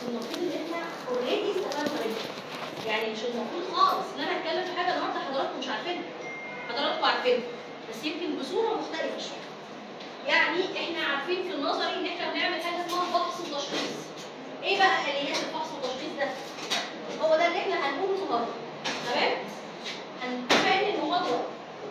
المفروض ان احنا اوريدي استفدنا منها يعني مش المفروض خالص ان انا اتكلم في حاجه النهارده حضراتكم مش عارفينها حضراتكم عارفينها بس يمكن بصوره مختلفه شويه يعني احنا عارفين في النظري ان احنا بنعمل حاجه اسمها فحص وتشخيص ايه بقى اليات الفحص والتشخيص ده هو ده اللي احنا هنقوله النهارده تمام هن- بما ان المحاضره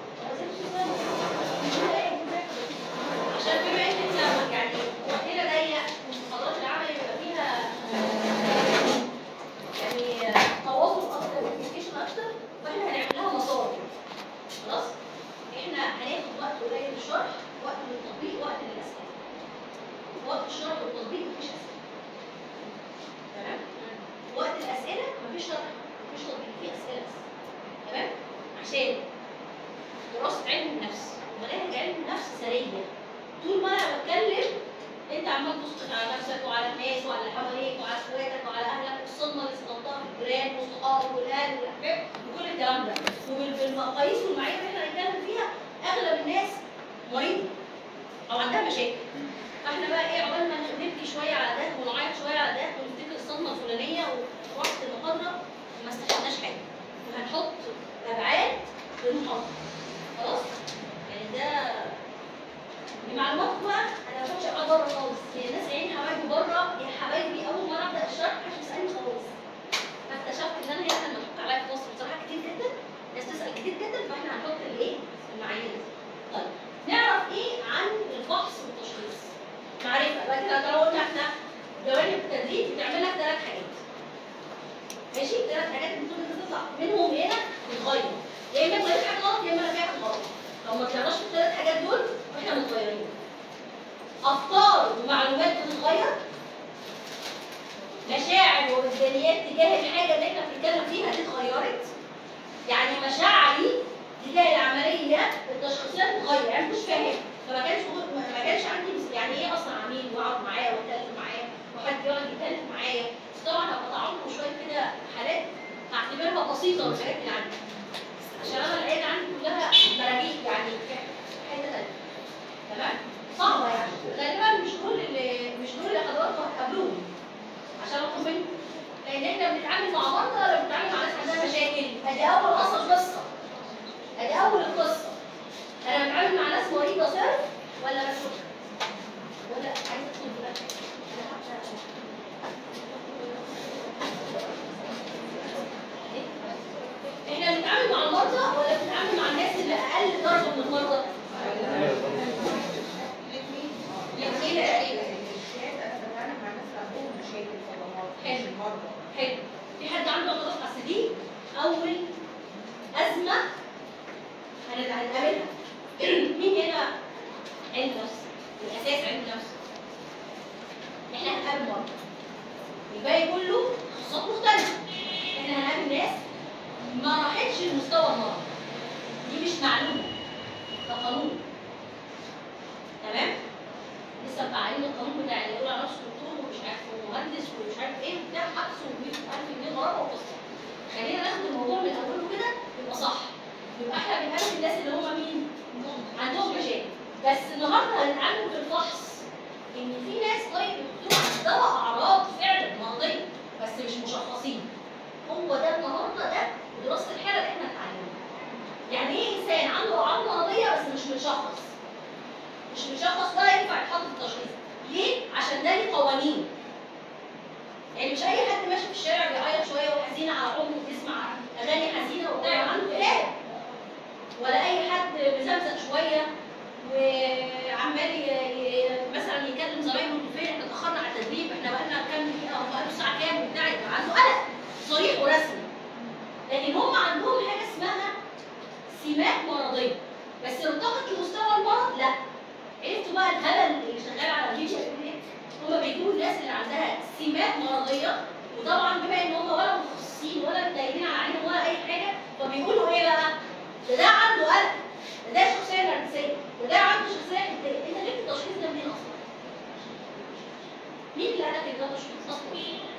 عشان بما ان احنا يعني وقتنا ضيق والمحاضرات العمل يبقى فيها آه، يعني تواصل اكتر كوميونيكيشن اكتر فاحنا هنعمل لها مسار خلاص احنا هناخد وقت قليل للشرح وقت للتطبيق وقت للاسئله وقت الشرح والتطبيق مفيش اسئله تمام وقت الاسئله مفيش شرح مفيش تطبيق في اسئله بس تمام عشان دراسه علم النفس ومناهج علم النفس سريه طول ما انا بتكلم انت عمال تسقط على نفسك وعلى الناس وعلى اللي حواليك وعلى اخواتك وعلى اهلك والصدمه اللي صدمتها في الجيران والصحاب والاهل والاحباب وكل الكلام ده وبالمقاييس والمعايير اللي احنا هنتكلم فيها اغلب الناس مريضه او عندها مشاكل فاحنا بقى ايه عقبال ما نبكي شويه على ده ونعيط شويه على ده ونفتكر الصدمه الفلانيه ووقت المحاضره ما استفدناش حاجه وهنحط ابعاد للمحاضره خلاص يعني ده المعلومات بقى انا ما كنتش قاعده بره خالص يعني الناس عيني حبايبي بره يا حبايبي اول مره ابدا الشرح محدش بيسالني خالص فاكتشفت ان انا هنا لما محطوط عليا في مصر بصراحه كتير جدا ناس تسال كتير جدا فاحنا هنحط الايه المعايير دي. طيب نعرف ايه عن الفحص والتشخيص معرفه بقى كده لو قلنا احنا جوانب التدريب بتعمل لك ثلاث حاجات ماشي ثلاث حاجات المفروض انت تطلع منهم هنا تتغير يا اما تغير حاجه غلط يا اما في حاجه غلط لو ما طلعناش في الثلاث حاجات دول واحنا متغيرين افكار ومعلومات بتتغير مشاعر ووجدانيات تجاه الحاجه اللي احنا بنتكلم فيها دي اتغيرت يعني مشاعري تجاه العمليه التشخيصيه بتتغير يعني مش فاهم فما كانش ما كانش عندي مس- يعني ايه اصلا عميل واقعد معاه واتكلم معاه وحد يقعد يتكلم معايا بس طبعا هبقى تعمق شويه كده حالات هعتبرها بسيطه من الحاجات اللي عندي عشان انا العيله عندي كلها مراجيح يعني في حته تانيه تمام صعبه يعني غالبا مش كل اللي مش دول اللي حضراتكم هتقابلوهم عشان اطلب منكم لان احنا بنتعامل مع مرضى ولا بنتعامل مع ناس عندها مشاكل ادي اول اصل قصه ادي اول القصه انا بتعامل مع ناس مريضه صرف ولا بس ولا عايزه تدخل دلوقتي انا حابه احنا بنتعامل مع المرضى ولا بنتعامل مع الناس اللي اقل درجه من المرضى؟ الاثنين تقريبا حلو في حد عنده خلاص اصل دي اول ازمه هنت- هنقابلها مين هنا علم نفس الاساس علم نفس احنا هنقابل مرضى الباقي كله تخصصات مختلفه احنا هنقابل ناس ما راحتش لمستوى المرض دي مش معلومه ده قانون تمام لسه مفعلين القانون بتاع اللي يقول على نفسه دكتور ومش عارف ومهندس ومش عارف ايه وبتاع حبس و100000 جنيه غرامه وقصه خلينا ناخد الموضوع من اوله كده يبقى صح يبقى احنا بنقابل الناس اللي هم مين؟ عندهم مشاكل بس النهارده هنتعامل في الفحص ان في ناس طيب بيكونوا عندها اعراض فعلا مرضيه بس مش مشخصين هو ده النهارده ده دراسه الحاله اللي احنا هنتعلمها يعني ايه انسان عنده اعراض مرضيه بس مش مشخص مش مشخص ولا ينفع يتحط في التشخيص ليه؟ عشان ده ليه قوانين يعني مش اي حد ماشي في الشارع بيعيط شويه وحزين على عمره وبيسمع اغاني حزينه وبتاع يبقى عنده اكتئاب ولا اي حد مزمزق شويه وعمال ي- ي- مثلا يكلم زمايله انتوا فين احنا اتاخرنا على التدريب احنا بقالنا كام دقيقه او بقاله الساعه كام وبتاع يبقى عنده قلق صريح ورسمي لكن هم عندهم حاجه اسمها سمات مرضيه بس ارتقت لمستوى المرض لا عرفتوا بقى الهبل اللي شغال على الفيديو يقول ايه؟ هما بيجيبوا الناس اللي عندها سمات مرضيه وطبعا بما ان هم ولا متخصصين ولا دايرين على عينهم ولا اي حاجه فبيقولوا ايه بقى؟ ده ده عنده قلق ده ده شخصيه نرجسيه ده ده عنده شخصيه حديه انت جبت التشخيص ده منين اصلا؟ مين اللي قال لك ان ده تشخيص اصلا؟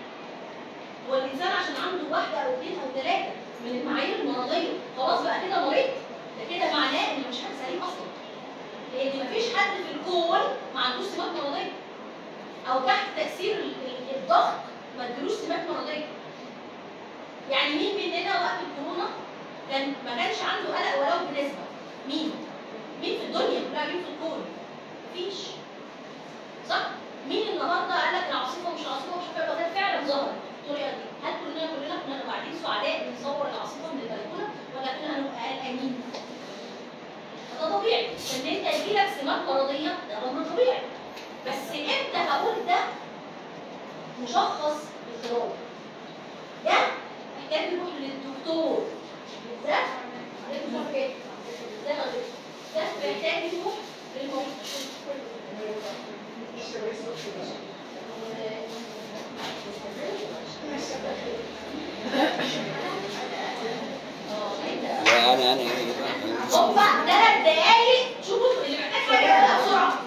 هو الانسان عشان عنده واحده او اثنين او ثلاثه من المعايير المرضيه خلاص بقى كده مريض ده كده معناه ان مش حد سليم اصلا لان مفيش حد في الكون ما عندوش سمات مرضيه او تحت تاثير ال- ال- الضغط ما ادلوش سمات مرضيه يعني مين مننا وقت الكورونا كان ما كانش عنده قلق ولو بنسبه مين مين في الدنيا كلها مين في الكون مفيش صح مين النهارده قال لك العاصفه مش عاصفه مش عارفه ده فعلا ظهر بالطريقه دي هل كلنا كلنا كنا نبقى قاعدين سعداء بنصور العاصفه من البلكونه ولا كنا هنبقى قلقانين ده طبيعي ان انت يجيلك سمات مرضيه ده امر طبيعي بس امتى هقول ده مشخص اضطراب ده محتاج يروح للدكتور ده دكتور ايه؟ ده غير. ده محتاج يروح للمستشفى لا انا انا ايه بقى هوبا ثلاث دقايق شوفوا اللي محتاج حاجه يلا بسرعه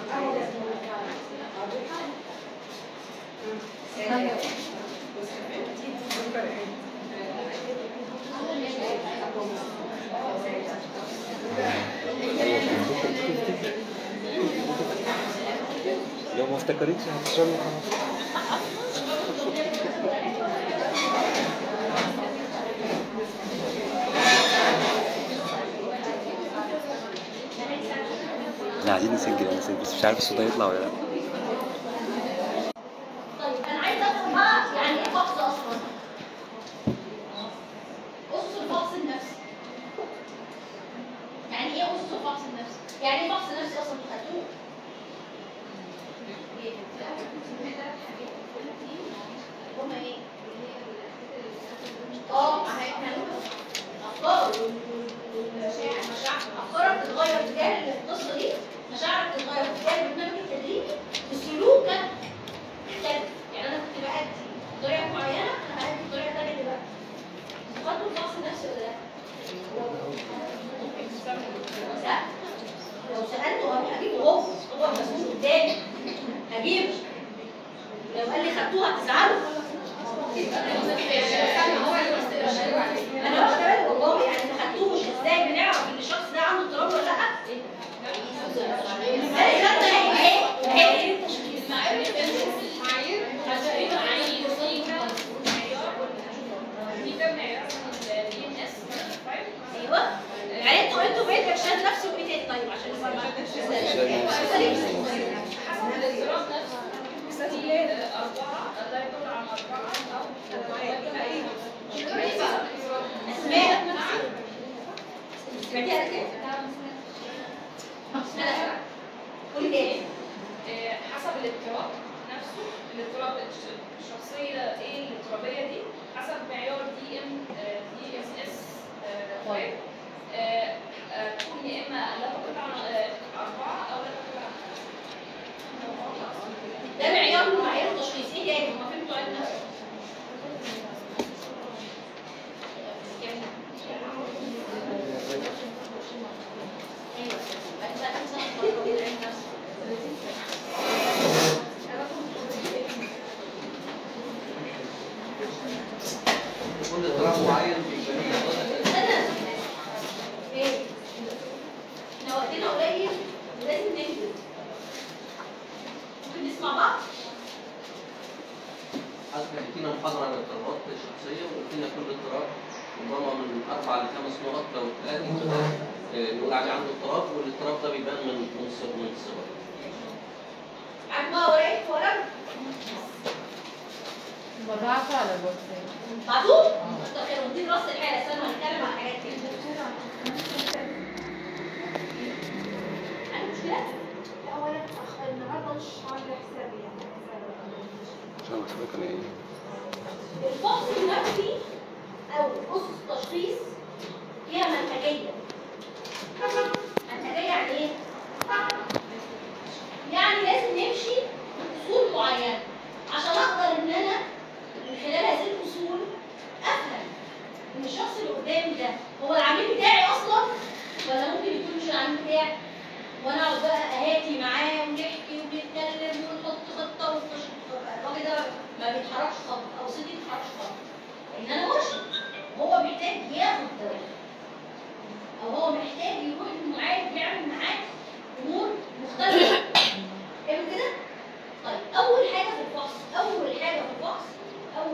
لو ما افتكرتش هتشرب خلاص احنا عايزين نسجل انا نسجل بس مش عارف الصوت هيطلع ولا لا طيب انا عايزه افهم بقى يعني ايه فحص اصلا قص الفحص النفسي يعني ايه قص الفحص النفسي يعني ايه فحص نفسي اصلا خدتوه هما ايه اه ما هي احنا هنقول افكار والمشاعر مشاعر افكارك تتغير تجاه القصه دي مشاعرك تتغير تجاه البرنامج التدريبي وسلوكك يختلف يعني انا كنت بأدي بطريقه معينه انا هأدي بطريقه ثانيه دلوقتي خدوا الفحص النفسي ولا لا؟ لا لو سالته أنا هجيبه هو هو المسؤول قدامي هجيبه لو قال لي خدتوها هتزعلوا انا واخده بالي والله يعني ما خدتوش ازاي بنعرف ان الشخص ده عنده اضطراب ولا لا؟ ازاي خدنا ايه؟ ايه؟ ايوه يعني انتوا انتوا بقيت ارشاد نفسي وايه تاني طيب عشان نبقى اسماء سمعتيها كده؟ اسماء قولي تاني حسب الاضطراب نفسه الاضطراب الش- الشخصية ايه الاضطرابية دي حسب معيار دي ام دي اس اس طيب. تكون يا اما لا تقل عن آه، أربعة أو لا تقل عن خمسة ده معيار من معايير التشخيص ايه تاني؟ هما فين بتوع النفس؟ ايوه بعد بقى كام سنه اتخرجت من علم النفس كل اضطراب معين بيبقى ليه خطة استنى ايه؟ احنا وقتنا قليل ولازم ننجز ممكن نسمع بعض؟ حضرتك اديتينا محاضرة عن الاضطرابات الشخصية وقلتينا كل اضطراب ربما من أربع لخمس نقط لو ثلاثة آه، نقول عليه عنده اضطراب والاضطراب ده بيبان من من الصغر من الصغر. عارف بقى وراك ورا بضعف على الواتساب بعتوه؟ كتر خير ودي راس الحاله استنى هنتكلم عن حاجات كده عندك مشكله؟ لا هو انا أخ- النهارده مش عامله حسابي يعني مش عارف اسمك ولا ايه الفحص النفسي او اسس التشخيص فيها منهجيه منهجيه يعني ايه؟ يعني لازم نمشي باصول معينه عشان اقدر ان انا من خلال هذه الاصول افهم ان الشخص اللي قدامي ده هو العميل بتاعي اصلا ولا ممكن يكون مش العميل بتاعي وانا اقعد بقى اهاتي معاه ونحكي ونتكلم ونحط خطه ونخش الراجل ده ما بيتحركش خطوه او ستي ما بتتحركش خطوه ان انا مرشد هو محتاج ياخد دواء او هو محتاج يروح لمعالج يعمل معاه امور مختلفه حلو كده؟ طيب اول حاجه في الفحص اول حاجه في الفحص اول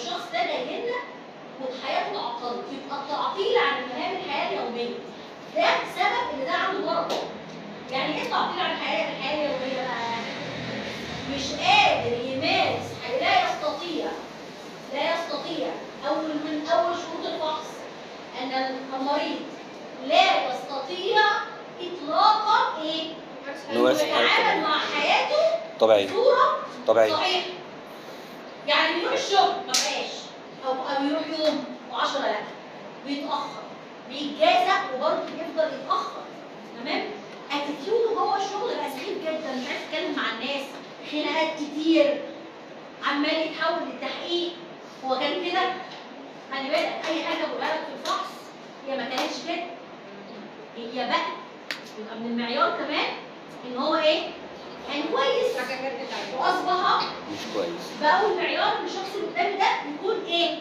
الشخص ده جاي لنا وحياته اتعطلت يبقى التعطيل عن مهام الحياه اليوميه ده سبب ان ده عنده مرض يعني ايه تعطيل عن الحياه الحياه اليوميه بقى؟ مش قادر يمارس لا يستطيع لا يستطيع اول من اول شروط الفحص ان المريض لا يستطيع اطلاقا ايه؟ إن هو انه يمارس حياته يتعامل طبيعية. مع حياته طبيعي بصوره طبيعي صحيح يعني بيروح الشغل ما بقاش او او يروح يوم و10 لا بيتاخر بيتجازى وبرضه بيفضل يتاخر تمام اتيتيوده جوه الشغل بقى سخيف جدا مش عايز يتكلم مع الناس خناقات كتير عمال يتحول للتحقيق هو كان كده خلي بالك اي حاجه بقولها لك في الفحص هي ما كانتش كده هي بقى يبقى من المعيار كمان ان هو ايه كان كويس واصبح مش كويس بقول معيار ان الشخص اللي قدامي ده يكون ايه؟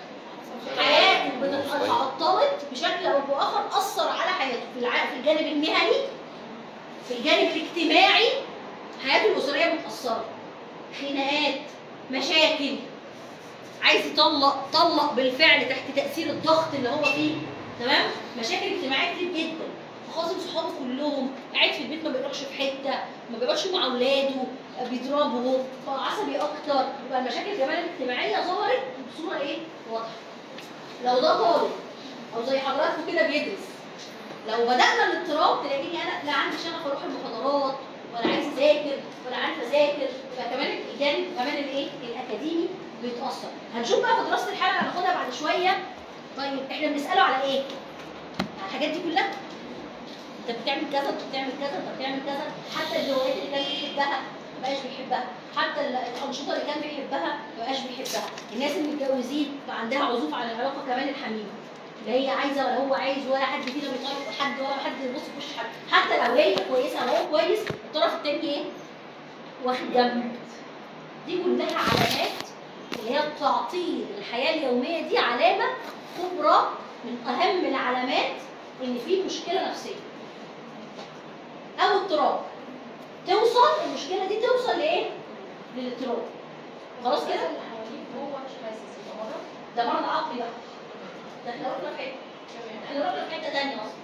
حياته بت- اتعطلت بشكل او باخر اثر على حياته في الع- في الجانب المهني في الجانب الاجتماعي حياته الاسريه متاثره خناقات مشاكل عايز يطلق طلق بالفعل تحت تاثير الضغط اللي هو فيه تمام مشاكل اجتماعيه كتير جدا خاصم صحابه كلهم قاعد في البيت ما بيروحش في حته ما بيقعدش مع اولاده بيضربه بقى عصبي اكتر يبقى المشاكل كمان الاجتماعيه ظهرت بصوره ايه واضحه لو ده طالب او زي حضراتكم كده بيدرس لو بدانا الاضطراب تلاقيني انا لا عندي شغف اروح المحاضرات ولا عايز اذاكر ولا عارف اذاكر يبقى كمان الجانب كمان الايه الاكاديمي بيتاثر هنشوف بقى في دراسه الحاله هناخدها بعد شويه طيب احنا بنساله على ايه؟ على الحاجات دي كلها انت بتعمل كذا انت بتعمل كذا انت بتعمل كذا حتى الهوايات اللي كان بيحبها ما بقاش بيحبها حتى ال- الانشطه اللي كان بيحبها ما بقاش بيحبها الناس المتجوزين بقى عندها عزوف عن العلاقه كمان الحميمه لا هي عايزه ولا هو عايز ولا حد فينا بيطالب حد ولا حد يبص في وش حد حتى لو هي كويسه او هو كويس الطرف التاني ايه؟ واخد جنب دي كلها علامات اللي هي تعطيل الحياه اليوميه دي علامه كبرى من اهم العلامات ان في مشكله نفسيه او اضطراب توصل المشكله دي توصل لايه؟ للاضطراب خلاص كده؟ اللي حواليك هو مش حاسس يبقى مرض ده مرض عقلي بقى ده احنا رحنا في حته احنا رحنا في حته ثانيه اصلا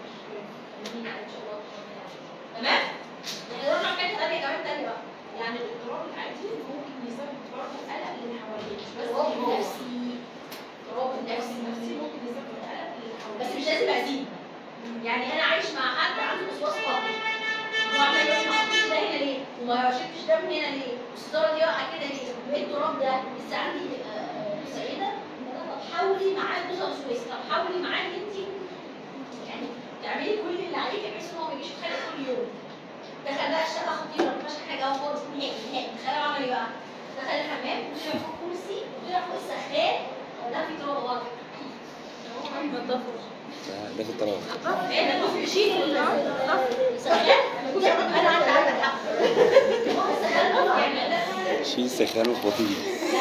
تمام؟ احنا رحنا في حته ثانيه كمان ثانيه بقى يعني الاضطراب العادي ممكن يسبب برضه قلق للي حواليه مش بس اضطراب هو. نفسي اضطراب النفسي نفسي النفسي ممكن يسبب قلق للي حواليه بس مش لازم ازيد يعني انا عايش مع حد عنده وسواس قهري وعمال يقول ما حطيتش ده هنا ليه وما شفتش ده من هنا ليه والستاره دي واقعه كده ليه وايه التراب ده لسه عندي آه، سيده ان انا طب حاولي معاه جوزها وسويس طب حاولي معاه انت يعني تعملي كل اللي عليكي بحيث ان هو ما يجيش يتخانق كل يوم دخل بقى الشقه خطيره ما فيهاش حاجه اهو خالص نهائي نهائي تخيل عمل ايه بقى دخل الحمام وطلع فوق الكرسي وطلع فوق السخان وده في تراب ورا ده ده في الطرف ايه ده المفروض يشيل السخان انا عندي عندك حق السخان برضه يعني ده- شيل سخان وفضيل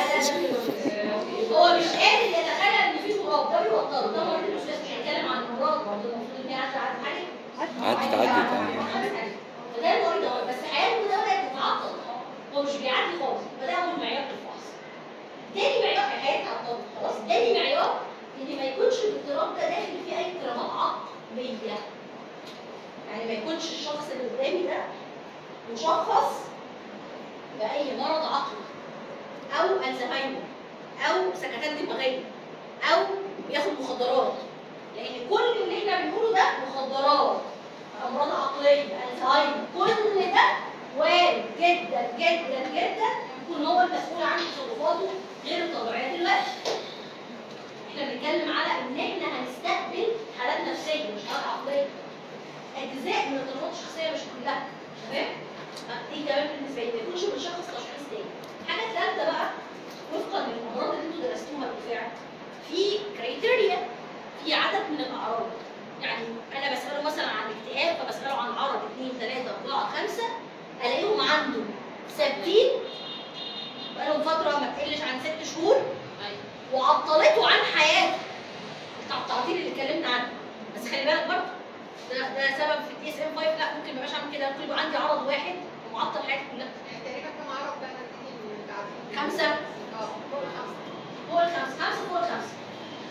هو مش قادر يتخيل ان في تراب ده بيوتره ده مريض الوسواس مش هيتكلم عن الامراض برضه المفروض ان هي عدت عدت عليه عدت عدت آه. فده المريض اهو بس حياته ده بدات تتعطل هو مش بيعدي خالص فده اول معيار في الفحص تاني معيار في حياتها عطل خلاص تاني معيار ان ما يكونش الاضطراب ده داخل فيه اي اضطرابات عقليه يعني ما يكونش الشخص اللي قدامي ده مشخص باي مرض عقلي او الزهايمر او سكتات دماغيه او بياخد مخدرات لان كل اللي احنا بنقوله ده مخدرات امراض عقليه الزهايمر كل ده وارد جدا جدا جدا يكون هو المسؤول عن تصرفاته غير الطبيعيه دلوقتي احنا بنتكلم على ان احنا هنستقبل حالات نفسيه مش حالات عقليه اجزاء من الاضطرابات الشخصيه مش كلها تمام دي كمان بالنسبه لي ما يكونش بنشخص تشخيص تاني الحاجه الثالثه بقى وفقا للامراض اللي انتوا درستوها بالفعل في كريتيريا في عدد من الاعراض يعني انا بساله مثلا عن الاكتئاب فبساله عن عرض اثنين ثلاثه اربعه خمسه الاقيهم عنده ثابتين بقالهم فتره ما تقلش عن ست شهور وعطلته عن حياته بتاع التعطيل اللي اتكلمنا عنه بس خلي بالك برضه ده ده سبب في الدي اس ام 5 لا ممكن ما يبقاش عامل كده ممكن يبقى عندي عرض واحد ومعطل حياتي كلها يعني تقريبا كم عرض بقى نتيجة من التعديل؟ خمسه اه فوق الخمسة هو الخمسه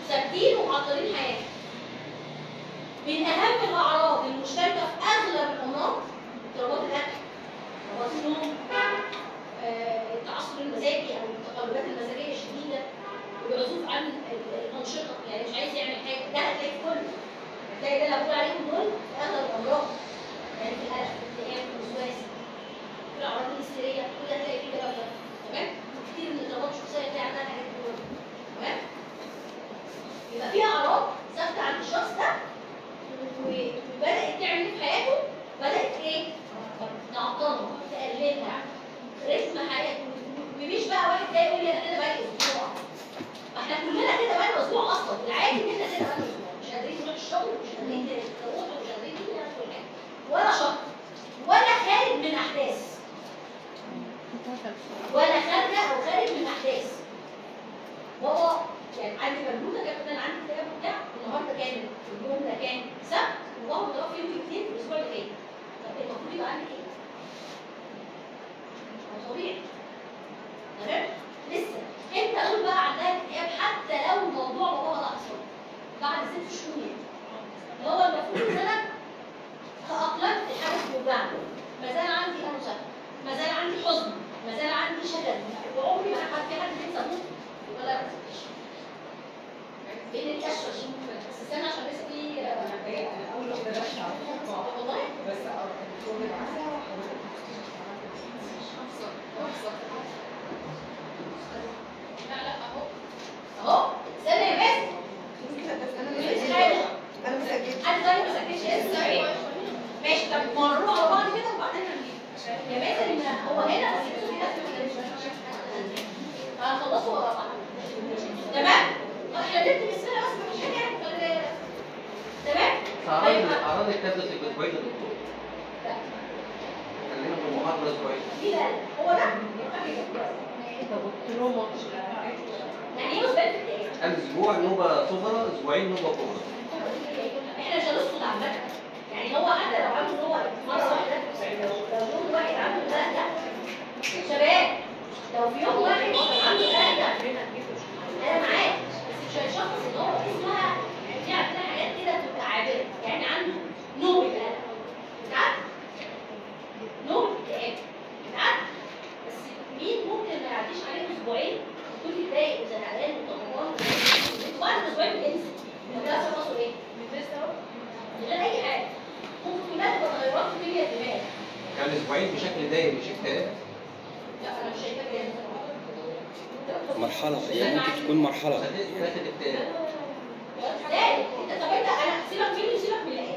ثابتين ومعطلين حياتهم من اهم الاعراض المشتركه في اغلب الامراض اضطرابات الاكل اضطرابات النوم آه، التعصب المزاجي او التقلبات المزاجيه الشديده والعزوف عن ال- الانشطه يعني مش عايز يعمل حاجه ده هتلاقي في كله هتلاقي اللي انا بقول عليهم دول في اغلب الامراض يعني في القلق في الاكتئاب في الوسواس في الاعراض الهستيريه كل ده هتلاقي فيه كده وده. تمام كتير من الاضطرابات الشخصيه هتلاقي عندها الحاجات دي كلها. تمام يبقى في اعراض ثابته عند الشخص ده و- وبدات تعمل إيه في حياته بدات ايه تعطله تقللها رتم حياته مفيش بقى واحد جاي يقول لي انا كده بقالي اسبوع ما احنا كلنا كده بقالنا اسبوع اصلا العادي ان احنا كده بقالنا اسبوع مش قادرين نروح الشغل مش قادرين نروح مش قادرين نعمل كل حاجه ولا شهر ولا خارج من احداث ولا خارجه او خارج من احداث بابا يعني عندي مجنونه كانت انا عندي كتاب بتاع النهارده كان اليوم ده كان سبت وبابا متوفي يوم الاثنين في الاسبوع اللي فات طب المفروض يبقى عندك ايه؟ هو طبيعي تمام؟ لسه انت قول بقى عندها اكتئاب حتى لو الموضوع بابا ده حصل بعد ست شهور يعني اللي هو المفروض ان انا تأقلمت الحاجة بتوجعني ما زال عندي أنشا ما زال عندي حزن ما زال عندي شلل وعمري ما حد في حد بينسى موت ولا بتفتش بين الكشف بس استنى عشان لسه في والله لا لا اهو اهو استنى يا باسم انا مسجلت حد تاني ما سكتش لسه ايه ماشي طب مروا على بعض كده وبعدين هنجيب يا باسم هو هنا بس في ناس هنخلصوا ورا بعض تمام احنا نكتب السنه بس مفيش حاجه يعني خلي- تمام اعراض طيب اعراض الكبد الاسبوعيه يا دكتور خلينا في المحاضره الاسبوعيه دي ده هو ده يعني ايه مثبت اكتئاب؟ الاسبوع نوبه صغرى اسبوعين نوبه كبرى احنا مش هنسكت على فكره يعني هو حتى لو عنده هو مره واحده لو لو يوم واحد عنده ده ده شباب لو في يوم واحد عنده ده ده انا معاك بس مش هيشخص ان هو اسمها في عندنا حاجات كده بتبقى عابره يعني عنده نوع القلق بتاعت نوع اكتئاب بتاعت بس مين ممكن ما يعديش عليه اسبوعين ويكون متضايق وزهقان وطهقان وبعد اسبوعين بينسى يبقى ده شخصه ايه؟ من غير اي حاجه ممكن كلها تبقى تغيرات في كيمياء الدماغ يعني اسبوعين بشكل دايم مش اكتئاب لا انا مش شايفه كده مرحلة هي ممكن تكون مرحلة صدقني داخل اكتئاب ازاي؟ انت طب انت انا سيبك مني وسيبك من العيال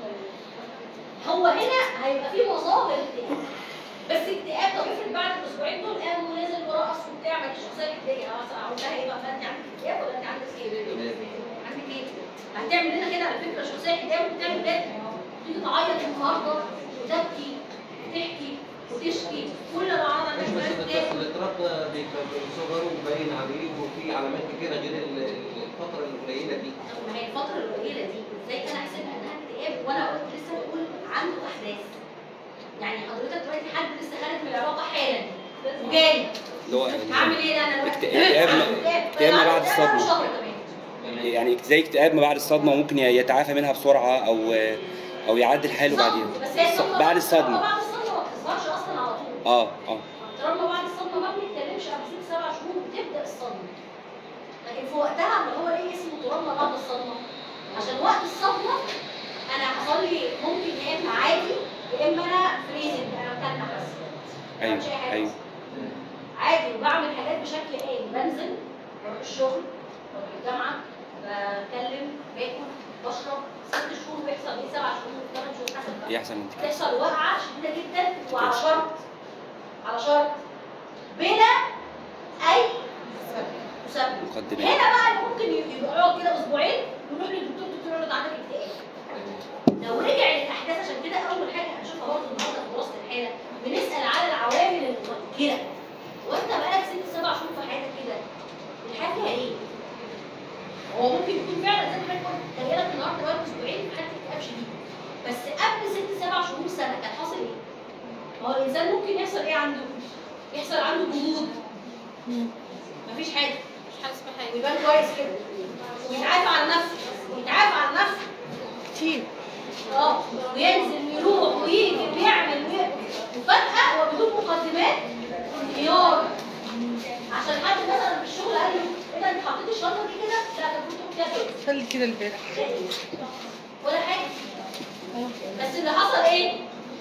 هو هنا هيبقى في مظاهر اكتئاب بس اكتئاب طب افرض بعد الاسبوعين دول قام ونزل ورقص وبتاع ما فيش شخصيه اجتماعيه اه اقول لها ايه بقى فانت عندك اكتئاب ولا انت عندك ايه؟ عندك ايه؟ هتعمل لنا كده على فكره شخصيه اكتئاب وبتعمل كده تيجي تعيط النهارده وتبكي وتحكي وتشكي كل ما عرض مش عندك بس اكتئاب الاضطراب ده بيبقى صغره وباين عليه وفي علامات كتيره غير ال- الفتره القليله دي طب ما هي الفترة القليلة دي ازاي انا احسبها انها اكتئاب وانا قلت لسه بقول عنده احداث يعني حضرتك دلوقتي حد لسه خارج من العلاقة حالا وجاي اللي هو هعمل ايه انا دلوقتي؟ اكتئاب ما- اكتئاب ما بعد الصدمة. شهر كمان يعني زي اكتئاب ما بعد الصدمة ممكن يتعافى منها بسرعة أو أو يعدل حاله بعدين بس هي الص- الصدمة- بعد الصدمة بعد الصدمة ما بتظهرش اصلا على طول اه اه طالما بعد الصدمة ما بنتكلمش قبل ست سبع شهور بتبدأ الصدمة لكن في وقتها اللي هو ليه اسمه تراما بعد الصدمة عشان وقت الصدمة انا حصل لي ممكن يا اما عادي يا اما انا فريزنج انا متنح بس ما بعملش أي ايوه حاجة ايوه عادي وبعمل حاجات بشكل آلي بنزل بروح الشغل بروح الجامعة بتكلم باكل بشرب ست شهور بيحصل ايه سبع شهور ثمان شهور حسب بقى يحصل من كده تحصل وقعة شديدة جدا وعلى شرط على شرط بلا أي مسبب مقدمات هنا بقى اللي ممكن يبقى يقعد كده أسبوعين ويروح للدكتور الدكتور يقول له ده عندك اكتئاب لو رجع للأحداث عشان كده أول حاجة هنشوفها برضه النهارده في دراسة الحالة بنسأل على العوامل المؤثرة وأنت بقالك ست سبع شهور في حياتك كده الحياة فيها إيه؟ هو ممكن يكون فعلا زي ما احنا قلنا جايلك النهارده بقالك أسبوعين في حالة اكتئاب شديد بس قبل ست سبع شهور سنة كان حاصل إيه؟ ما هو الإنسان ممكن يحصل إيه عنده؟ يحصل عنده جمود مفيش حاجة مش حاسس بحاجه ويبان كويس كده ويتعافى عن نفسه ويتعافى عن نفسه تيم اه وينزل ويروح ويجي ويعمل وي- وفجأة وبدون مقدمات انهيار عشان حد مثلا في الشغل قال له ايه ده انت حطيت الشنطه دي كده؟ لا ده كنت كده كده خلي كده البارح ولا حاجه بس اللي حصل ايه؟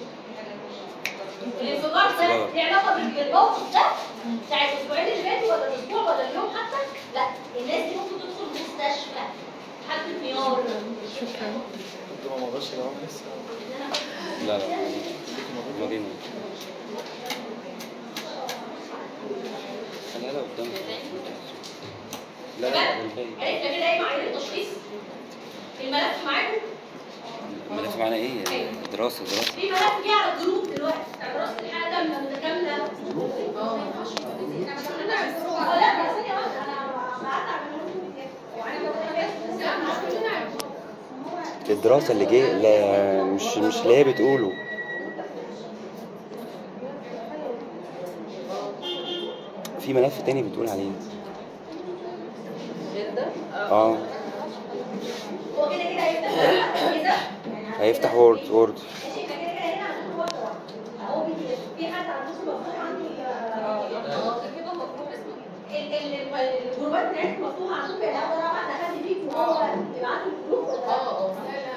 الانفجار ده ليه علاقه بالموقف ده بتاع الاسبوعين اللي فاتوا ولا الاسبوع ولا اليوم حتى لا الناس دي ممكن تدخل مستشفى حد انهيار شكرا انت ما مضاش يا جماعه لسه لا لا مدينة خليها لها قدام لا لا تمام؟ الباقي. عرفنا كده ايه معايير التشخيص الملف معاكم الملف معانا ايه دراسة دراسة في ملف جه على الجروب دلوقتي بتاع دراسه الحاله كامله متكامله اه لا بس ثانيه واحده انا قعدت اعمل الدراسة اللي جه لا مش مش اللي هي بتقوله في ملف تاني بتقول عليه اه هو كده كده هيفتح كده هيفتح وورد وورد ماشي يبقى كده كده هنا عندكم واحده واحده اهو بي- في حد عندكم مفتوح عندي آه، ال- ال- ال- الجروبات بتاعتكم مفتوحه عندكم يعني اقدر ابعت لحد فيكم وهو يبعت لي الجروب ولا لا؟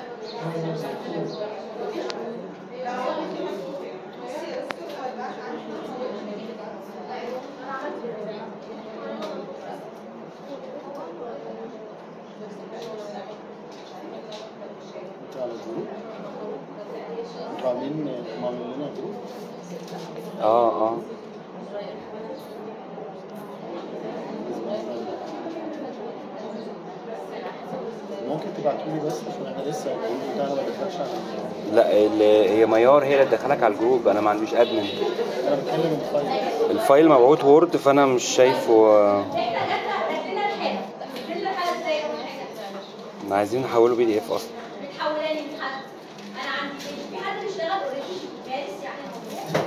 انت على الجروب انتوا عاملين هم عاملين لنا جروب اه اه ممكن تبعتوا لي بس عشان احنا لسه الجروب بتاعنا ما دخلش على لا ال- هي ميار هي اللي تدخلك على الجروب انا ما عنديش ادمن انا بتكلم الفايل الفايل مبعوت وورد فانا مش شايفه آه، احنا جاتنا جات لنا الحاله جات لنا الحاله ازاي اول حاجه احنا عايزين نحوله بي دي اف اصلا بتحولاني من حد انا عندي في حد بيشتغل اوريدي مارس يعني الموضوع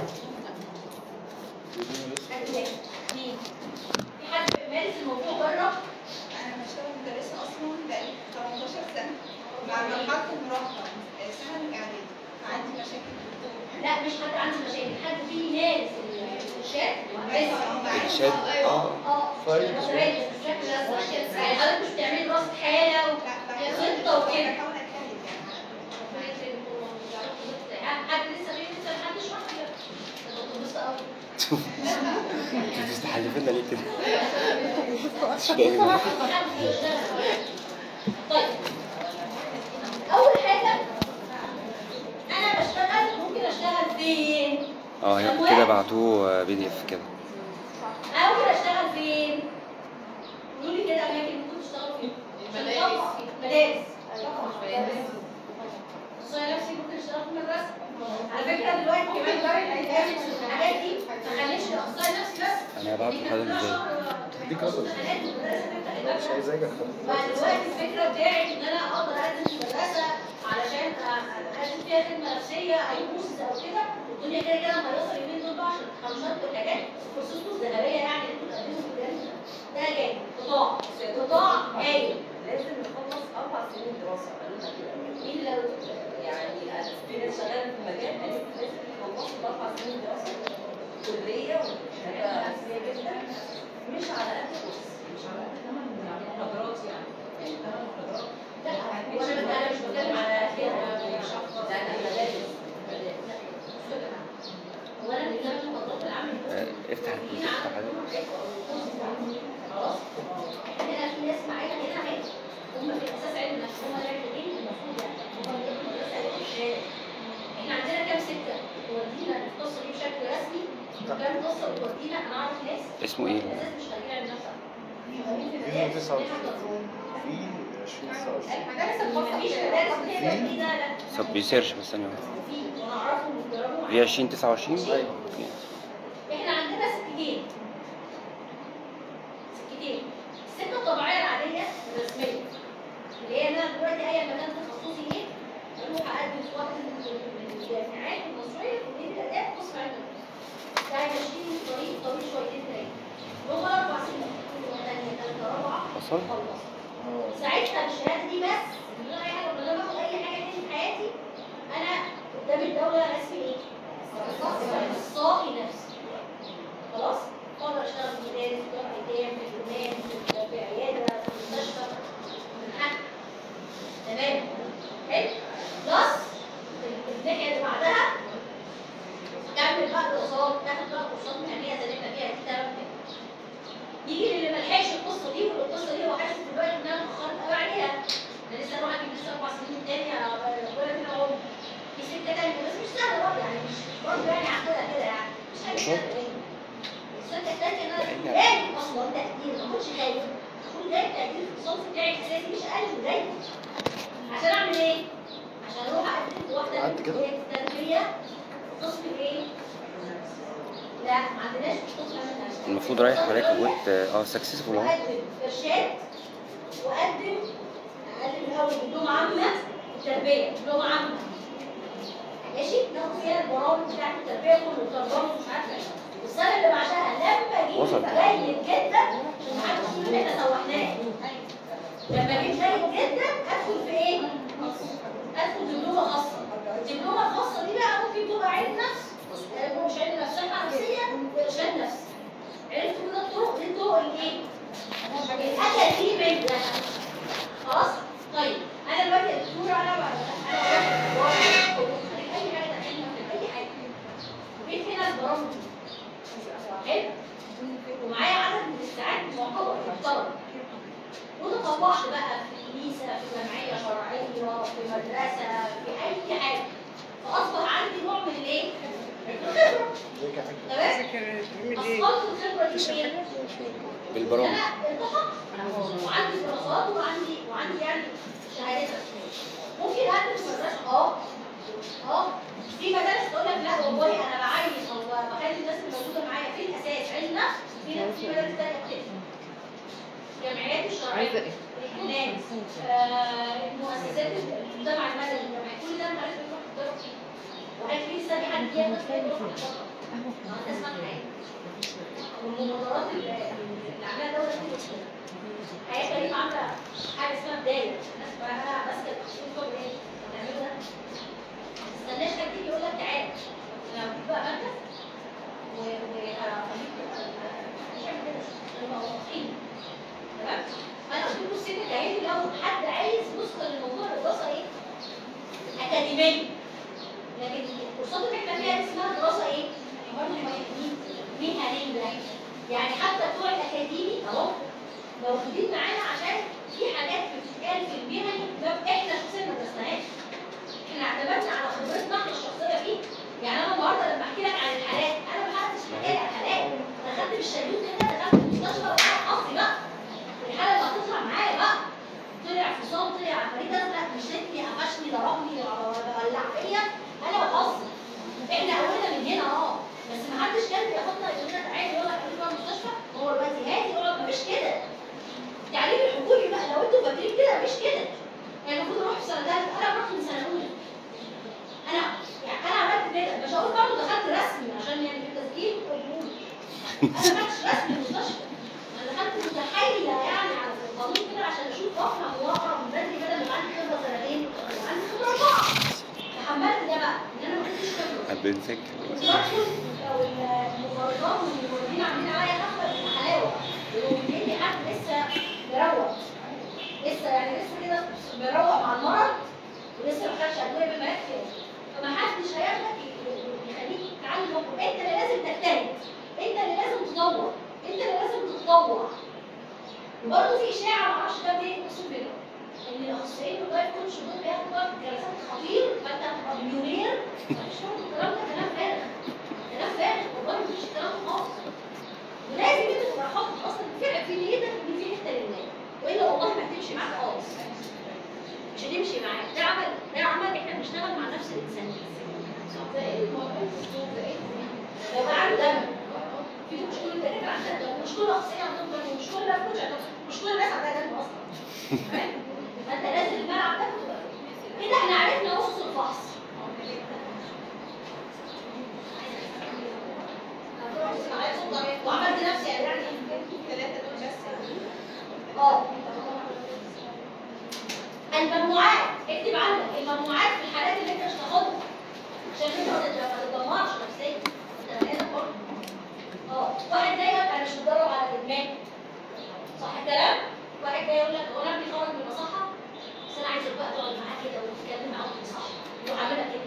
حد زي مين في حد بيمارس الموضوع بره انا بشتغل مدرسه اصلا بقالي 18 سنه مع مرحله المراهقه سنه الاعدادي عندي مشاكل في الدكتور لا مش حد عنده مشاكل حد فيه ناس الشات الشات اه اه طيب. يعني حضرتك مش بتعملي دراسه حاله وخطه وكده بحاول اتكلم يعني حد لسه غير لسه محدش شرح كده ده بص قوي انت بتستحلفنا ليه كده؟ طيب اول حاجه انا بشتغل ممكن اشتغل فين اه هي كده بعتوه بي دي اف كده انا ممكن اشتغل فين قولوا لي كده اماكن ممكن تشتغلوا فين المدارس. مدارس الصيانه نفسي ممكن اشتغل في المدرسه على فكره دلوقتي كمان الداينامكس والحاجات دي ما خليش الاخصائي نفسي بس انا هبعت لحضرتك ازاي هديك رقم مش عايز اجي بقى دلوقتي الفكره بتاعت ان انا اقدر اقدم في المدرسه علشان اقدم فيها خدمه نفسيه اي كورسز او كده الدنيا كده كده لما يوصل اليومين دول بقى عشان التحرشات والحاجات فرصته الذهبيه يعني انتوا تقدموا في الجامعه ده جاي قطاع قطاع هايل لازم نخلص اربع سنين دراسه قالوا لنا كده مين اللي يعني في ناس شغاله في المجال قالت لازم نخلصوا اربع سنين دراسه كليه وحاجه اساسيه جدا مش على قد كورس مش على قد ثمان محاضرات يعني يعني ثمان محاضرات لا وانا بت- انا مش بتكلم على كده لا لا مدارس هو انا بتكلم عن الموضوع العام آه، افتح الكيس افتح حاجة. خلاص هنا في ناس معايا هنا اهي هم في الاساس علم نفس هم يعملوا ايه المفروض يعني هم بيدخلوا مدرسه علم الشارع احنا عندنا كام سكه تودينا القصه دي بشكل رسمي وكام قصه بتودينا انا اعرف ناس اسمه ايه؟ في الاساس مش خارجين علم نفس في 29 في 20 سنه المدارس الخاصه مفيش مدارس بتعمل كده لا طب بيسيرش بس ثانية واحدة في وانا اعرفهم بيجربوا في 20 29 ايوه اوكي. احنا عندنا سكتين سكتين السكه الطبيعيه العاديه الرسميه اللي هي انا دلوقتي اي مكان تخصصي ايه اروح اقدم في واحد من الجامعات المصريه في كليه الاداب قسم علم النفس ده هيمشيني في طريق طويل شويتين ثلاثه هو اربع سنين ثانيه ثالثه رابعه وصل؟ خلص ساعتها الشهاده دي بس من غير اي حاجه من غير ما اخد اي حاجه تاني في حياتي انا قدام الدوله رسمي ايه؟ اخصائي نفسي خلاص؟ اقدر اشتغل في مدارس في دار ايتام في الجنان في- في عياده في مستشفى من حق تمام حلو بلس الناحيه اللي بعدها كمل بقى دراسات تاخد بقى كورسات مهنيه زي اللي احنا فيها دي تمام كده يجي اللي ما لحقش القصه دي والقصه دي هو حاسس دلوقتي انها متاخرت قوي عليها ده لسه الواحد لسه اربع سنين تاني ولا كده اهو في سكه تانيه بس مش سهله برضه يعني مش برضه يعني هاخدها كده يعني مش حاجه سهله يعني السكه التانيه ان انا جاي اصلا تقدير ما اخدش خايف اكون جاي تقدير في الصنف بتاعي الاساسي مش اقل من جاي عشان اعمل ايه؟ عشان اروح اقدم في واحده قعدت من كده؟ كليات التربيه قسم ايه؟ لا ما عندناش قسم أمن المفروض رايح حضرتك قلت اه سكسسفول اهو وقدم ارشاد وقدم اقدم الاول دبلوم عامه التربيه دبلوم عامه ماشي ناخد فيها البرامج بتاعت التربيه كله تربيه مش عارفه إيه. والسنه اللي بعدها لما جيت وصل. جيد جدا عشان ما حدش يقول ان احنا سوحناه لما جيت جيد جدا ادخل في ايه؟ ادخل دبلومه خاصه الدبلومه الخاصه دي بقى ممكن تبقى علم نفس آه، مش علم نفس صحه نفسيه وارشاد نفسي عرفت من الطرق دي الطرق الايه؟ الأكاديمية خلاص؟ طيب أنا دلوقتي يا دكتورة أنا بقى أنا واحد أي حاجة داخلنا في أي حاجة وجيت هنا البرامج حلو؟ ومعايا عدد من الساعات معتبر محترم وتطوعت بقى في كنيسة في جمعية شرعية في مدرسة في أي حاجة فأصبح عندي نوع من الإيه؟ الخبرة ازيك يا حاج تمام؟ ذاكر تعمل ايه؟ أصبحت الخبرة دي فين؟ بالبرامج انا التحقت وعندي دراسات وعندي وعندي يعني شهادات رسميه ممكن اقدم في مدرسه اه اه في مدارس تقول لك لا والله انا بعين او بخلي الناس اللي موجوده معايا في الاساس علم نفس في ناس في مدارس ثانيه بتدفع الجمعيات الشرعيه الجنان آه، المؤسسات المجتمع المدني الجمعيات كل ده مدارس بتروح تتدرب فيه وهل في لسه في حد بياخد فيه يروح يتدرب؟ اه ده اسمها حاجه والمبادرات اللي اللي عاملاها الدوله كتير حياه كريمه عامله حاجه اسمها بدايه الناس بقى انا ماسكه التخصص كله ايه؟ بتعملوا ده ما تستناش حد يجي يقول لك تعالى انا هجيب بقى مركز وهخليك مش هعمل كده انا واثقين تمام؟ فانا قلت له السن الجاي لو حد عايز يوصل لموضوع الدراسه ايه؟ اكاديميه لكن الكورسات اللي احنا فيها دي اسمها دراسه ايه؟ برضه مهنيه يعني حتى بتوع الاكاديمي اهو موجودين معانا عشان في حاجات بتتقال في المهني ده احنا شخصيا ما درسناهاش احنا اعتمدنا على خبرتنا احنا الشخصيه فيه يعني انا النهارده لما احكي لك عن الحالات انا ما حدش حكى لي عن الحالات دخلت بالشالوت كده دخلت المستشفى وقعدت حظي بقى الحاله اللي هتطلع معايا بقى طلع فصام طلع عفاريت ازرق مشيتني قفشني ضربني ولع فيا انا وحظي احنا اولنا من هنا اه بس ما حدش كان بياخدنا يقول لنا تعالى يلا خليك بقى المستشفى هو دلوقتي هادي يقعد مش كده التعليم الحكومي بقى لو انتوا فاكرين كده مش كده يعني المفروض اروح في سنه ثالثه انا رحت من سنه اولى انا يعني انا عملت كده مش هقول برضه دخلت رسمي عشان يعني في التسجيل قبول انا ما دخلتش رسمي المستشفى انا دخلت متحايله يعني على القانون كده عشان اشوف وافهم واقرا من بدري بدل ما عندي خبره سنتين وعندي خبره اربعه تحملت ده بقى ان انا ما كنتش خبره بنفك التدخل او المخرجات والموردين عاملين عليا خفه حلاوه ومديني حد لسه بيروق لسه يعني لسه كده بيروق مع المرض ولسه ما خدش ادويه بما يكفي فما حدش هياخدك يخليك تتعلم انت اللي لازم تجتهد انت اللي لازم تدور انت اللي لازم تتطوع وبرضه في اشاعه ما اعرفش ده منين اقسم بالله ان الاخصائيين واللايف كوتش دول بياخدوا بقى جلسات خطير فانت هتبقى مليونير مش شرط الكلام ده كلام فارغ كلام فارغ والله مفيش الكلام ده خالص ولازم انت تبقى حاطط اصلا فعلا في نيتك ان في حته لله والا والله ما هتمشي معاك خالص مش هتمشي معاك ده عمل ده عمل احنا بنشتغل مع نفس الانسان لو عنده دم في مش كل الدكاتره عندها دم مش كل الاخصائيين عندهم دم مش كل الكوتش عندهم مش كل الناس عندها دم اصلا تمام؟ فانت لازم الملعب ده تبقى كده احنا عرفنا نص الفحص وعملت نفسي يعني ثلاثة دول بس اه الممنوعات اكتب عندك الممنوعات في الحالات اللي انت مش هتاخدها عشان انت ما تت- ما تتدمرش نفسيا انت بني ادم برضه اه واحد جاي يقول انا مش متدرب على الادمان صح الكلام؟ واحد جاي يقول لك هو انا ابني خرج من المصحه بس انا عايزك بقى تقعد معاه كده وتتكلم معاه وتصح يروح عاملها كده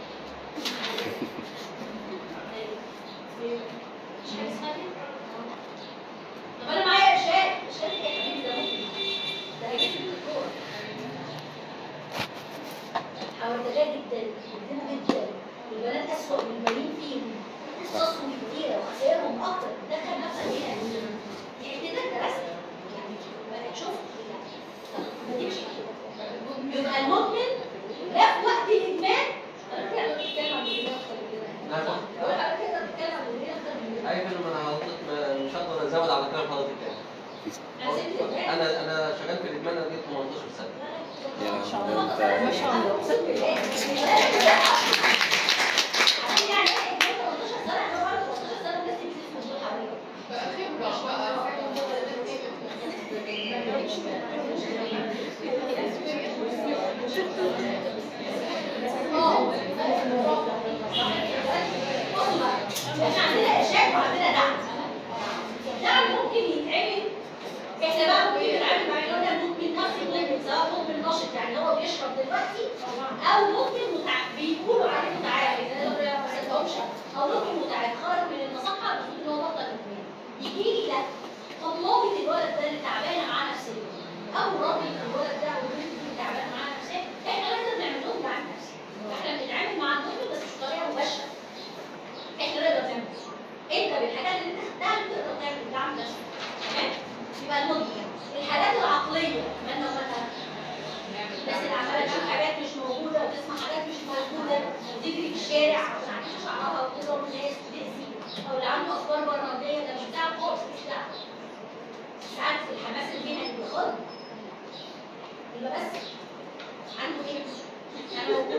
مش حاجه اسمها كده طب انا معايا ارشاد ارشاد ايه يا حبيبي ده ممكن ده هيجيب لي الدكتور حوادثات جدا جدا جدا والبنات اسوأ من البنين فيهم قصصهم كتيرة وخسائرهم أكتر دخل نفسك هنا يعني كده درست يعني بقى شفت لا طب ما دي مش كده. يبقى المدمن لا في وقت الإدمان أنا كده بتتكلم عن الإدمان أكتر من كده نعم. صح؟ بقول أنا كده بتتكلم عن الإدمان أكتر من كده اي فيلم انا غلطت ما- مش هقدر ازود على كلام حضرتك تاني أنا سبت الإدمان انا انا شغال في الادمان انا جيت 18 سنه يا ما شاء لهوي، الله ده ما انت شاء الله اقسم بالله عشان يعني ايه 18 سنه انا بعد 18 سنه الناس دي بتسمع حواليا احنا عندنا ارشاد وعندنا دعم الدعم ممكن يتعمل احنا بقى ممكن نتعامل مع اللي قلنا ممكن نفسي ممكن سواء ممكن نشط يعني هو بيشرب دلوقتي او ممكن متع... بيقولوا عليه متعافي ده ما صدقهمش او ممكن متعافي خرج من المصحه المفروض ان هو بطل ادمان يجي لي لا طب مامة الولد ده اللي تعبانه معاه نفسيا او راجل الولد ده او البنت دي اللي تعبانه معاه نفسيا احنا لازم نعمل لهم دعم نفسي احنا بنتعامل مع المدمن بس مش بطريقه مباشره احنا نقدر نعمل انت بالحاجات اللي انت خدتها تقدر تعمل دعم نفسي تمام يبقى المدمن الحاجات العقليه من مثلا الناس اللي عماله تشوف حاجات مش موجوده وتسمع حاجات مش موجوده وتجري في الشارع عشان عايشه شعرها وتضرب الناس وتأذي او اللي عنده افكار برمجيه ده مش بتاع خالص مش بتاع ساعات الحماس المهني بيخرج يبقى بس عنده ايه؟ انا موجود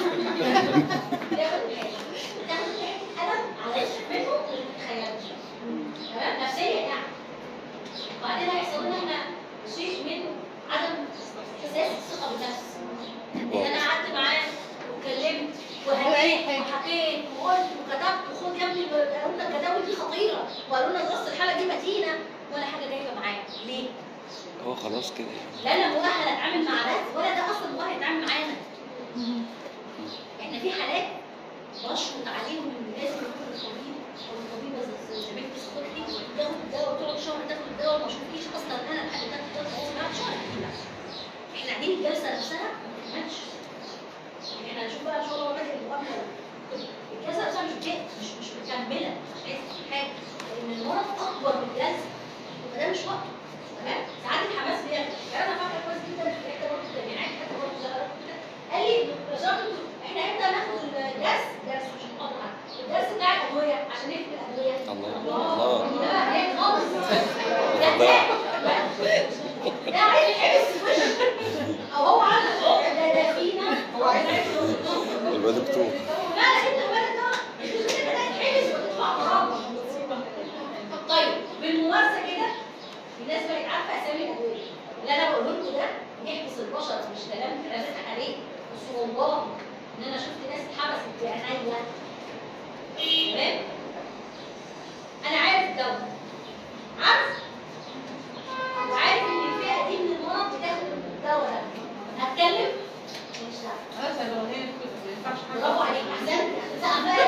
تاخد الحاجه تاخد حته قلم على منه اللي بتتخيلوش تمام نفسيا يعني وبعدين هيحصل لنا احنا شيء من عدم اساس الثقه بالنفس ان انا قعدت معاه واتكلمت وهديت وحكيت وقلت وكتبت وخد يا ابني قالوا لنا الجداول دي خطيره وقالوا لنا دراسه الحاله دي متينه ولا حاجه جايبه معايا ليه؟ هو خلاص كده لا انا مؤهل اتعامل مع ده ولا ده اصلا مؤهل يتعامل معانا احنا في حالات بشرط عليهم ان لازم يكون الطبيب او الطبيبه زي زميلتي الصبحي تاخد الدواء وتقعد شهر تاخد الدواء ما اشوفكيش اصلا انا لحد تاخد الدواء خلاص بعد شهر لا احنا قاعدين الجلسه نفسها ما تكملش يعني احنا هنشوف بقى ان شاء الله بدأ المقابله الجلسه نفسها مش بتاعت مش مش مكمله مش عايزه حاجه لان المرض اكبر من الجلسه يبقى ده مش وقته تمام ساعات الحماس بياخد يعني انا فاكره كويس جدا في حته برضه الجامعات حته برضه صغيره كده قال لي وزاره احنا امتى ناخد الدرس درس مش محاضره الدرس بتاع الادويه عشان نكتب الادويه الله الله ده بقى هيك خالص ده ده ده عايز يحبس في وشه او هو عنده عقده ده ده فينا هو عايز يحبس يبقى دكتور لا لا انت الولد ده مش كده ده يتحبس وتدفع غرامه طيب بالممارسه كده الناس بقت عارفه اسامي الادويه اللي انا بقوله لكم ده يحبس البشر مش كلام كلام بضحك عليه بس والله ان انا شفت ناس اتحبست بعينيا تمام انا عارف الدواء عارف وعارف ان الفئه دي من المرض بتاخد الدواء ده هتكلم مش دعوه برافو عليك احسنت لا بقى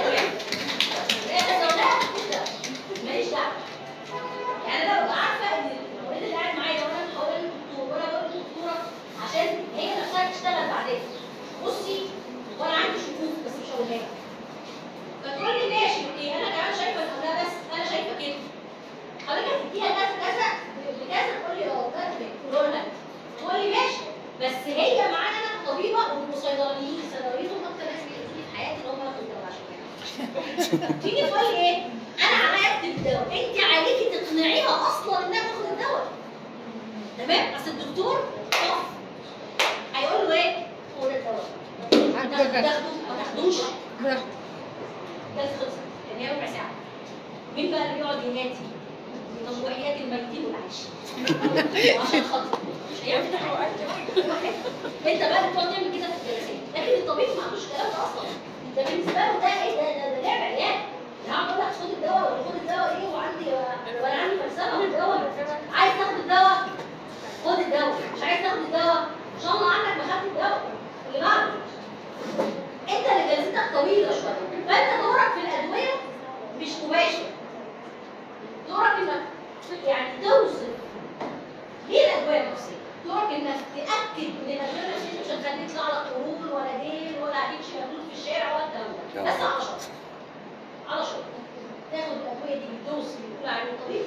احنا زودناها كده ماليش دعوه يعني انا ببقى عارفه ان المريض اللي قاعد معايا وانا بحاول الدكتور وانا بقول للدكتوره عشان هي نفسها تشتغل بعدين بصي وانا عندي شكوك بس مش هقولها لك فتقول لي ماشي اوكي انا كمان شايفه ان لا بس انا شايفه كده حضرتك هتديها كذا كذا بكذا تقول لي اه كذا تقول لك تقول لي ماشي بس هي معانا انا طبيبه وصيدليين صيدليتهم اكتر ناس بيأذوني في حياتي اللي هم ياخدوا الدواء عشان كده تيجي تقول لي ايه؟ انا عليا اكتب الدواء، انت عليكي تقنعيها اصلا انها تاخد الدواء. تمام؟ اصل الدكتور طف هيقول له ايه؟ خد الدواء. تاخده تاخده ما تاخدوش براحتك. بس خلصت يعني هي ربع ساعه. مين بقى اللي بيقعد ينادي؟ طب وحياة الميتين والعايشين. عشان خاطر مش هيعمل حاجه. انت بقى اللي بتقعد تعمل كده في الجلسات لكن الطبيب ما عندوش الكلام ده اصلا ده بالنسبه له ده ايه ده ده, ده لعب عيال انا هقعد اقول لك خد الدواء ولا خد الدواء ايه وعندي وانا عندي فلسفه في الدواء عايز تاخد الدواء خد الدواء مش عايز تاخد الدواء ان شاء الله عنك ما خدت الدواء اللي بعده انت اللي جلستك طويله شويه فانت دورك في الادويه مش مباشر دورك انك يعني توصف ليه الادويه النفسيه دورك انك تاكد ان الادويه النفسيه مش هتخليك يطلع لك قرون ولا دين ولا هتمشي مجنون في الشارع ولا الكلام ده بس على شرط على شرط تاخد الادويه دي بالدوز اللي بيقول عليه الطبيب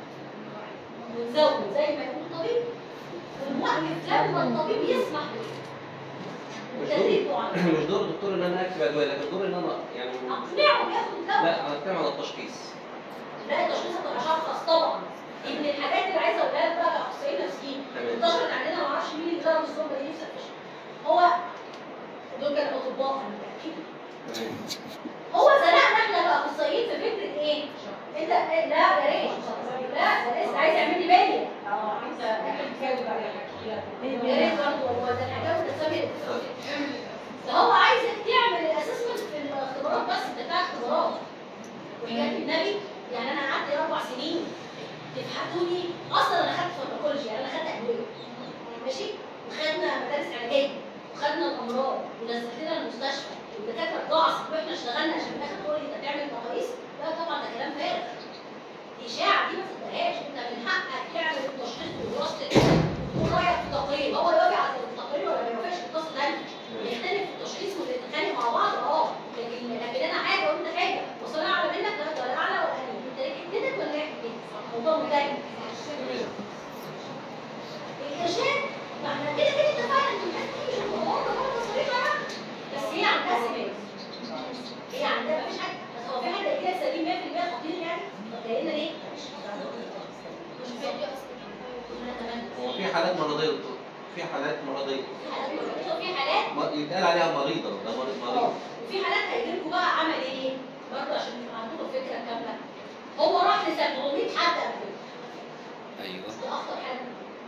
وتزود زي ما يقول الطبيب والمؤلف لما الطبيب يسمح به مش تدريب دور معين مش دور الدكتور ان انا اكتب ادويه لكن دور ان انا يعني اقنعه ياخد الدواء لا انا بتكلم على التشخيص لا التشخيص هتبقى شخص طبعا دي من الحاجات اللي عايزه اقولها لك بقى كاخصائيين نفسيين تمام. انتشرت عندنا ما اعرفش مين اللي جرب الصوره دي نفسي اكتشف هو دول كانوا اطباء انا متاكده هو زرعنا احنا كاخصائيين في فكره ايه؟ انت إيه؟ لا يا ريت لا ده لسه عايز يعمل لي باليه اه انت بتتكلم بقى يا ريت برضه والله ده الحاجات بتتسمي فهو عايزك تعمل الاسسمنت في الاختبارات بس انت بتاع اختبارات وحياة النبي يعني انا قعدت اربع سنين تفحتوني اصلا انا خدت فارماكولوجي يعني انا خدت ادويه ماشي وخدنا مدارس علاجيه وخدنا الامراض ونزلت لنا المستشفى والدكاتره ضعف واحنا اشتغلنا عشان في الاخر تقول لي انت تعمل مقاييس لا طبعا ده كلام فارغ الاشاعه دي ما تصدقهاش انت من حقك تعمل التشخيص ودراسه وتقول رايك في التقرير هو يوافق على التقرير ولا ما يوافقش في قصه ثانيه نختلف في التشخيص ونتخانق مع بعض اه لكن لكن انا حاجه وانت حاجه اصل انا اعلى منك لا ولا اعلى ولا اقل انت ليك حتتك ولا ليك حتتك الموضوع منتهي الارشاد ما احنا كده كده اتفقنا ان الناس دي مش الامور برضه صريحه بس هي عندها سمات هي عندها مفيش حاجه بس هو في حد كده سليم 100% خطير يعني طب جايين ليه؟ مش فاهم هو في حالات مرضيه دكتور في حالات مرضيه في حالات ما- يتقال عليها مريضه ده مريض مريض وفي حالات هيجيلكوا بقى عمل ايه؟ برضه عشان يبقى عندكم فكره كامله هو راح ل 700 حد قبل كده ايوه دي اخطر حاجه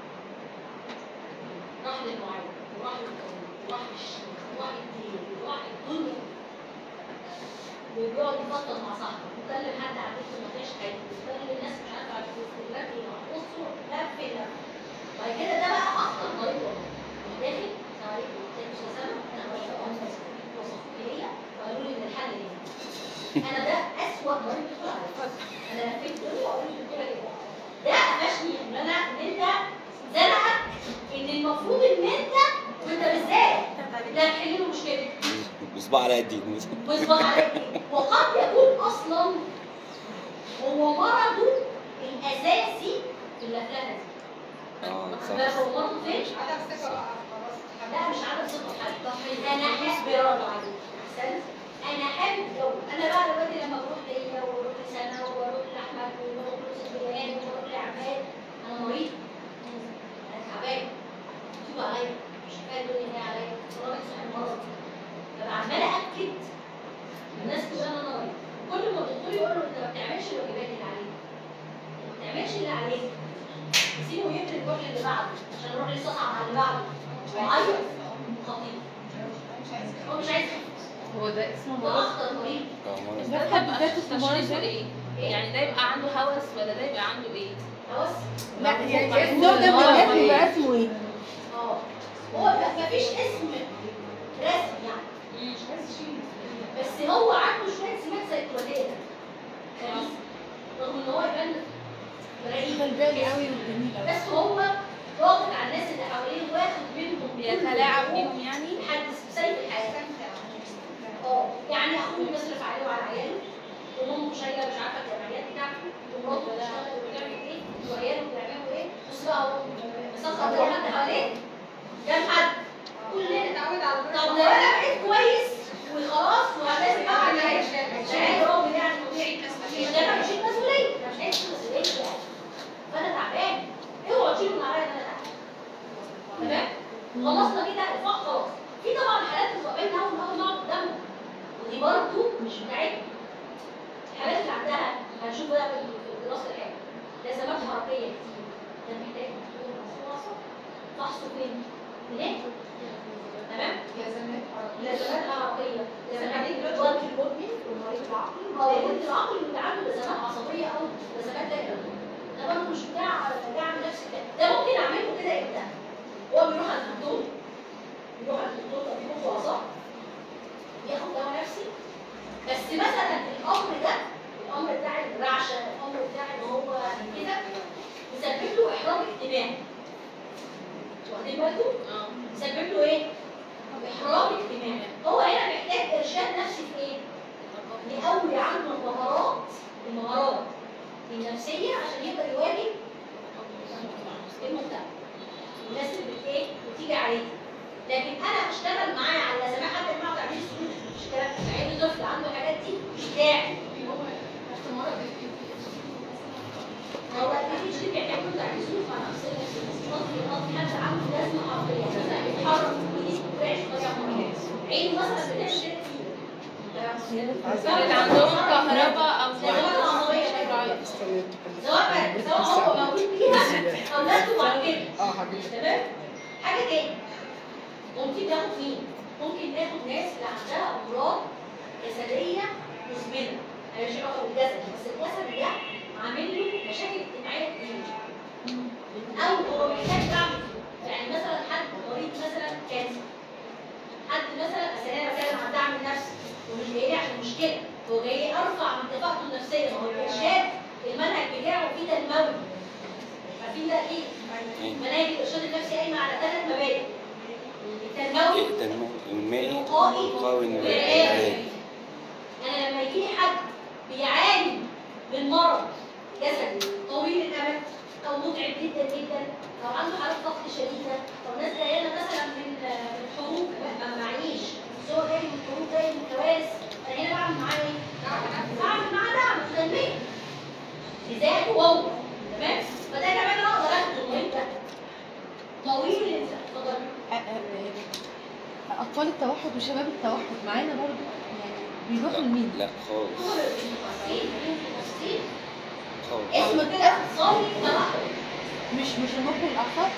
راح للمعين وراح للقانون وراح للشيخ وراح للدين وراح للدنيا وبيقعد يفضل مع صاحبه ويكلم حد على الفيس ما فيش حاجه ويكلم الناس مش عارفه على الفيس لف بصوا لف لف بعد كده ده بقى اخطر مريض والله داخل السلام عليكم ازيك يا استاذ سلمى انا مريض وصفتي ليا وقالوا لي ان الحل ايه انا ده اسوأ مريض يدخل على الفيس انا لفيت الدنيا وقالوا لي الدكتوره كده ده قفشني ان انا ان انت زرعك ان المفروض ان انت وانت بالذات ده هتحل له مشكله بصباع على قدي ويصبح عليك وقد يكون اصلا هو مرضه الاساسي في اللفلفه دي اه واخد بالك صح هو مرضه فين؟ عدم ثقة خلاص لا مش عدم ثقه في حد انا حابب برافو عليك احسنت انا حابب جو انا بقى دلوقتي لما بروح ليا وبروح لسنه وبروح لاحمد وبروح لسفيان وبروح لعماد انا مريض انا تعبان مكتوب عليا مش كفايه الدنيا هي عليا راجل صاحب مرض فبقى عماله اكد الناس كلها ان انا مريض كل ما الدكتور يقول له انت ما بتعملش الواجبات اللي عليك ما بتعملش اللي عليك سيبه يفرد يروح للي بعده عشان يروح يستصعب على اللي بعده وعيط خطير هو مش عايز يحفظ هو ده اسمه ده مرض اخطر مريض اه مرض. ده في حد ذاته اسمه مرض تشخيصه ده؟ ايه؟ يعني ده يبقى عنده هوس ولا ده يبقى عنده ايه؟ خلاص لا يعني بعدين النوع ده هو بجد إيه؟ بيبقى اسمه ايه؟ اه هو ما فيش اسم رسمي يعني بس هو عنده شويه سمات سيكولوجيه خبيثه رغم ان هو يبان رقيق غلبان قوي وجميل قوي بس هو ضاغط على الناس اللي حواليه واخد منهم كل بيتلاعب حقوق بيهم يعني؟ لحد سيف الحياه اه يعني اخوه بيصرف عليه وعلى عياله وامه شايله مش عارفه الجمعيات بتاعته ومراته بتشتغل وبتعمل ايه وعياله بيعملوا ايه بص بقى هو مسخر كل حد حواليه كام حد كلنا اتعود على طب لو انا بقيت كويس وخلاص وهلازم بقى انا عايش عادي راجل يعني طبيعي ده انا مش مسؤوليه انا مش عايز مسؤوليه يعني فانا تعبان اوعوا تشيلوا من عليا ان انا تعبان تمام خلصنا كده الفاق خلاص في طبعا حالات بتقابلنا اول ما اول نقعد قدامها ودي برضه مش بتاعتنا الحالات اللي عندها هنشوف بقى في في دراسه الحاجه لازمات حركيه كتير ده محتاج دكتور مخصوص فحصه فين؟ هناك هو بيروح عند الدكتور بيروح عند الدكتور طبيب مخ واعصاب ياخد دواء نفسي بس مثلا الامر ده الامر بتاع الرعشه الامر بتاع ان هو كده يسبب له احراج اجتماعي واخدين بالكم؟ يسبب له ايه؟ احراج اجتماعي هو هنا محتاج ارشاد نفسي في ايه؟ يقوي عنه المهارات المهارات النفسيه عشان يقدر يواجه المجتمع الناس اللي بت ايه بتيجي عليه لكن انا اشتغل معاه على زمان حتى المعهد تعمير السلوك مش كلام عيني طفل عنده الحاجات دي مش داعي هو البي اتش دي بيعملوا تعمير سلوك مع نفس الناس قصدي قصدي حد عنده لازمه عقليه مثلا بيتحرك بايده ويعيش بطريقه معينه عينه مثلا بتعمل كده اللي عندهم كهرباء او لازمات عضويه سواء سواء هو مولود بيها او نفسه بعد كده اه حبيبي تمام حاجه تاني ممكن ناخد مين ممكن ناخد ناس اللي عندها امراض جسديه مزمنه انا مش علاقه بالجسد بس الجسد ده عامل له مشاكل اجتماعيه كتير او هو محتاج دعم يعني مثلا حد مريض مثلا كانسر حد مثلا أصل انا بتكلم عن الدعم النفسي ومش جاي لي عشان مشكله هو جاي ارفع من كفاءته النفسيه ما هو الارشاد المنهج بتاعه فيه تنموي عارفين ده ايه؟ مناهج الارشاد النفسي قايمه على ثلاث مبادئ التنموي التنمو المائي الوقائي القوي والعلاجي انا لما يجي لي حد بيعاني من مرض جسدي طويل الامد او متعب جدا جدا او عنده حالات ضغط شديده او ناس جايه لنا مثلا من من حروب ما معيش سواء جاي من حروب جاي من كوارث انا هنا بعمل معاه ايه؟ بعمل معاه دعم وتنميه لذاته هو تمام؟ فده كمان انا اقدر اخده مهم ده طويل الانسان اتفضل اطفال التوحد وشباب التوحد معانا برضو يعني بيروحوا لمين؟ لا خالص دول المختصين المختصين خالص اسم كده اختصاري توحد مش مش المخ والاعصاب؟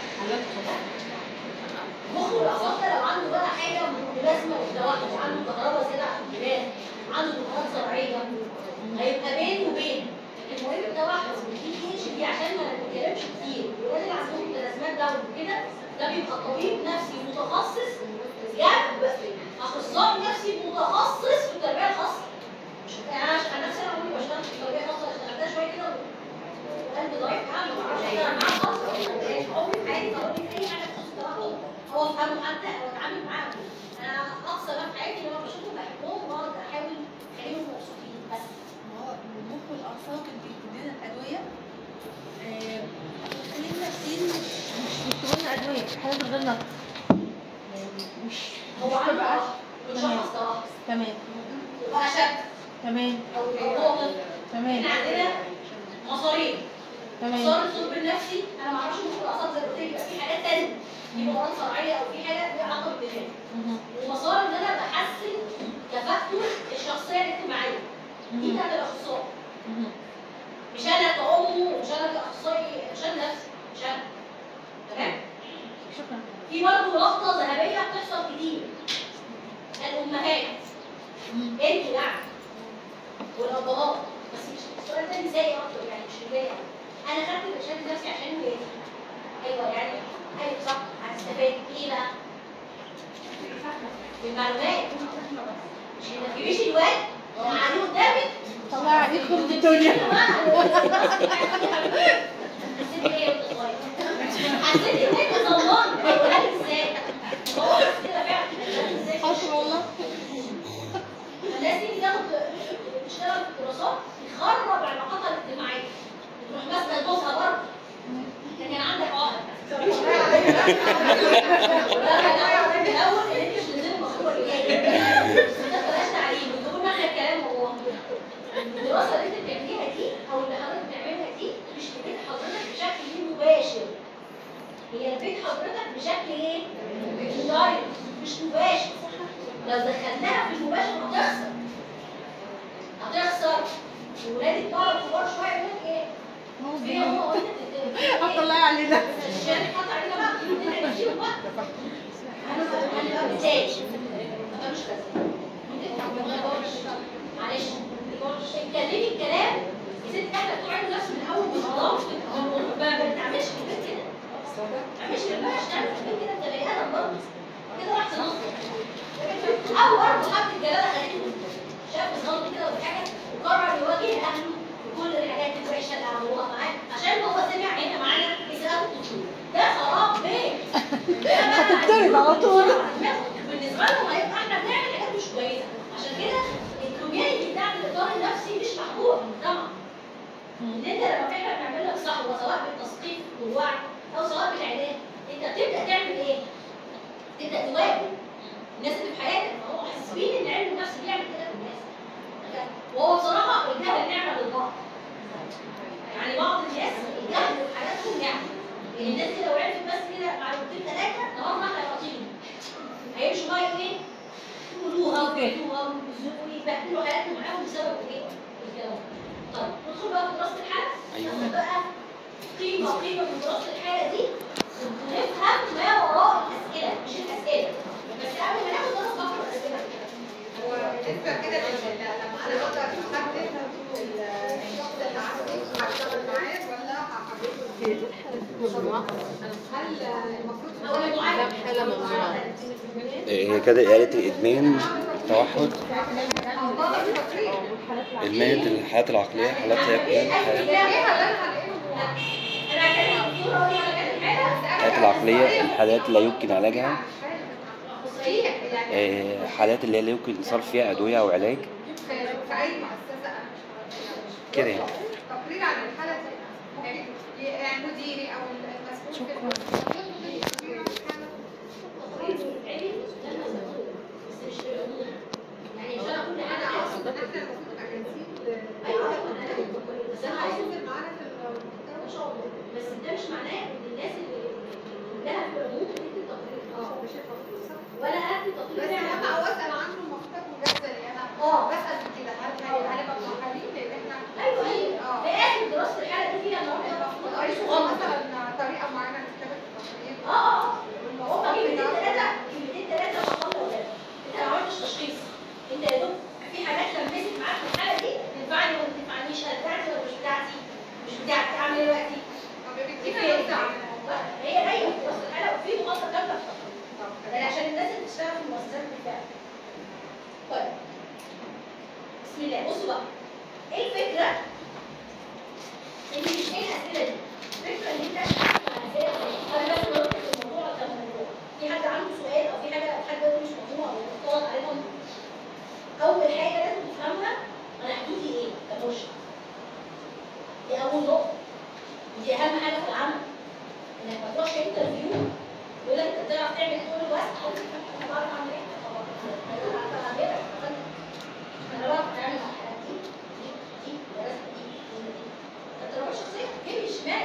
مخ والاعصاب ده لو عنده بقى حاجه ملازمه للتوحد عنده كهرباء زياده عن الدماغ عنده دماغات زرعيه هيبقى بين وبين لكن مهم التوحد والدي اتش دي عشان ما نتكلمش كتير الولاد اللي عندهم متلازمات داون وكده ده بيبقى طبيب نفسي متخصص جنب اخصائي نفسي متخصص في التربيه الخاصه مش يعني انا عشان نفسي انا عمري ما اشتغلت في التربيه الخاصه اشتغلتها شويه كده وقلبي ضعيف يعني ما اعرفش اشتغل معاه خاصه عمري في حياتي ما قلت اي حاجه تخص التوحد هو افهمه حتى او اتعامل معاهم انا اقصى ما في حياتي ان انا بشوفهم بحبهم واقعد احاول اخليهم مبسوطين بس ما هو المخ والاعصاب اللي بيدينا الادويه آه، خلينا نفسيين مش مش بيكتبوا لنا ادويه حاجه من غير نقد يعني مش هو مش عنده بقى مشخص توحد تمام يبقى شك تمام او هو طفل تمام احنا عندنا مصاريف تمام مسار الطب النفسي انا ما اعرفش ممكن الاعصاب زي ما قلت لك يبقى في حاجات تانية في مرض فرعيه او في حاجه ليها علاقه بالدماغ مهم. ومسار ان انا بحسن كفاءته الشخصيه الاجتماعيه دي بتاعت الاخصائي مهم. مش انا كأم مش انا كاخصائي مش انا نفسي مش انا تمام شكرا في برضه لقطه ذهبيه بتحصل كتير الامهات انت يعني والابهات بس مش السؤال ده نسائي اكتر يعني مش رجالي يعني. انا خدت الارشاد النفسي عشان ولادي ايوه يعني ايوه صح هتستفاد ايه بقى؟ بالمعلومات مش ما تجيبيش الواد اللي عليه قدامك طلع عليك خرب الدنيا حسيت ايه وانت صغير؟ حسيت ان انت ظلمان هيقولها لك ازاي؟ هو بس كده فعلا هيقولها لك ازاي؟ حصل والله الناس دي تاخد تشتغل في الدراسات يخرب علاقاتها الاجتماعيه تروح ماسكه جوزها برضه انت كان عندك عقد لا لا من الاول ان انت مش تنزلي المخطوبه اللي جايه بس ده بلاش تعليم بتقول معنى الكلام هو الدراسه اللي انت بتعمليها دي او اللي حضرتك بتعملها دي مش في بيت حضرتك بشكل مباشر هي البيت حضرتك بشكل ايه؟ دايركت مش مباشر لو دخلناها في المباشر هتخسر هتخسر ولادك بقى كبار شويه يقول لك ايه؟ في هو هو انت بت- هطلعي علينا الشارع حط علينا بقى كلمتين عايشين بقى هنبقى هنبقى مزاج ده مش كذا معلش اتكلمي الكلام يا ست احنا بتوع علم نفس من اول ما خلاص ما بنعملش في البيت كده ما بنعملش في البيت اشتغل في البيت كده على طول بالنسبه لهم هيبقى احنا بنعمل حاجات مش كويسه عشان كده الكوميونتي بتاع الاطار النفسي مش محبوب في المجتمع ان انت لما فعلا بنعمل لك صحوه سواء بالتثقيف والوعي او سواء بالعلاج انت بتبدا تعمل ايه؟ تبدا تواجه الناس اللي في حياتك ما هو حاسبين ان علم النفس بيعمل كده في الناس وهو بصراحه الجهل نعمه للبعض يعني بعض الناس الجهل في حياتهم نعمه يعني الناس دي لو عرفت بس كده معلومتين ثلاثه نهارنا هيعطيهم هيمشوا بقى ايه؟ يقولوها ويقولوها ويبهدلوا حياتهم معاهم بسبب ايه؟ الكلام طيب ندخل بقى في دراسه الحاله أيوة. ناخد بقى قيمه قيمه من دراسه الحاله دي ونفهم ما وراء الاسئله مش الاسئله بس قبل ما ناخد دراسه فقره الاسئله هو بالنسبه كده لل- لما انا بقدر احدد الشخص اللي عنده هشتغل معاه ولا هحدده هل المفروض هو المعالج هي كده إعادة الإدمان التوحد إدمان الحالات العقلية حالات زي الإدمان انا هكلم الدكتوره اقول لها انا كاتب حاله الحالات العقلية الحالات لا يمكن علاجها صحيح يعني آه، حالات اللي هي لا يمكن صرف فيها أدوية أو علاج في اي مؤسسه انا مش عارفة. كده يعني تقرير عن الحاله دي يعني يعني مديري او المسؤول في المؤسسة يطلب تقرير عن الحالة. بس مش في العموم يعني مش انا كل حاجه انا عايزة- اقصد ان احنا المفروض نبقى جاهزين ل- ايوه انا بس انا عايزه هينزل معانا في المحتوى ان شاء الله بس ده مش معناه ان الناس اللي اللي كلها في العموم بتدي تقرير اه مش المفروض صح ولا ادي تقرير بس يعني لما اوقات انا عنده محتوى مجزء انا اه بسال كده هل هل- هنبقى مؤهلين لان احنا ايوه ايوه اه في اخر دراسه الحاله دي فيها نوع من المفروض التقرير ايش صغنن مثلا طريقه معينه لكتابه التقرير اه اه هما كلمتين ثلاثه كلمتين ثلاثه بطلوا قدام انت ما عملتش تشخيص انت يا دوب في حاجات لمست معاك في الحاله دي تنفعني ولا ما تنفعنيش انا بتاعتي ولا مش بتاعتي مش بتاعتي اعمل ايه دلوقتي؟ طب دي بتدينا فين؟ نبذه عن هي هي دراسه الحاله وفي مخطط كامله في التقرير ده عشان الناس اللي بتشتغل في المؤسسات بالفعل. طيب بسم الله بصوا بقى ايه الفكره؟ ان مش ايه الاسئله دي؟ الفكره ان انت اسئله انا بس بلخص الموضوع كموضوع في حد عنده سؤال او في حاجه حد دلوقتي مش مفهومه او مختلط عليهم اول حاجه لازم تفهمها انا حدودي ايه كمرشد دي اول نقطه دي اهم حاجه في العمل انك ما تروحش انترفيو يقول لك انت بتعرف تعمل ايه تقول له بس انا بعرف اعمل ايه انا بعرف اعمل انا بعرف اتعامل مع الحالات دي دي دي درست دي دي دي التجربه الشخصيه جيب الشمال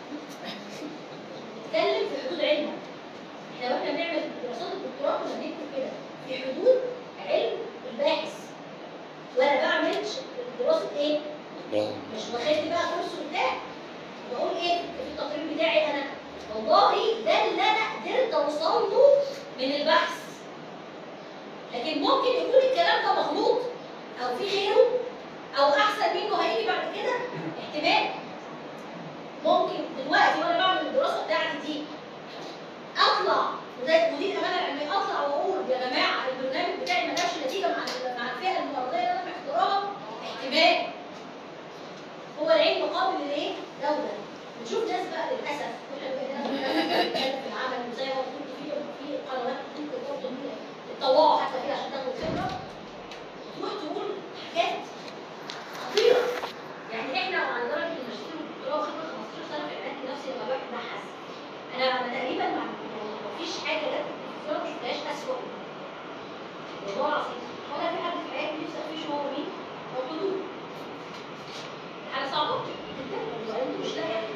اتكلم في حدود علمك احنا واحنا بنعمل دراسات الدكتوراه كنا بنكتب كده في حدود علم الباحث وانا بعملش دراسه ايه؟ مش واخدت بقى كورس وبتاع بقول ايه في التقرير بتاعي انا والله ده اللي انا قدرت اوصل له من البحث لكن ممكن يكون الكلام ده مغلوط او في غيره او احسن منه هيجي بعد كده احتمال ممكن دلوقتي وانا بعمل الدراسه بتاعتي دي اطلع وده مدير امانه العلميه اطلع واقول يا جماعه البرنامج بتاعي ما جابش نتيجه مع مع الفئه المرضيه اللي انا محتاراها احتمال هو العلم قابل لايه؟ دوله بنشوف ناس بقى للاسف واحنا بقينا بنتكلم في العمل وزي ما قلت في في قنوات ممكن برضه تتطوعوا حتى فيها عشان تاخدوا خبره تروح تقول حاجات خطيره يعني احنا على درجه الماجستير والدكتوراه وخبره 15 سنه في العلاج النفسي لما الواحد بحث انا أنا تقريبا ما يعني مفيش حاجه جت في الدكتوراه ما شفتهاش اسوء والله العظيم ولا في حد في حياتي نفسي اقفش هو مين؟ هو الحدود حاجه صعبه جدا وبعدين مش لاقي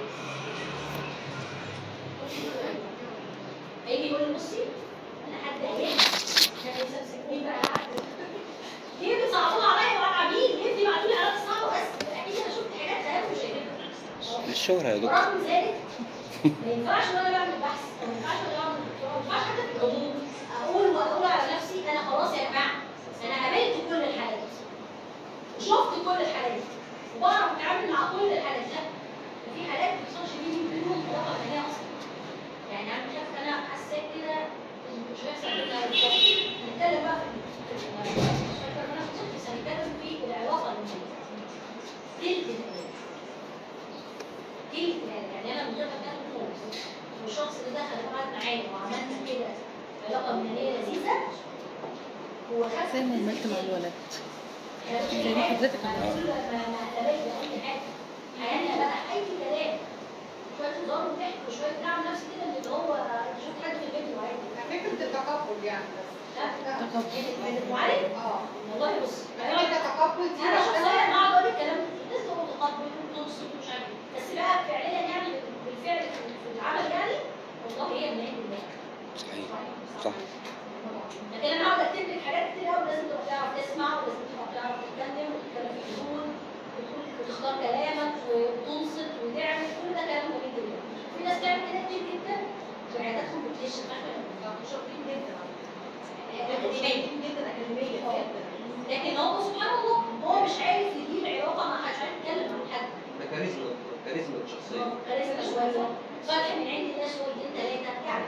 هيجي يقول لي بصي انا حد قايل كان يسمسك مين بقى ليه بتصعبوها عليا وانا عميل ليه بتبعتوا لي علامات صعبه بس اكيد انا شفت حاجات خيال مش شايفها للشهرة يا دكتور ورغم ذلك ما ينفعش وانا بعمل بحث او ما ينفعش وانا بعمل دكتوراه ما ينفعش حتى في العموم اقول واقول على نفسي انا خلاص يا جماعه انا قابلت كل الحالات وشفت كل الحالات وبعرف اتعامل مع كل الحالات لا في حالات ما بتحصلش دي منهم طبعا هي اصلا يعني انا شايف انا حسيت كده إن مش هيحصل كده بالظبط هنتكلم بقى في في- مش فاكره ان انا كنت بس هنتكلم في العلاقه الماليه دي الالتزام دي الالتزام يعني انا من غير ما اتكلم خالص والشخص اللي دخل وقعد معايا وعملنا كده علاقه مهنيه لذيذه وخدت زي ما عملت مع الولد زي ما حضرتك عملت حياتنا بقى اي كلام شويه هزار وضحك وشويه دعم نفسي كده من اللي هو شوف حد في البيت وعادي فكرة التقبل يعني بس لا تقبل. كانت معالج اه والله بص يعني هو التقبل دي انا شخصيا لوحدها اقعد اقول الكلام ده الناس تقول متقبل وتنصت ومش عارف إيه. بس بقى فعليا يعني بالفعل في العمل يعني والله هي من عند الله صحيح صح لكن انا اقعد اكتب لك حاجات كتير قوي لازم تبقى تعرف تسمع ولازم تبقى تعرف تتكلم وتتكلم في حدود وتقول وتختار كلامك وتنصت وتعمل كل ده كلام جميل جدا في ناس بتعمل كده كتير جدا وعياداتهم بتكتشف احنا شاطرين جدا اكاديميا جدا اكاديميا لكن هو سبحان الله هو مش عارف يجيب علاقه مع حد مش عارف يتكلم مع حد ده كاريزما كاريزما شخصيه كاريزما شويه صالح من عند الله شويتين ثلاثه يعني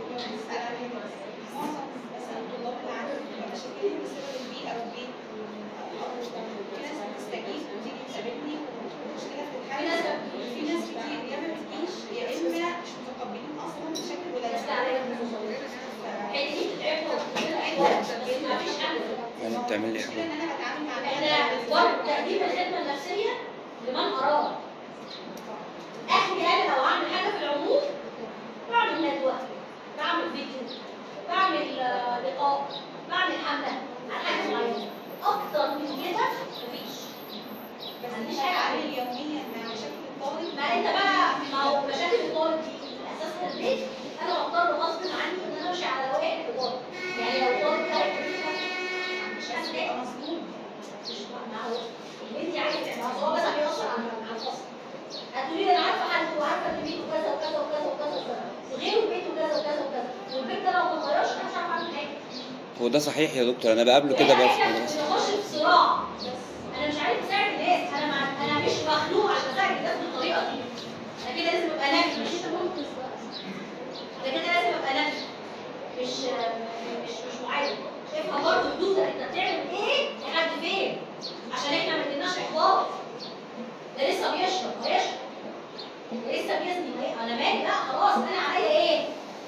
معظم مثلا الطلاب اللي عندي بتبقى مشاكلهم بسبب البيئة والبيت أو في ناس بتستجيب وتيجي تقابلني والمشكلة في بتتحل ناس في ناس كتير يا ما بتجيش يا إما مش متقبلين أصلا بشكل بس قليل عليها هي دي بتتعبنا وبتتعبنا بس ما فيش حل يعني بتعمل لي المشكلة حاجه إن أنا بتعامل مع احنا برضه تقديم الخدمه النفسيه لمن اراد احكي انا لو اعمل حاجه في العموم بعمل ندوه بعمل فيديو بعمل آه، لقاء بعمل حمله على حاجه معينه اكتر من كده مفيش بس ما عنديش مش حاجه هتعامل اعملها يوميا مع مشاكل الطالب ما انت بقى ما هو مشاكل الطالب دي اساسها البيت انا بضطر غصب عني ان انا امشي على روائح الاداره يعني لو الطالب ده مش هتلاقي مظلوم مش ما هو اللي انت عايزه ما هو بس بيأثر على على الفصل هتقولي لي انا عارفه حد وعارفه ان بيته كذا وكذا وكذا وكذا وكذا وغيره بيته كذا وكذا وكذا والبيت ده لو ما اتغيرش انا مش عارفه اعمل حاجه هو ده صحيح يا دكتور انا بقابله كده بقى في احنا المدرسه بنخش في صراع انا مش عارف اساعد الناس انا مع... انا مش مخلوق عشان اساعد الناس بالطريقه دي انا كده لازم ابقى نبي مش انا كده لازم ابقى نبي مش مش مش معين افهم برضه حدودك انت بتعمل ايه لحد فين عشان احنا ما اديناش احباط ده لسه بيشرب هيشرب ده لسه بيزني ما- انا مالي بقى خلاص انا عليا ايه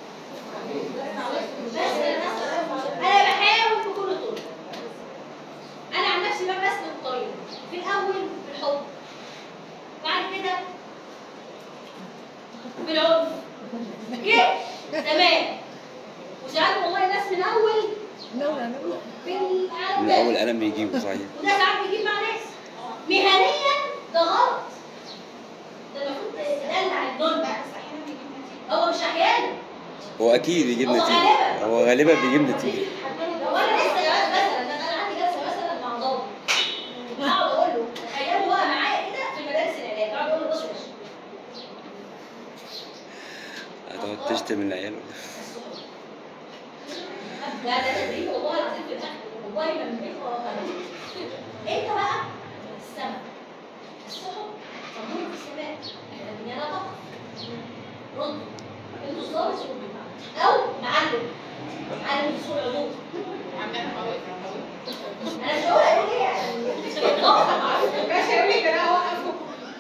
بس انا بحاول بكل الطرق انا عن نفسي بقى بسلك الطريق في الاول بالحب بعد كده بالعنف كده تمام وساعات والله ناس من اول في العالم من ده. اول قلم بيجيبه صحيح وده ساعات بيجيب مع ناس مهنيا ده غلط ده المفروض تدلع الدنيا بس أحيانا بيجيب نتيجة هو مش احيانا هو اكيد بيجيب هو نتيجه غالبا. هو غالبا بيجيب نتيجه لو انا لسه جواز مثلا انا أنا عندي جلسه مثلا مع ضابط اقعد اقول له تخيلوا بقى معايا كده في مدارس العلاج اقعد اقول له بص يا باشا هتقعد تشتم العيال لا ده تدريب والله العظيم في الاخر والله ما من انت بقى السماء السحب تنور في السماء الدنيا لا تقف ردوا انتوا الظابط ردوا او معلم معلم اصول علوم انا مش هقول اقول ايه يعني طبعا معروف ماشي يا وليد أنا هوقفه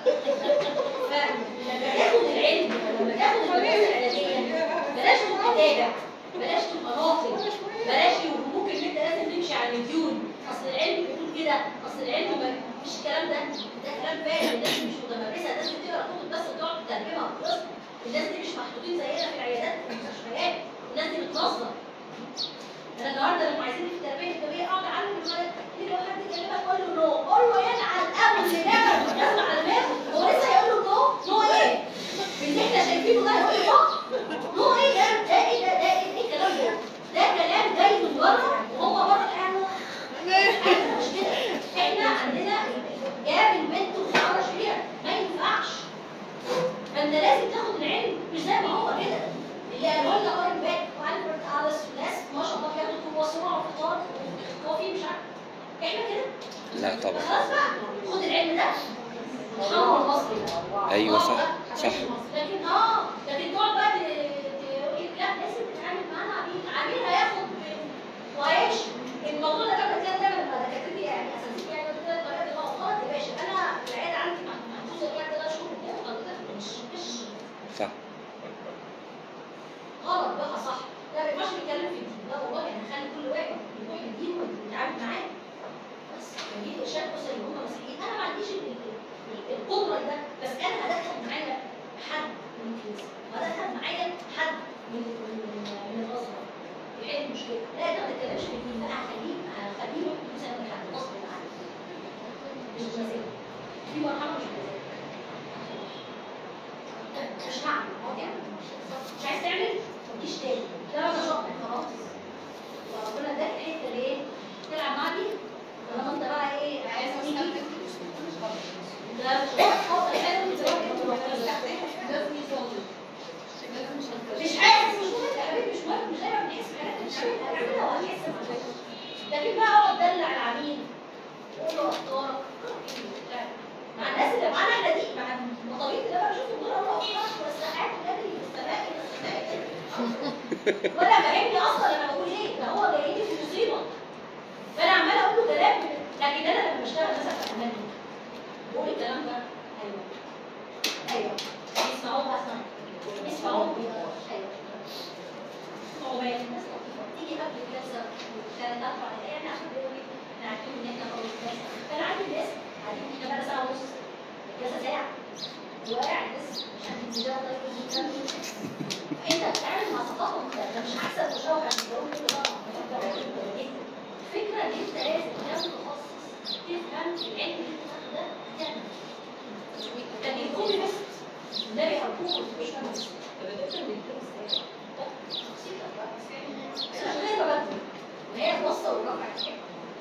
فلما تاخد العلم لما تاخد المدرسه العلاجيه بلاش تتابع بلاش تبقى ناقد بلاش يوهموك ان انت لازم تمشي على الديون اصل العلم بيقول كده اصل العلم ما فيش الكلام ده ده كلام فارغ الناس دي مش متمرسه الناس بتقرا كتب بس بتقعد تترجمها وخلاص الناس دي مش محطوطين زينا في العيادات وفي المستشفيات الناس دي بتنظم انا النهارده لما عايزين في التربيه التربيه اقعد اعلم الولد ليه لو حد كلمك قول له نو قول له يلعن ابو اللي نعمل بالجزمه على دماغه هو لسه هيقول له نو نو ايه؟ اللي احنا شايفينه ده هيقول له نو نو ايه ده؟ ده ايه ده؟ ده ايه إيه الكلام ده؟ ده كلام جاي من بره وهو بره الحياه احنا مش كده احنا عندنا جاب البنت وشعرها شريع ما ينفعش فانت لازم تاخد العلم مش زي ما هو كده اللي قالوا لنا قرن باك والبرت ادرس ناس ما شاء الله بياخدوا كتب وصناعه وفطار وفي مش عارف احنا كده لا طبعا خلاص بقى خد العلم ده الحمر المصري ده أيوة صح، اقعد بقى صح. عشان المصري. لكن اه لكن تقعد بقى ت- تقول لك لا لازم تتعامل معانا عميل عميل هياخد وهيعيش الموضوع ده كان كده دايما لما دكاترتي يعني اساتذتي يعني قلت لها الطريقه دي بقى غلط يا باشا انا العياده عندي محجوزه فيها ثلاث شهور كده حضرتك مش مش صح غلط بقى صح لا ما ينفعش نتكلم في دي لكن بقى اقعد دلع العميل واقول له افكارك مع الناس اللي معانا احنا دي مع المطابيق اللي انا بشوفهم دول اقول له افكارك بس قاعد بجري في السماء السماء ولا فاهمني اصلا انا بقول ايه ده هو جاي لي في مصيبه فانا عماله اقول له كلام لكن انا لما بشتغل مثلا في امان بقول الكلام ده ايوه ايوه اسمعوا بقى اسمعوا اسمعوا ايوه اسمعوا بقى الناس لطيفه تيجي قبل الجلسه ثلاث اربع دقايق احنا عارفين بيقولوا ايه احنا عارفين ان احنا اول الجلسه فانا عارف الناس قاعدين احنا بقى ساعه ونص الجلسه ساعه وقاعد بس مش عارفين ده طيب انت بتتعامل مع ثقافه مختلفه مش احسن مشوه عن الجو كده بقى الفكره ان انت لازم تكون متخصص تفهم العلم اللي انت بتاخده ده تعمل لكن يكون بس ده يحبوه مش فاهم بس هي الوصفه والرفع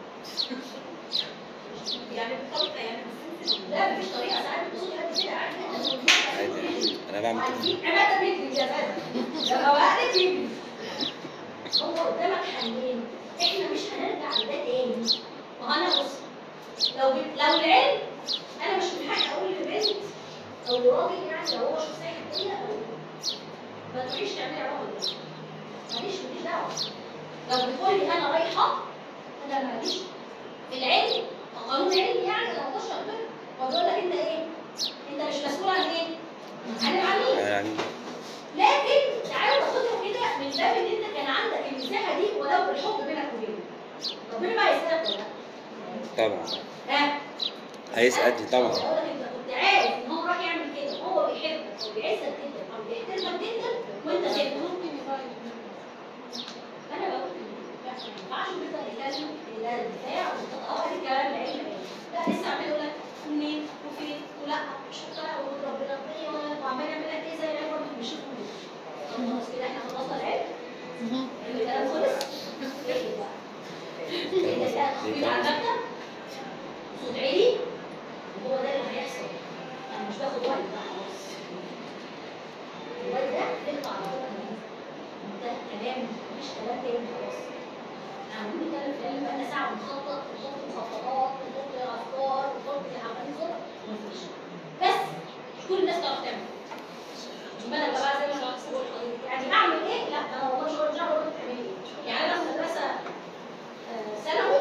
يعني بالطريقه يعني لا مفيش طريقه ساعات بتصير قد كده عادي عادي انا بعمل كده عايزين عماده بيجري يا فندم لما وقعت يجري هو قدامك حلين احنا مش هنرجع لده تاني ما هو انا بص لو لو العلم انا مش من حقي اقول لبنت او لراجل يعني لو هو شخصيه حقيقيه او ما تروحيش تعملي عمل ماليش ماليش دعوه لو بتقولي انا رايحه انا ماليش العلم قانون علمي يعني لو تشرح منه وبقول لك انت ايه؟ انت مش مسؤول عن ايه؟ عن العميل يعني لكن تعالوا ناخدها كده من باب ان انت كان عندك المساحه دي ولو بالحب بينك وبينه ربنا بقى يسالك ولا لا؟ طبعا ها؟ هيسألني طبعا يقول لك انت كنت عارف ان هو راح يعمل كده هو بيحبك او بيعزك جدا او بيحترمك جدا وانت سايبه انا بقول لا ما ينفعش تفضل تتكلم الى الدفاع اه ادي الكلام العلمي لا لسه عمال يقول لك منين وفين ولا مش مقتنع وقول ربنا ايه وعمال يعمل لك ايه زي العيال برضه بيشوفوا طب خلاص كده احنا خلصنا العلم الكلام خلص ايه بقى؟ ايه ده بقى؟ تخبيط على المكتب صوت عالي وهو ده اللي هيحصل انا مش باخد وقت بقى خلاص الوقت ده نقطع على طول ده كلام مفيش كلام تاني خلاص احنا عمالين نتكلم في العلم بقالنا ساعه بنخطط ونحط مخططات ونحط افكار ونحط عمالين صوت مفيش بس مش كل الناس تعرف تعمل ثم انا بقى زي ما انا بقول لحضرتك يعني اعمل ايه؟ لا انا والله مش مش عارفه اقول لك تعملي ايه يعني انا في مدرسه آه، ثانوي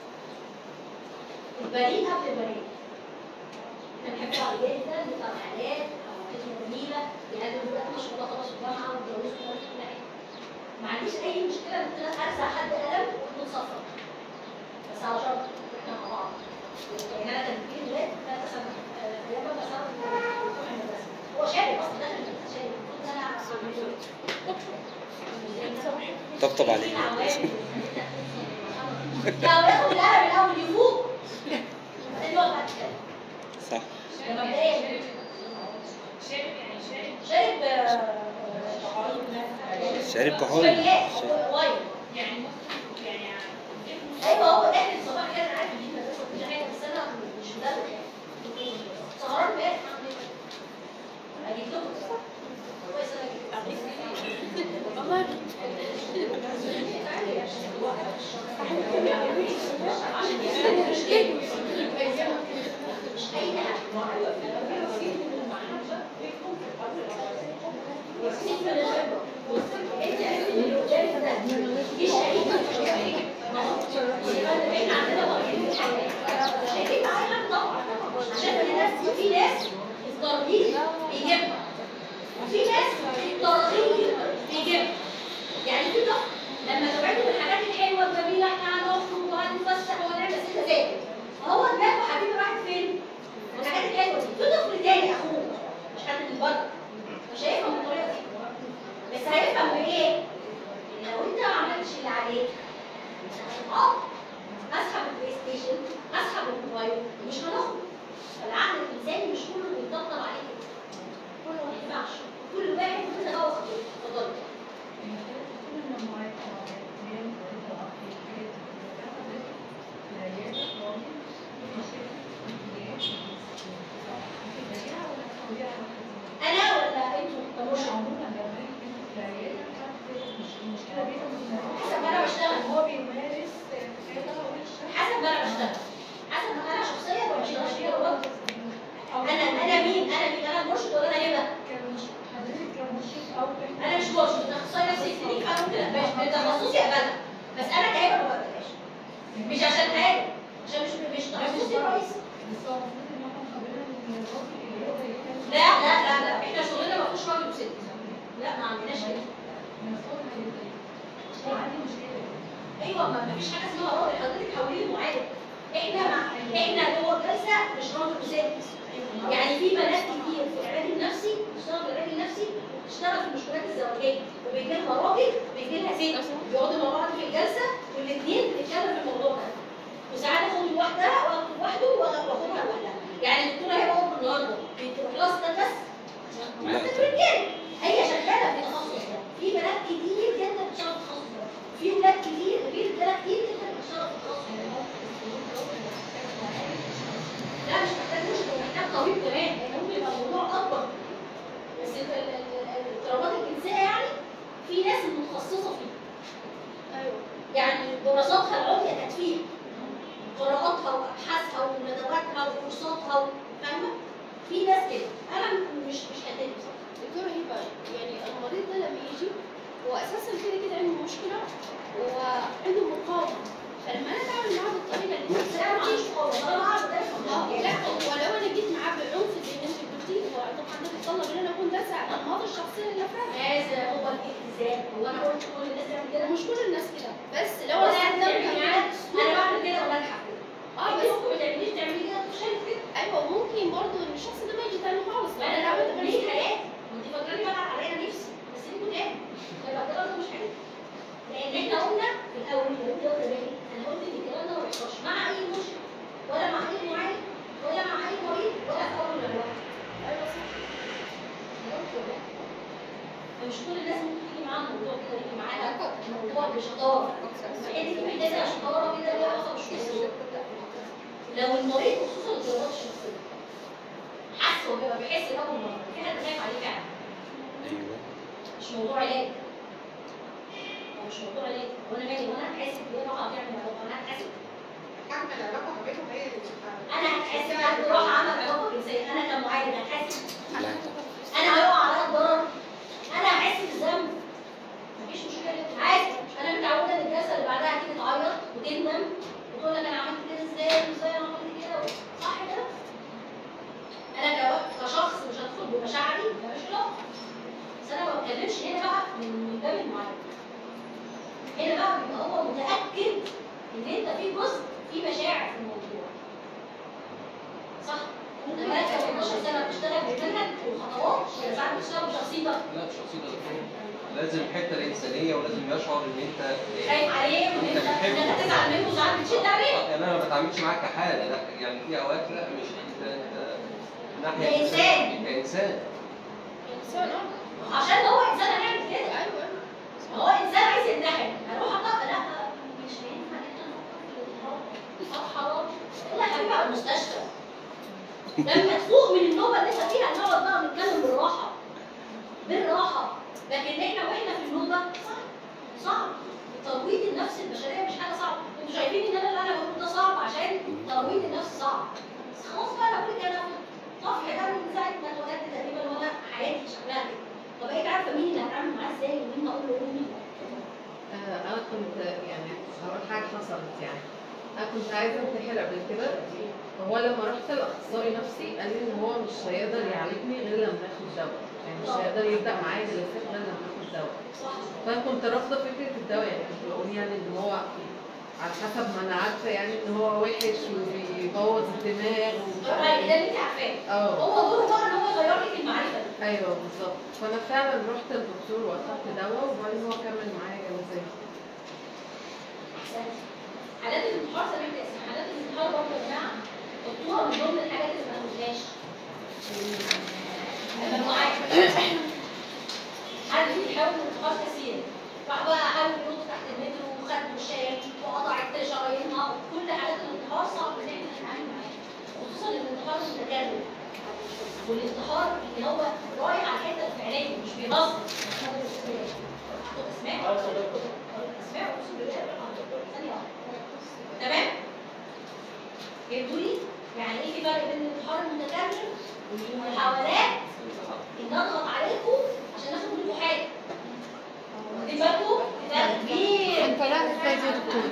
البريد قبل البريد احنا بنحب العربيات جدا بتاع حالات حاجات جميله يعني دلوقتي ما شاء الله خلاص في الجامعه واتجوزت وخلاص كل حاجه ما عنديش اي مشكله ان انا ارزع حد قلم ونصفر بس على شرط احنا مع بعض يعني انا كان في ولاد ثلاث سنه ايام بقى صار بتروح المدرسه هو شارب اصلا داخل المدرسه شارب المفروض ان انا طبطب عليه لو ياخد القلم الاول يفوق بعدين يقعد بعد كده صح ده مبدئيا شارب يعني شارب شارب آه، شارب كحول شويات شارب. واين يعني يعني ايوه هو داخل الصباح كده انا عارف يجيب مدرسه وكل حاجه بس انا مش مدرس يعني سهران امبارح هعمل ايه؟ اجيب لكم كويس انا جبت والله في ناس الترغيب بيجيبها وفي ناس الترغيب بيجيبها يعني في ضغط لما توعدوا بالحاجات الحلوه الجميله احنا هنخرج وهنتفسح وهنعمل ست ذاكر فهو دماغه حبيبي راحت فين؟ والحاجات الحلوه دي في طفل تاني اخوه مش حد من بره مش هيفهم بالطريقه دي بس هيفهم بايه؟ ان لو انت ما عملتش اللي عليك اه اسحب البلاي ستيشن اسحب الموبايل مش هنخرج فالعقل الانساني مش كله بيطبطب عليه كده كله ما ينفعش كل واحد انا مش كوتش مش اخصائي نفسي كلينيك انا ممكن مش بتخصصي اقبلها بس انا كهبه ما بقبلهاش مش عشان حاجه عشان مش مش تخصصي الرئيسي لا لا لا لا احنا شغلنا ما فيهوش راجل وست لا ما عندناش كده ايوه ما ما فيش حاجه اسمها راجل حضرتك حولي لي معالج احنا مع احنا جوه الجلسه مش راجل وست يعني في بنات كتير في العلاج النفسي بتشتغل في العلاج النفسي بتشتغل في المشكلات الزوجيه وبيجي لها راجل وبيجي لها ست بيقعدوا مع بعض في الجلسه والاثنين بيتكلموا في الموضوع ده وساعات اخد لوحدها واخد لوحده واخدها لوحدها يعني الدكتوره هي بقى النهارده بتروح لها ستات بس لا. ما انت رجاله هي شغاله في التخصص ده في بنات كتير جدا بتشتغل في التخصص ده في ولاد كتير في رجاله كتير جدا بتشتغل في التخصص ده لا مش محتاج مشكله محتاج طبيب كمان لان ممكن يبقى الموضوع اكبر بس ال- ال- ال- الاضطرابات الجنسيه يعني في ناس متخصصه فيها ايوه يعني دراساتها العليا كانت فيها قراءاتها وابحاثها وندواتها وكورساتها و- فاهمه؟ في ناس كده انا م- مش مش قادره بصراحه دكتورة هبة يعني المريض ده لما يجي هو اساسا كده كده عنده مشكلة وعنده مقاومة فلما انا اتعامل معاه بالطريقة اللي بس انا ما عنديش قوه انا ما اعرف اه ده لا ولو انا جيت معاه بعنف زي ما انت قلتي هو طبعا ده بيتطلب ان انا اكون دارسة انماط الشخصية اللي فاتت هذا هو الالتزام هو انا قلت كل الناس تعمل كده مش كل الناس كده بس لو لو انا انا بتعملي استخدمت معاك انا بعمل كده وناجحه كده اه انت بس ممكن ما تعمليش تعملي كده مش شايف كده ايوه ممكن برضه ان الشخص ده ما يجي تاني خالص ما انا بعمل تمارين حياتي وانت فاكراني بلعب عليا نفسي بس دي كتاب يبقى كده برضه مش حلو لان احنا قلنا في الاول لو انت واخده بالك انا قلت ان الكلام ده ما بيحصلش مع اي مشكله ولا مع اي معالج ولا مع اي مريض ولا في اول ولا لوحده ايوه صح أنا قلت ولا لا؟ فمش كل الناس ممكن تيجي معاها الموضوع كده يجي معاها الموضوع بشطاره فانت محتاجه شطاره كده ليها علاقه بالشخصيه لو المريض خصوصا الاضطرابات الشخصيه حاسس هو بيبقى بيحس اول مره في حد خايف عليه فعلا ايوه مش موضوع علاج هو مش موضوع علاج هو انا مالي وانا هتحاسب ليه راح تعمل علاقه انا هتحاسب حجم العلاقه ما بينهم هي اللي بتبقى انا هتحاسب حد راح عمل علاقه جنسيه انا كمعالج هتحاسب لا انا هيقع عليا الضرر انا هحس بالذنب مفيش مشكله عادي انا متعوده ان الجلسه اللي بعدها تيجي تعيط وتندم وتقول لك انا عملت كده ازاي وازاي انا عملت كده صح كده؟ انا ك- كشخص مش هدخل بمشاعري مفيش علاقه بس انا ما بتكلمش هنا بقى من من باب المعالج هنا بقى بيبقى هو متاكد ان انت في جزء في مشاعر في الموضوع صح؟ انت بقالك 18 سنه بتشتغل بمنهج وخطوات ولا ساعات بتشتغل بشخصيتك لا شخصية دكتور لازم الحته الانسانيه ولازم يشعر ان انت خايف عليه وان انت ان انت تزعل منه وساعات بتشد عليه يعني انا ما بتعاملش معاك كحاله لا يعني في اوقات لا مش انت انت ناحيه كإنسان. كانسان انسان اه عشان هو انسان هيعمل كده ايوه هو انسان عايز ينتحر هروح اطبق لا مش هينفع ان احنا نفكر في الانتحار صح حرام لا يا حبيبي على المستشفى لما تفوق من النوبه اللي انت فيها نقعد بقى نتكلم بالراحه بالراحه لكن احنا واحنا في النوبه صعب صعب ترويض النفس البشريه مش حاجه صعبه انتوا شايفين ان انا اللي انا بقوله ده صعب عشان ترويض النفس صعب بس خلاص بقى انا بقول لك انا طفح ده من ساعه ما اتولدت تقريبا وانا حياتي شكلها كده فبقيت عارفه مين اللي هتعامل معاه ازاي ومين هقول له ايه ومين لا. آه، انا كنت يعني هقول حاجه حصلت يعني انا كنت عايزه انتحر قبل كده هو لما رحت لاخصائي نفسي قال لي ان هو مش هيقدر يعالجني غير لما اخد دواء يعني مش هيقدر يبدا معايا جلسات غير لما اخد دواء صح فانا كنت رافضه فكره الدواء يعني كنت بقول يعني ان هو على حسب ما انا عارفه يعني ان هو وحش وبيبوظ الدماغ ومش طب عارفه ده ايه اللي انت عارفاه اه هو دوره بقى ان هو يغير لك المعرفه دي ايوه بالظبط فانا فعلا رحت للدكتور واخدت دواء وبعدين هو كمل معايا جلسات حالات الانتحار زي ما انت اسمها حالات الانتحار برضه يا جماعه الدكتوره من ضمن الحاجات اللي ما نقولهاش الممنوعات حد بيحاول الانتحار كثير راح بقى حاول ينط تحت المترو وخد مشاية وقطعت شرايينها كل حالات الانتحار صعب ان احنا نتعامل معاها خصوصا الانتحار المتكرر والانتحار اللي هو رايح على الحته الفعليه مش بيهزر اسماء اسماء اقسم بالله ثانيه واحده تمام فهمتوا لي يعني ايه في فرق بين الانتحار المتكرر والمحاولات ان اضغط عليكم عشان اخد منكم حاجه عايزه يا دكتور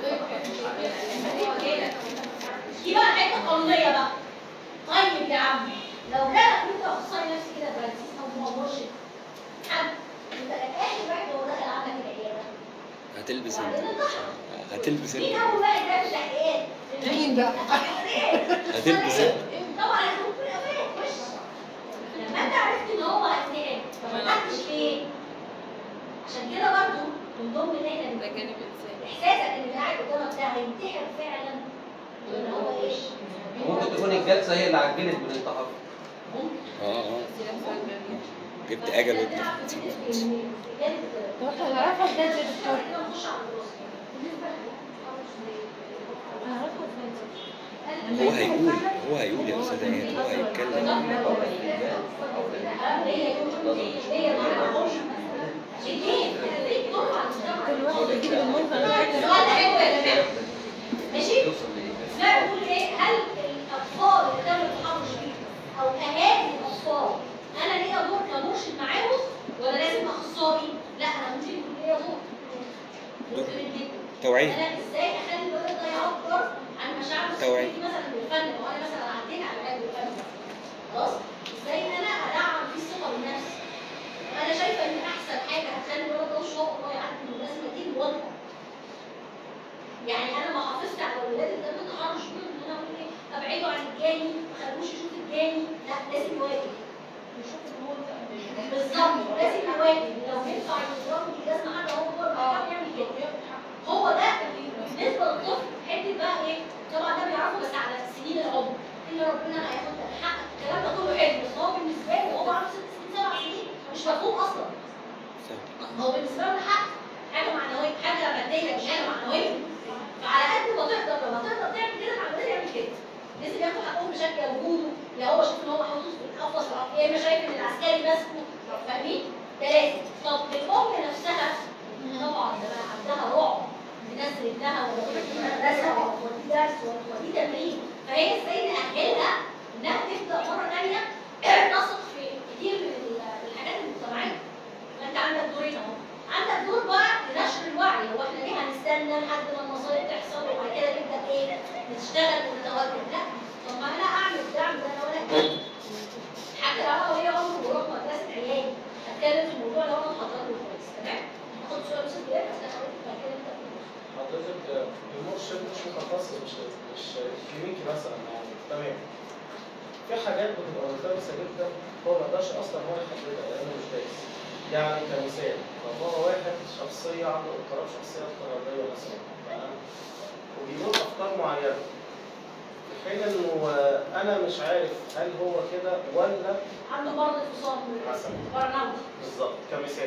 دي بقى حته قانونيه بقى طيب يا عم لو جالك انت اخصائي نفسي كده فرانسيس او مرشد حد انت اخر واحد هو داخل عندك العياده هتلبس وبعدين انت انتشر هتلبس مين انت اول واحد ده في التحقيقات؟ مين بقى؟ هتلبس انت طبعا هتكون في الأمان وش لما انت عرفت ان هو هيتنقل ما فتحتش ليه؟ عشان كده برضه من ضمن ان احنا ده جانب انساني احساسك ان اللي قاعد قدامك ده هينتحر فعلا وان هو ايه؟ ممكن تكون الجلسه هي اللي عجلت بالانتحار ممكن اه اه بس نفس الجميع جبت اجل طب طب احنا هنعرفها ازاي يا دكتور؟ نخش على الدراسه هنعرفها ازاي؟ هو هيقول هو هيقول يا استاذ اياد هو هيتكلم كل واحد يجيب المنظر السؤال ده حلو يا جماعه ماشي؟ لا بقول ايه هل الاطفال اللي تم التحرش بيهم او اهالي الاطفال انا ليا دور كمرشد معاهم ولا لازم اخصائي؟ لا انا ممكن يكون ليا دور دور كبير جدا توعية انا ازاي اخلي الولد ده يعبر عن مشاعره توعية. السلوكية مثلا بالفن لو انا مثلا عديت على العيب بالفن خلاص ازاي انا ادعم فيه الثقه بالنفس انا شايفه ان احسن حاجه هتخلي الولد ده شوق ان هو يعدي من الازمه دي الواضحه يعني انا ما حافظت على الولاد اللي تم التحرش بيهم ان انا اقول ايه ابعده عن الجاني ما خلوش يشوف الجاني لا لازم يواجه بالظبط لازم يواجه لو ينفع يضربه بالجزمه حتى هو جوه المحكمه يعمل كده هو ده بالنسبه للطفل حته بقى ايه طبعا ده بيعرفه بس على سنين العمر ان ربنا هياخد حق الكلام ده كله حلو بس هو بالنسبه له وهو عنده ست سنين سبع سنين مش مفهوم اصلا هو بالنسبه له حق حاجه معنويه حاجه ماديه مش حاجه معنويه فعلى قد ما تقدر لما تقدر تعمل كده العمليه يعمل كده لازم ياخدوا حقهم بشكل وجوده يا هو شايف ان هو محطوط في القفص يا اما شايف ان العسكري ماسكه فاهمين؟ ده لازم طب الام نفسها طبعا ده بقى عندها رعب تنزل ابنها ولا توديه مدرسه ولا توديه درس ولا توديه تمرين فهي ازاي نأهلها انها تبدا مره ثانيه تثق في كتير من ال- الحاجات المجتمعيه فانت عندك دورين اهو عندك دور بقى لنشر الوعي هو احنا ليه هنستنى لحد ما المصايب تحصل وبعد كده نبدا ايه نشتغل ونتوجه لا طب ما انا اعمل الدعم ده انا ولا كده حتى لو انا ولي امر وروح مدرسه عيالي اتكلم في الموضوع لو انا محضره كويس تمام خد سؤال استاذ بلال بعد كده حضرتك بعد كده انت حضرتك المرشد مش متخصص مش مش كلينيكي مثلا يعني تمام في حاجات بتبقى ملتبسه جدا هو ما يقدرش اصلا هو يحددها لانه مش دارس يعني كمثال لو هو واحد شخصيه عنده اضطراب شخصيه اضطرابيه مثلا تمام وبيقول افكار معينه في حين انه انا مش عارف هل هو كده ولا عنده مرض انفصام مثلا برن اوت بالظبط كمثال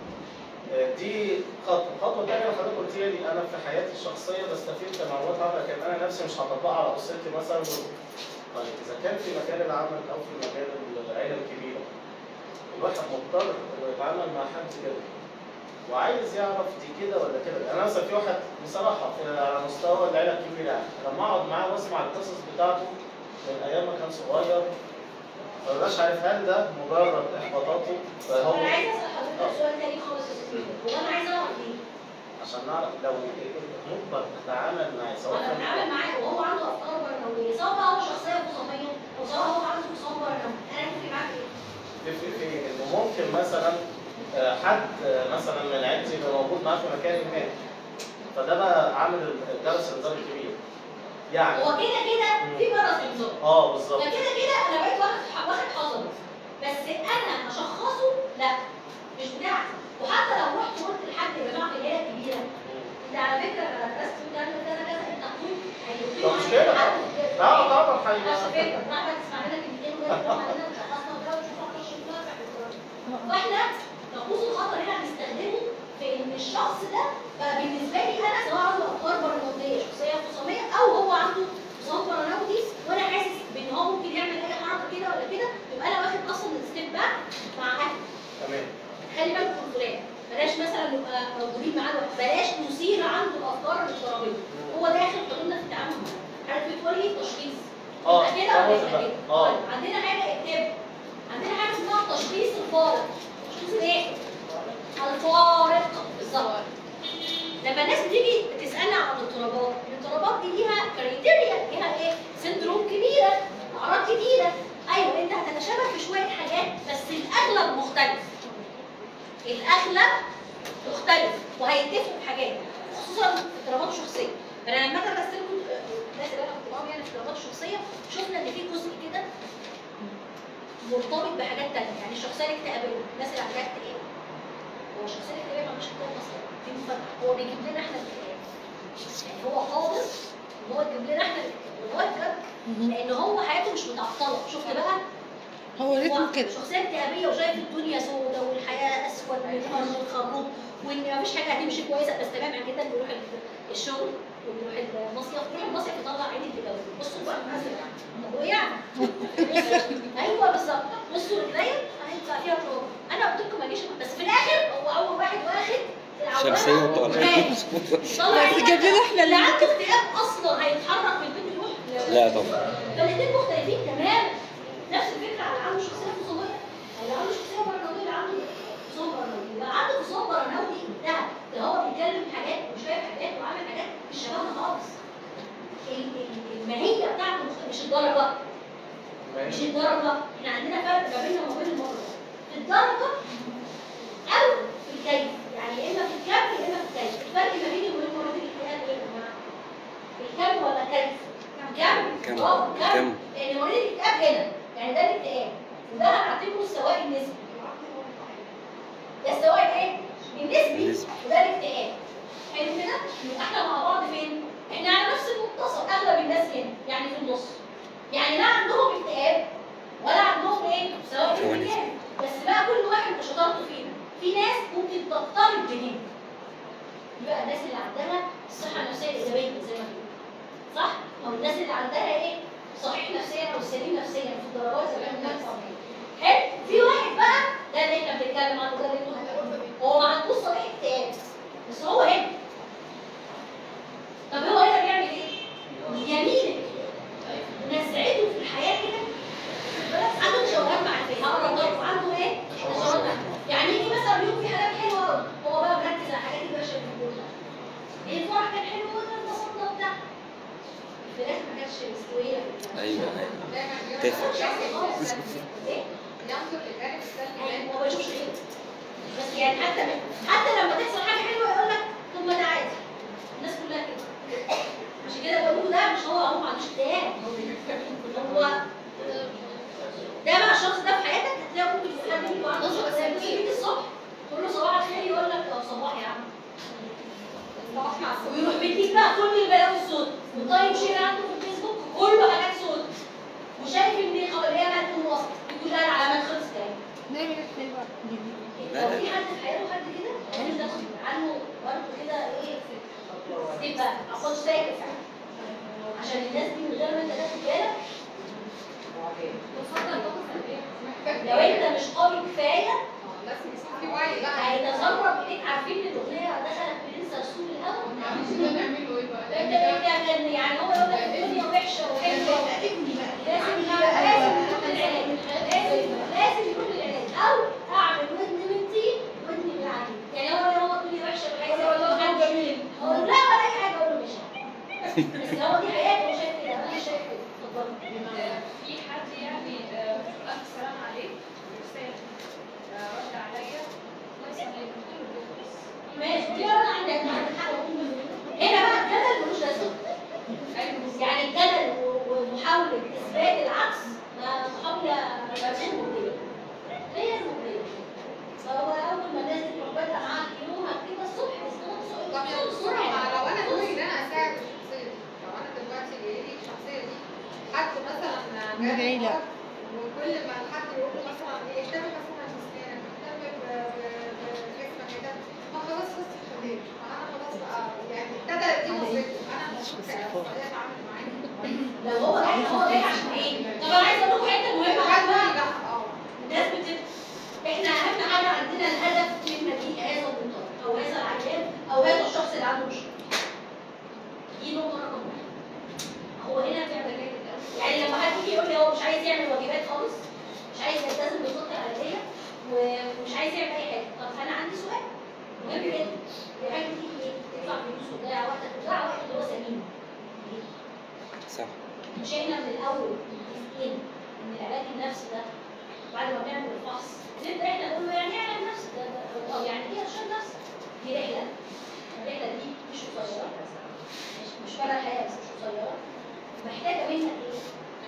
آه، دي خطوه الخطوه الثانيه اللي حضرتك قلتيها لي انا في حياتي الشخصيه بستفيد كمعلومات عامه لكن انا نفسي مش هطبقها على اسرتي مثلا طيب اذا كان في مجال العمل او في مجال العيله الكبيره الواحد مضطر انه يتعامل مع حد كده وعايز يعرف دي كده ولا كده انا مثلا في واحد بصراحه في على مستوى العيله الكبيره يعني لما اقعد معاه واسمع القصص بتاعته من ايام ما كان صغير ما ببقاش عارف هل ده مجرد احباطاته فهو انا عايز اسال حضرتك سؤال تاني خالص يا استاذ ميدو. هو انا عايز اعرف ليه؟ عشان نعرف لو مجبر نتعامل معاه سواء انا كان بتعامل معاه وهو عنده افكار برنامجيه سواء بقى هو شخصيه خصوصيه او سواء هو عنده خصوصيه برنامجيه انا هيفرق معاك ايه؟ بيفرق في إيه؟ انه ممكن مثلا آه، حد آه، مثلا من عيلتي يبقى موجود معاه في مكان ما فده بقى عامل الجرس الانذار الكبير يعني هو كده كده في جرس انذار اه بالظبط فكده كده انا بقيت واخد واخد حذري بس انا اشخصه لا مش بتاعتي وحتى لو رحت قلت لحد يا جماعه في العيله الكبيره ده على فكره انا درست وكذا كذا كذا التقويم هيدوكي طب مش كده لا طبعا حقيقي على فكره احنا تسمع لنا كلمتين وكده طبعا عندنا شخصنا وكده ونشوف اكتر شيء واحنا نقوص الخطر هنا هنستخدمه في ان الشخص ده بقى بالنسبه لي انا سواء عنده افكار برنامجيه شخصيه خصوصيه او هو عنده نظام برنامجي وانا حاسس بان هو ممكن يعمل اي حركه كده ولا كده يبقى انا واخد اصلا الستيب باك مع اهلي تمام خلي بالك من فلان بلاش مثلا نبقى موجودين معاه لوحده. بلاش نثير عنده الافكار الاضطرابيه هو داخل حدودنا في التعامل معاه عارف بتقول ايه تشخيص اه يبقى كده ولا خلاص يبقى بقى. كده اه طيب عندنا حاجه اكتب عندنا حاجه اسمها التشخيص الفارق تشخيص الايه؟ الفارق بالظبط لما الناس بتيجي تسالنا الاضطرابات الاضطرابات دي ليها كريتيريا ليها ايه سندروم كبيره اعراض كتيره ايوه انت هتتشابه في شويه حاجات بس الاغلب مختلف الاغلب مختلف وهيتفقوا في حاجات خصوصا في اضطرابات الشخصيه انا لما انا بستلم الناس اللي انا كنت معاهم يعني في اضطرابات الشخصيه شفنا ان في جزء كده مرتبط بحاجات تانية يعني الشخصيه الاكتئابيه الناس اللي عندها اكتئاب هو الشخصيه الاكتئابيه ما عندوش اكتئاب اصلا في مفاجاه هو بيجيب لنا احنا الاكتئاب يعني هو حافظ ان هو يجيب لنا احنا الاكتئاب وهو بجد لان هو حياته مش متعطله شفت بقى هو رتمه كده شخصيه اكتئابيه وشايف الدنيا سودة والحياه اسود من الارض الخروف وان مفيش حاجه هتمشي كويسه بس تمام عن كده بيروح ال- الشغل وبيروح المصيف بيروح المصيف يطلع عين اللي جوه بصوا بقى طب وايه يعني بصوا- ايوه بالظبط بصوا رجليا هيطلع فيها تراب انا قلت لكم ما اجيش بس في الاخر هو اول واحد واخد العوامة شمسية وطالع طلع بس جاب لنا احنا اللي اللي عنده اكتئاب اصلا هيتحرك من البيت يروح لا طبعا فالاثنين مختلفين تماما نفس الفكره على اللي عنده شخصيه فصوليه اللي عنده شخصيه برنامجيه اللي عنده فصول برنامجيه اللي عنده فصول برنامجي ده ده هو بيتكلم حاجات وشايف حاجات وعامل حاجات مش شبهنا خالص ال- ال- الماهيه بتاعته مختلفة، مش الدرجه مش الدرجه احنا عندنا فرق ما بيننا وما بين المرضى في الدرجه او في الكيف يعني يا اما في الكم يا اما في الكيف الفرق ما بيني وبين مرضى الاكتئاب ايه يا جماعه؟ الكم ولا كيف؟ كم كم. اه كم. كم لان مريض الاكتئاب هنا يعني ده الاكتئاب وده هنعتبره السواء النسبي ده السواء ايه؟ النسبي النسبي. وده الاكتئاب حلو كده؟ يبقى احنا مع بعض فين؟ احنا على نفس المنتصف اغلب الناس هنا يعني في النص يعني لا عندهم اكتئاب ولا عندهم ايه؟ سواء هو اكتئاب بس بقى كل واحد وشطارته فين؟ في ناس ممكن تقترب بهنا يبقى الناس اللي عندها الصحه النفسيه الايجابيه زي ما بيقولوا صح؟ او الناس اللي عندها ايه؟ صحيح نفسيا او سليم نفسيا في الدرجات زي ما احنا بنقول. حلو؟ في واحد بقى ده اللي احنا بنتكلم عنه ده اللي انتوا هتقولوا هو ما عندوش صحيح اكتئاب بس هو هنا طب هو هنا بيعمل ايه؟ يمين نزعته في الحياه كده عنده تشوهات معرفيه هقرا برضه عنده ايه؟ تشوهات معرفية. يعني يجي مثلا يوم في حاجات حلوه أوي، هو بقى مركز على الحاجات الوحشه اللي في الدنيا الفرح كان حلو وكان انبسطنا وبتاع في الاخر ما كانتش مستويه ايوه ايوه دايما بيقول تفرق. الشخص ايه؟ ينظر للجانب السلبي يعني هو ما بيشوفش غيره بس يعني حتى حتى لما تحصل حاجه حلوه يقول لك طب ما ده عادي الناس كلها كده عشان كده بقول لكم ده مش هو هو ما عندوش اكتئاب هو ده بقى الشخص ده في حياتك هتلاقيه ممكن يكون حد منكم عنده شخصيه بس يجي الصبح تقول له صباح الخير يقول لك اه صباح يا عم صباح مع الصبح ويروح مديك بقى كل البلاوي السود وطيب شير عنده في الفيسبوك كله حاجات سود وشايف ان اللي هي مات وسط يقول لها العلامات خلصت اهي نعمل احنا بقى لو في حد في حياته حد كده لازم تاخد عنه برضه كده ايه تبقى ما اخدش ساكت عشان الناس دي من غير ما انت تاخد بالك وصلنا لنقطة سلبية محتاج لو انت مش قوي كفايه لازم يكون في وعي بقى هيتسرب اليك عارفين ان الاغنيه دخلت في لسه رسول الهوى معلش ده نعمله ايه بقى؟ انت بتعمل يعني هو يقول لك الدنيا وحشه وحلوه لازم لازم يروح العلاج لازم لازم يروح العلاج او اعمل ودن من طين ودن من عجين يعني هو هو الدنيا وحشه وعايز يقول جميل اقول له لا ولا اي حاجه اقول له مش بس هو دي حياته هو شايف كده انا مش شايف كده اتفضل في حد يعني آه، ألف سلام عليك رسالة آه، رد عليا الله يسلمك قلت له بيخلص ماشي دي انا عندك عندك حق وأقول له. هنا بقى الجدل ملوش لازمه يعني الجدل و- ومحاولة إثبات العكس ما محاولة غير مبدئية غير مبدئية فهو أول ما الناس تروح بادئة معاك يومك كده الصبح الصبح طب يا دكتورة ما لو انا دوري ان انا اساعد الشخصية دي لو انا دلوقتي جاي لي الشخصية دي حد مثلا مدعي لها. وكل ما حد يقول له مثلا ايه اهتم مثلا بسنانك اهتم ب- ب- بجسمك كده ما خلاص بس خليك ما انا خلاص بقى يعني ابتدى دي وظيفته انا مش محتاجة اتعامل معاه لو هو جاي هو جاي عشان إيه؟ طب أنا عايزة أقول لكم حتة مهمة حد بقى لا اه الناس بتبقى احنا اهم حاجه عندنا الهدف من مجيء هذا المنطلق او هذا العيان او هذا الشخص اللي عنده مشكله دي نقطه رقم واحد هو هنا بيعمل كده يعني لما حد يجي يقول لي هو مش عايز يعمل واجبات خالص مش عايز يلتزم بالخطه العلاجيه ومش عايز يعمل اي حاجه طب انا عندي سؤال مهم جدا الحاجه دي ايه؟ تدفع فلوس وتضيع وقتك وتضيع وقت اللي هو سليم مش احنا من الاول متفقين ان العلاج النفسي ده بعد ما بنعمل الفحص نبدا احنا نقول له يعني ايه علاج نفسي ده ده- او يعني ايه ارشاد نفسي دي رحله الرحله دي مش قصيره مش مش فرق حياه بس مش قصيره محتاجه منك ايه؟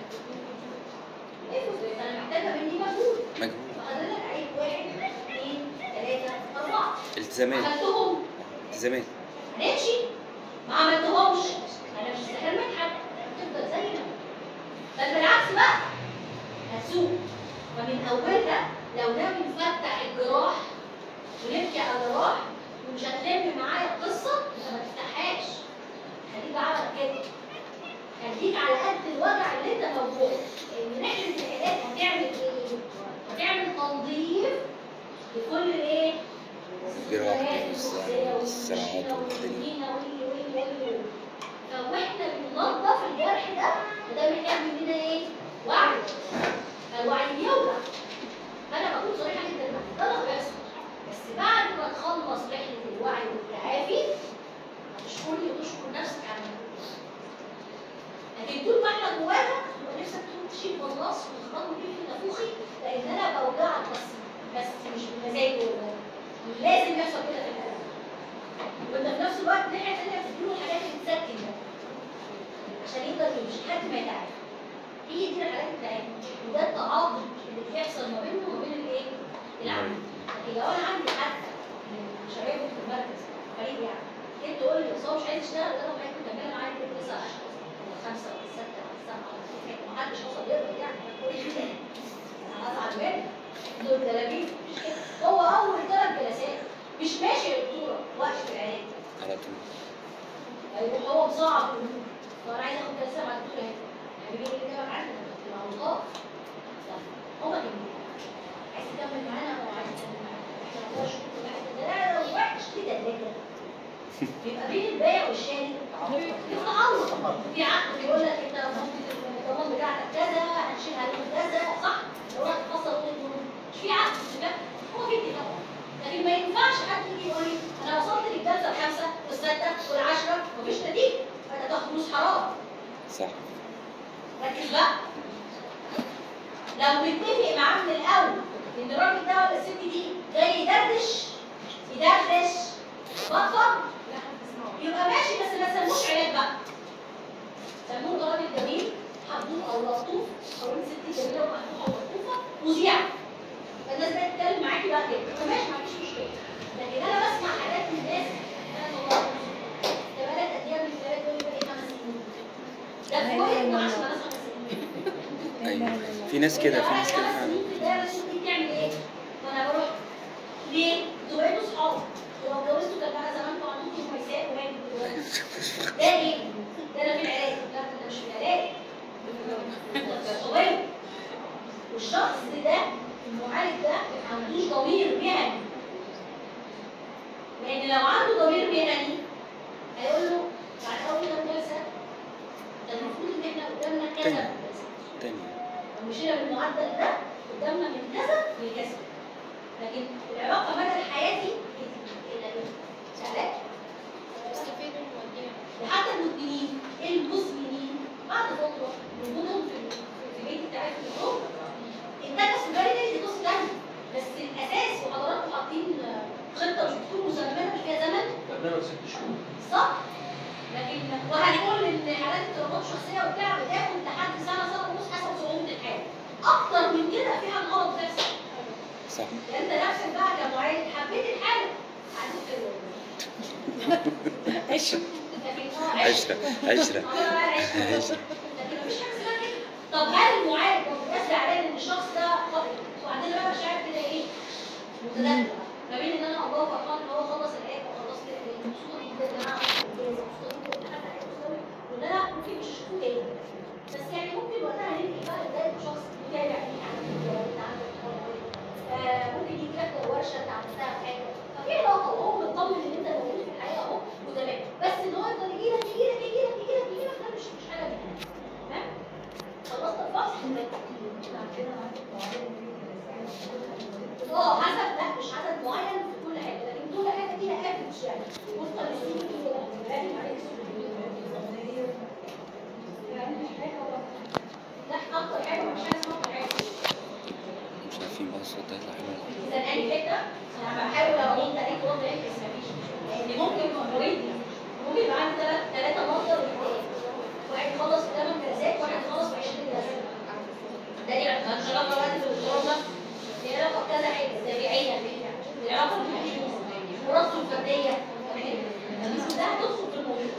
ايه انا محتاجه مني مجهود مجهود فحضرتك عيد واحد اثنين ثلاثه اربعه التزامات عملتهم التزامات هنمشي ما عملتهمش انا مش سكر مدحت تفضل زي ما بل بالعكس بقى هتسوق فمن اولها لو ناوي نفتح الجراح ونبكي على الجراح ومش هتلم معايا القصه يبقى ما تفتحهاش خليك بقى على كده خليك على قد الوجع اللي انت موجود ان رحله العلاج هتعمل ايه؟ هتعمل تنظيف لكل ايه؟ الجراح السياسية والصراعات والمشكلة والدنيا. والدنيا واللي واللي واللي فاحنا بننظف الجرح ده وده محتاج مننا ايه؟ وعي فالوعي بيوجع فانا بكون صريحه جدا معاك ده اللي بيحصل بس بعد ما تخلص رحله الوعي والتعافي هتشكرني وتشكر نفسك على المجهود لكن طول ما احنا جوانا يبقى نفسك تقوم تشيل بلاص وتخبطني بيه في نافوخي لان انا بوجعك بس بس مش بمزاجي ولا لازم يحصل كده في الحياه وانت في نفس الوقت ناحيه ثانيه بتديله الحاجات اللي تسكن ده عشان يقدر يمشي لحد ما يتعافى هي دي الحاجات بتاعتنا وده التعاضد اللي بيحصل ما بينه وما بين الايه؟ العمل لكن لو انا عندي حد من شباب في المركز فريق يعني جيت تقول لي بس هو مش عايز يشتغل ده لو هيكون مكمله معايا كده تسع اشخاص ولا خمسه ولا سته ولا سبعه ولا ستة محدش هيوصل يقدر يعني هتقول لي كده انا هزعل منك دول تلاميذ مش كده هو اول ثلاث جلسات مش ماشي يا دكتوره وقت العلاج على طول هيروح هو مصعب الامور وانا عايز اخد جلسه مع الدكتور هاني حبيبي اللي جابك عندنا تبقى غلطان لا هو كده عايز تكمل معانا او عايز تكمل معانا احنا ما نقدرش نقول واحد ده لا لو وحش كده ده كده بيبقى بين البائع والشاري في تعوض في عقد بيقول لك انت ممكن الضمان بتاعتك كذا هنشيل عليك كذا صح؟ لو رحت تفصل وقت الجنون مش في عقد لا هو في اتفاق لكن ما ينفعش حد يجي يقول لي انا وصلت للجلسه الخامسه والسادسه والعاشره ومفيش نتيجه فانت تاخد فلوس حرام صح ركز بقى لو متفق معاه من الاول ان الراجل ده ولا الست دي جاي يدردش يدردش بطل يبقى ماشي بس ما تسموش علاج بقى سموه ده راجل جميل حبوب او لطوف او انت ست جميله ومحبوبه او لطوفه مذيعه فالناس بقت تتكلم معاكي بقى كده فماشي ما فيش مشكله لكن انا بسمع حاجات من الناس انا والله ده بقالك قد ايه من الثلاث دول بقالي خمس سنين ده كويس ما عشان انا خمس سنين ايوه في ناس كده في ناس كده فعلا ده بس انت بتعمل ايه؟ وانا بروح ليه؟ انتوا بقيتوا صحاب ولو اتجوزتوا كان بقى زمانكم عندكم ميساء وماجد دلوقتي ده ايه؟ ده انا في العلاج لا ده مش في العلاج ده صغير والشخص ده المعالج ده ما عندوش ضمير مهني لان لو عنده ضمير مهني هيقول له بعد اول كده جلسه ده المفروض ان احنا قدامنا كذا تاني. جلسة. تاني لو مشينا بالمعدل ده قدامنا من كذا لكذا لكن العلاقه مدى الحياه دي الى ايه؟ علاج لحتى المدمنين المزمنين بعد فتره وجودهم في في بيت التعافي اليوم الناس سجاري دي قصه ثانيه بس الاساس وحضراتكم حاطين خطه مش بتكون مسمنه مش فيها زمن برنامج ست شهور صح؟ لكن وهنقول ان حالات اضطرابات شخصيه وبتاع بتاخد لحد سنه سنه ونص حسب صعوبه الحاله. اكتر من كده فيها غلط بتحصل. صح انت نفسك بقى كمعالج حبيت الحاله عندك حلوه. عشرة لكن اه عشرة عشرة عمرها بقى عشرة. عشرة لكن مفيش حاجه اسمها كده. طب هل المعالج لو بس زعلان ان الشخص ده خطأ وعندنا بقى مشاعر كده ايه؟ متداخله ما بين ان انا الله فرحان ان هو خلص العلاج وخلصت العلاج مبسوطه جدا ان انا عملت انجاز مبسوطه جدا ان انا حققت مساوي وان انا ممكن مش هشوفه تاني بس يعني ممكن وقتها هننقل بقى لده شخص متابع ليك عندك انت عندك حوالي. آه ممكن يجي لك ورشه انت عملتها في حاجه ففي علاقه وهو مطمن ان انت موجود في الحياه اهو وتمام بس ان هو يفضل يجي لك يجي لك يجي لك يجي لك يجي لك ده مش مش حاجه منها تمام خلصت الفحص اه حسب لا مش عدد معين في كل حاجه لكن دول اضطراباته الفرديه لكن ده هتدخل في الموضوع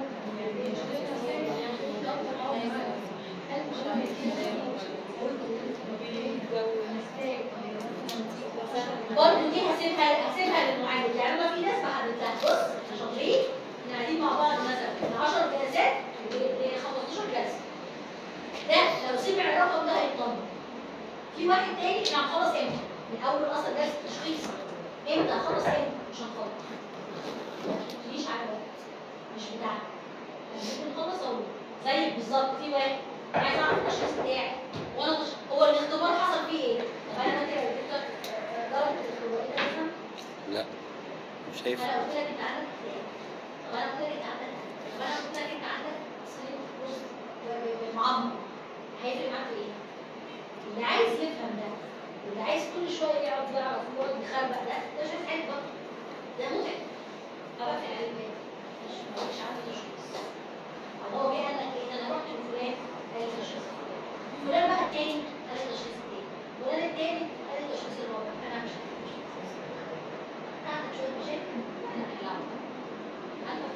برضه دي هسيبها هسيبها للمعالج يعني انا في ناس بحددها بص احنا شاطرين احنا قاعدين مع بعض مثلا من 10 جلسات ل 15 جلسه ده لو سمع الرقم ده هيطمن في واحد تاني احنا هنخلص امتى؟ من اول اصلا جلسه تشخيص امتى هخلص امتى؟ مش هنخلص ما تجيش على وقت مش بتاعك ممكن نخلص اهو زيك بالظبط في واحد عايز اعرف التشخيص بتاعي وانا تش... هو الاختبار حصل فيه ايه؟ طب انا كده جبت لك درجه الاختبار ايه ده مثلا؟ لا مش شايف انا قلت لك انت عندك اكتئاب طب انا قلت لك انت عندك طب انا قلت لك انت عندك سليم بص معمر هيفرق معاك في ايه؟ اللي عايز يفهم ده واللي عايز كل شويه يقعد يعرف ويقعد يخربق ده ده مش عايز حاجه برضه ده متعب ابقى في العلم مش مش عارف تشخيص طب هو جه قال لك ايه ده انا رحت لفلان قال لي تشخيص فلان بقى التاني قال لي تشخيص التاني فلان التاني قال لي تشخيص الرابع انا مش عارف تشخيص عندك شويه مشاكل انا هحلها عندك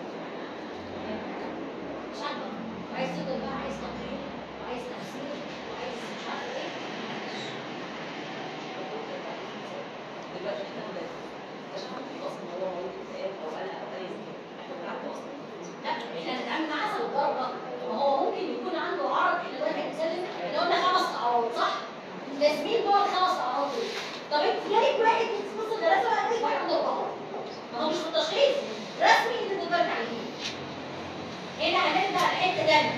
مش عاجبك وعايز تفضل بقى عايز تقرير وعايز تفسير وعايز مش عارف ايه دلوقتي احنا اكتشفنا في اصلا هو موجود اكتئاب او قلق او اي زي كده احنا بنعرف اصلا لا احنا هنتعامل معاه حسب الدرجه ما هو ممكن يكون عنده عرض احنا دلوقتي هنتكلم احنا قلنا خمس اعراض صح؟ لازمين جوه الخمس اعراض دول طب انت لقيت واحد بص الدراسه بقى لقيت واحد عنده اربعه ما هو مش في التشخيص رسمي انت تقدر تعمليه هنا هنرجع لحته تانيه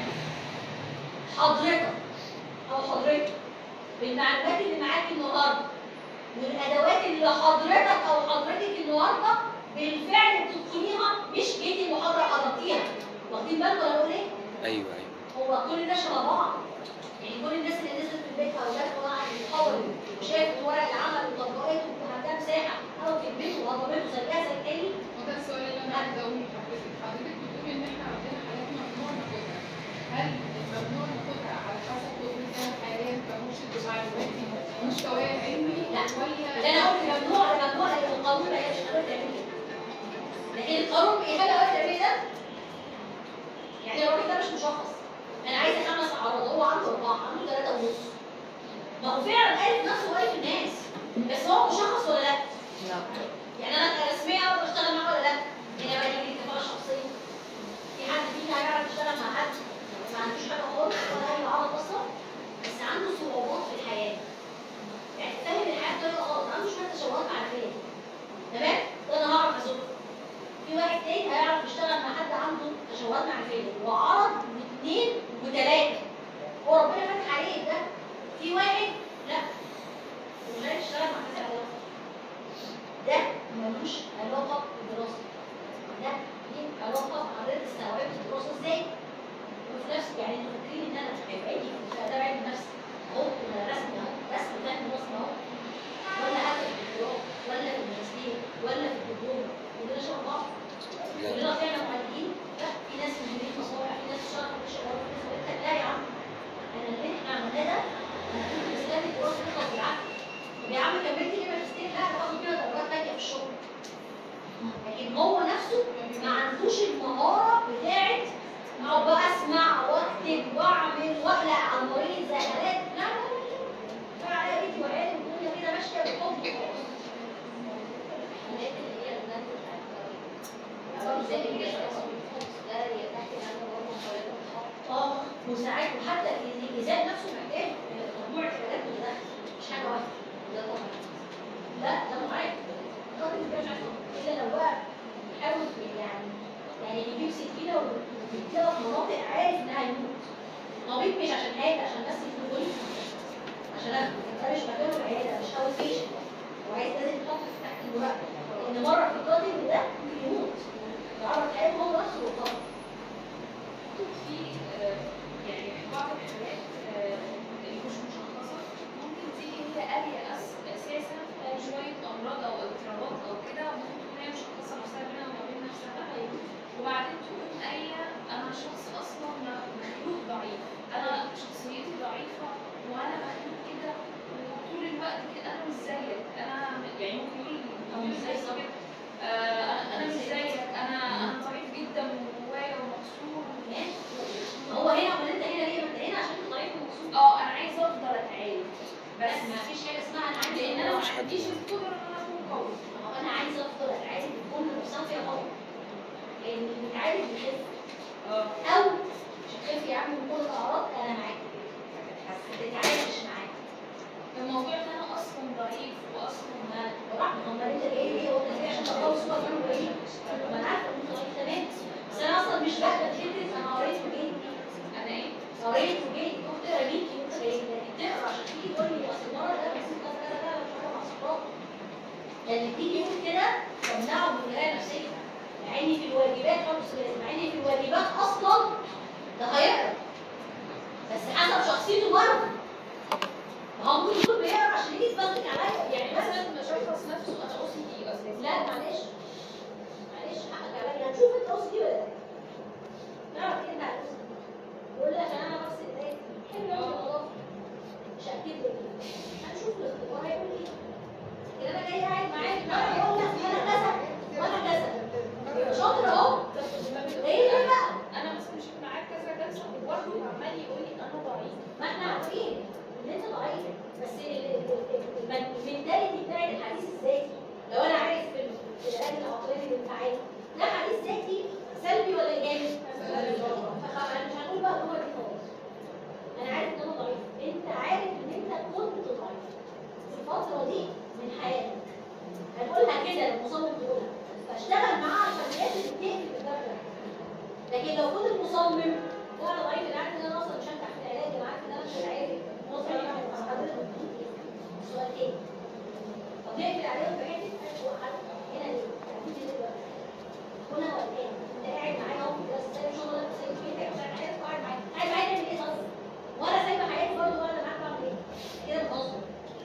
حضرتك او حضرتك بالمعلومات اللي معاك النهارده والادوات اللي حضرتك او حضرتك النهارده بالفعل بتتقنيها مش جيتي المحاضره حضرتيها واخدين بالكم انا بقول ايه؟ ايوه ايوه هو كل ده شبه بعض يعني كل الناس اللي نزلت في البيت او جت وقعت المحاضره وشافت ورق العمل وطبقته وعندها مساحه او كلمته وهضمته زيها زي التاني وده السؤال اللي انا عايزه اقوله لحضرتك حضرتك بتقولي ان احنا عندنا حالات ممنوع ناخدها هل الممنوع ناخدها على حسب قدرتنا انا حاليا كمرشد بمعلوماتي مستواي العلمي لا. ولا اللي انا قلت ممنوع ممنوع لان القانون ما هيش قادر تعمل لكن القانون بيخلي قادر تعمل ده يعني الراجل ده مش مشخص انا عايزه خمس اعراض هو عنده اربعه عنده ثلاثه ونص ما هو فعلا قالت نفسه وقالت الناس بس هو مشخص ولا لا؟ يعني انا كرسميه اقدر اشتغل معاه ولا لا؟ هنا بقى يجي الكفاءه الشخصيه في حد فينا هيعرف يشتغل مع حد ما عندوش حاجه خالص ولا اي عرض اصلا بس عنده صعوبات في الحياه يعني فاهم الحياه بطريقه غلط عنده شويه تشوهات عقليه تمام؟ ده انا هعرف ازقه في واحد تاني هيعرف يشتغل مع حد عنده تشوهات معرفيه وعرض واثنين وثلاثه هو ربنا فاتح عليه ده في واحد لا مش عايز يشتغل مع حد علاقه ده ملوش علاقه بالدراسه ده ليه علاقه بحضرتك استوعبت الدراسه ازاي وفي نفس يعني انتوا فاكرين ان انا هيبقى عندي في اداب علم النفس اهو ولا رسم اهو رسم فهم رسم اهو ولا حتى في الدكتوراه ولا في الماجستير ولا في الدبلومه كلنا شبه بعض لا كلنا فعلا معالجين لا في ناس مديرين مصانع في ناس بتشتغل في الشغل في ناس بتقول لك لا يا عم انا اللي احنا عملناه ده انا كنت مستني الدراسه تخلص بالعافيه طب يا عم كملت ليه ماجستير لا انا باخد كده درجات تانيه في الشغل لكن هو نفسه ما عندوش المهاره بتاعت اقعد بقى اسمع واكتب واعمل واقلق على المريض زي حالات لا لا لا لا لا عليا بيتي وعيالي والدنيا كده ماشيه بالحب وخلاص الحالات اللي هي الناس برضه زي اللي هي ده يتحت هذا برضه اه وساعات وحتى الإنسان نفسه محتاج مجموعة حاجات متداخلة مش حاجة واحدة ده طبعا لا ده معاك الراجل ما بيبقاش عارف إلا لو بقى بيحاول يعني يعني بيجيب سكينة وبيديها في مناطق عارف إنها هيموت طبيب مش عشان حاجة عشان بس يدخل عشان أنا ده مش مكانه العيادة مش أول بيشنت وعايز لازم يتحط تحت المراقبة لأن مرة في القاتل ده يموت يعرف حياته هو نفسه وطبعا في آه، يعني في بعض الحالات آه، اللي مش مشخصة ممكن تيجي هي قارية أس- أساسا شوية أمراض أو اضطرابات أو كده ممكن تكون هي مشخصة نفسها بينها وما بين نفسها وبعدين تقوم قايلة أنا شخص أصلا مخلوق ضعيف أنا شخصيتي ضعيفة وأنا مخلوق كده وطول الوقت كده أنا مش زيك أنا يعني ممكن يقول أو مش زي كده آه، أنا يخف اه او مش هتخف يا عم من كل الاعراض انا معاك تتعايش معاك الموضوع ان انا اصلا ضعيف واصلا ما براحتك امال انت جاي ليه هو انت جاي عشان تخلص صور كانوا بعيد ما انا عارفه ان انت ضعيف تمام بس انا اصلا مش بقبل فكره انا قريت وجيت انا ايه؟ قريت وجيت كنت تقرا مين كنت جاي تقرا عشان تيجي تقول لي اصل المره ده بس كذا كذا كذا مش عارفه مع صحابي اللي تيجي يقول كده تمنعه من القرايه نفسيه مع ان في الواجبات خالص مع ان في الواجبات اصلا ده هيقرا بس حسب شخصيته برضه ما هو ممكن يكون بيقرا عشان يجي يتفرج عليا يعني مثلا مثلا ما شخص نفسه انا او سي دي اساسا لا معلش معلش حقك عليا هنشوف انت قصدي ولا لا نعرف ايه انت عايز يقول لك انا بس ايديك حلو قوي والله مش هكتب لك هنشوف الاختبار هيقول ايه كده انا جاي قاعد معاك وانا يقول لك انا كذا وانا كذا يبقى شاطر اهو ايه ده بقى انا مثلا مشيت معاك كذا كذا وبرضه عمال يقول لي انا ضعيف ما احنا عارفين ان انت ضعيف بس المنتاليتي بتاعت الحديث الذاتي لو انا عارف في ال- في الآلة العقلية الانفعالي ده حديث ذاتي سلبي ولا ايجابي؟ فخ- انا مش هقول بقى هو دي خالص انا عارف ان انا ضعيف انت عارف ان انت كنت ضعيف في الفترة دي من حياتك هنقولها كده المصمم بيقولها فاشتغل معاه عشان لازم تقفل الباب ده لكن لو كنت المصمم وانا ضعيف انا عارف ان انا اصلا مش هنجح في العلاج انا عارف ان انا مش هتعالج مصمم يعني بس حضرتك سؤال تاني طب نقفل عليهم في حته هنا ليه؟ هتيجي ليه دلوقتي؟ هنا ولا تاني؟ انت قاعد معايا اهو في الدرس زي ان شاء الله انت سايب بيتك عشان حياتك وقاعد معايا قاعد معايا تعمل ايه طيب؟ وانا سايبه حياتي برضه وانا معاك بعمل ايه؟ كده بهزر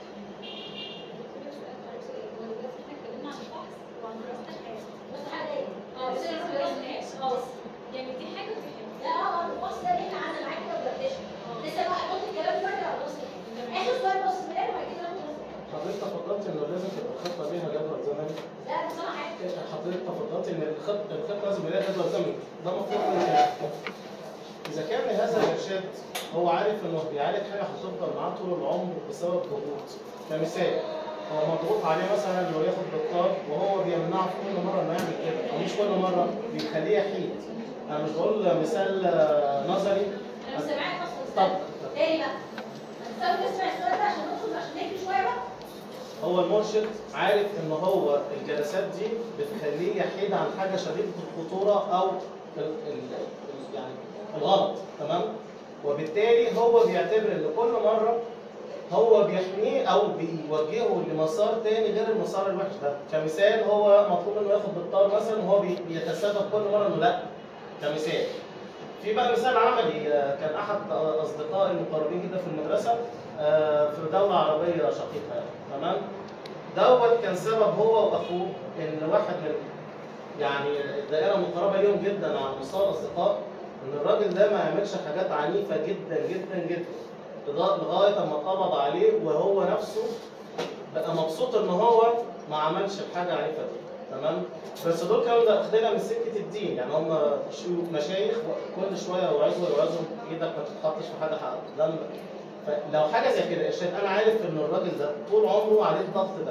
بس حاجه ايه؟ اه بس انا اه بس يعني دي حاجه تحب لا اه البص ده اللي احنا قعدنا معاك كده وبرتشنا لسه بقى احط الكلام ده برجع على البص اخر سؤال بص من الاخر وبعد كده ناخد بص. حضرتك تفضلت انه لازم تبقى الخطه ليها جدول زمني لا بس انا حاجه حضرتك تفضلت ان الخط الخطه لازم يبقى لها جدول زمني ده مفروض من كده. اذا كان هذا الارشاد هو عارف انه بيعالج حاجه هتفضل معاه طول العمر بسبب ضغوط كمثال هو مضغوط عليه مثلا انه ياخد دكتور وهو بيمنعه في كل مره انه يعمل كده او مش كل مره بيخليه يحيد انا مش بقول مثال آه، نظري انا مش سامعاك اصلا طب تاني بقى ما تسوي تسمع السؤال ده عشان ندخل عشان نجري شويه بقى هو المرشد عارف ان هو الجلسات دي بتخليه يحيد عن حاجه شديده الخطوره او ال ال ال- يعني الغلط تمام وبالتالي هو بيعتبر ان كل مره هو بيحميه او بيوجهه لمسار تاني غير المسار الوحش ده كمثال هو مطلوب انه ياخد بالطار مثلا وهو بي- بيتسبب كل مره انه لا كمثال في بقى مثال عملي آه، كان احد اصدقائي المقربين جدا في المدرسه آه، في دوله عربيه شقيقه يعني تمام دوت كان سبب هو واخوه ان واحد من يعني الدائره المقربه ليهم جدا على مستوى الاصدقاء ان الراجل ده ما يعملش حاجات عنيفه جدا جدا جدا لغا- لغايه ما اتقبض عليه وهو نفسه بقى مبسوط ان هو ما عملش الحاجه عنيفه دي تمام بس دول كانوا داخلينها من سكه الدين يعني هم شو- مشايخ كل شويه يوعظوا يوعظوا ايدك ما تتحطش في حاجه حق دم فلو حاجه زي كده ارشاد انا عارف ان الراجل ده طول عمره عليه الضغط ده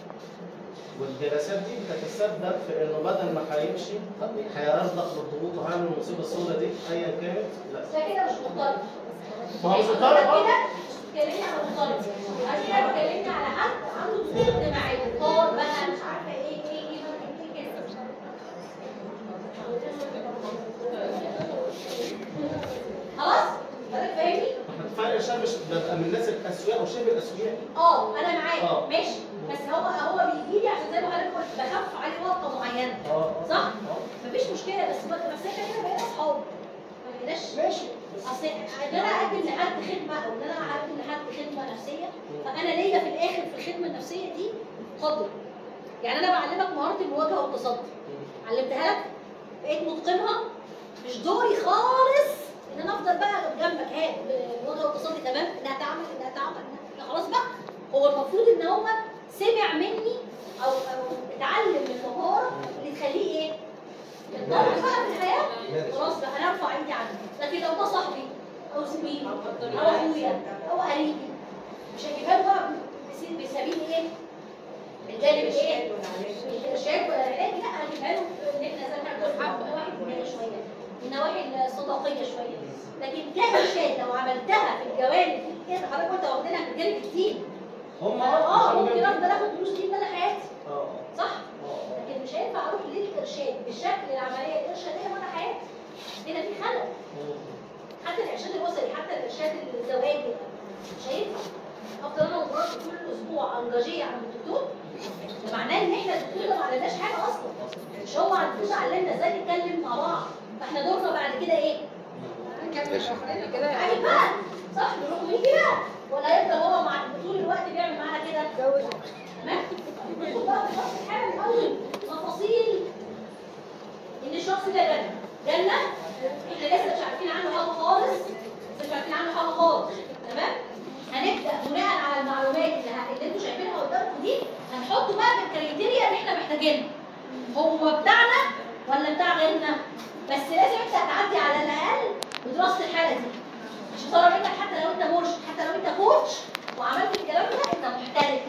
والجلسات دي بتتسبب في انه بدل ما هيمشي هيرزق بالضغوط وهيعمل المصيبه السوداء دي ايا كانت لا ده كده مش مضطرب ما هو مش حضرتك مضطرب آه. كده مش بتكلمني على مضطرب عشان كده بتكلمني على حد عنده ضغوط اجتماعيه طار بقى مش عارفه ايه ايه ايه ممكن ايه كده خلاص حضرتك فاهمني؟ فعلا ارشاد مش ببقى من الناس الاسوياء او شبه الاسوياء اه انا معاك آه. ماشي بس هو هو بيجي لي عشان زي ما حضرتك قلت بخف عليه وقفه معينه اه صح؟ آه. مفيش مشكله بس بس احنا كده بقينا اصحاب ما بقيناش ماشي اصل ان انا اقدم لحد خدمه او ان انا اقدم لحد خدمه نفسيه فانا ليا في الاخر في الخدمه النفسيه دي قدر يعني انا بعلمك مهاره المواجهه والتصدي علمتها لك بقيت متقنها مش دوري خالص ان انا افضل بقى جنبك ها المواجهه والتصدي تمام انها تعمل انها تعمل إنها- لا خلاص بقى هو المفروض ان هو سمع مني او او اتعلم المهاره اللي تخليه ايه؟ ينطلق بقى في الحياه خلاص بقى انا ارفع ايدي عنه لكن لو ده صاحبي او زميلي او اخويا او قريبي مش هجيبها له بقى بس- بسبيل ايه؟ الجانب ايه؟ الارشاد ولا العلاج لا هجيبها له ان احنا زي ما احنا بنقول حبه واحد مننا شويه كإرشاد لو عملتها في الجوانب دي كده حضرتك قلت واخدينها في الجانب الدين هم اه ممكن افضل اخد دروس دي مدى حياتي اه صح؟ اه لكن مش هينفع اروح للارشاد بالشكل العمليه الارشاديه مدى حياتي هنا في خلل حتى الارشاد الاسري حتى الارشاد الزواجي مش هينفع افضل انا ومراتي كل اسبوع انجاجيه عند الدكتور ده معناه ان احنا الدكتور ده ما علمناش حاجه اصلا مش هو على الدكتور علمنا ازاي نتكلم مع بعض فاحنا دورنا بعد كده ايه؟ عادي بقى صح نروح ونيجي بقى ولا يفضل هو مع طول الوقت بيعمل معانا كده تمام؟ ندخل بقى في شخص الحاله من اول تفاصيل ان الشخص ده جنة جنة احنا لسه مش عارفين عنه حاجه خالص لسه مش عارفين عنه حاجه خالص تمام هنبدا بناء على المعلومات اللي, ه- اللي انتوا شايفينها قدامكم دي هنحطه بقى في الكريتيريا اللي احنا محتاجينها هو بتاعنا ولا بتاع غيرنا بس لازم انت تعدي على الاقل بدراسه الحاله دي مش هتقرا منك حتى لو انت مرشد حتى لو انت كوتش وعملت الكلام ده انت محترف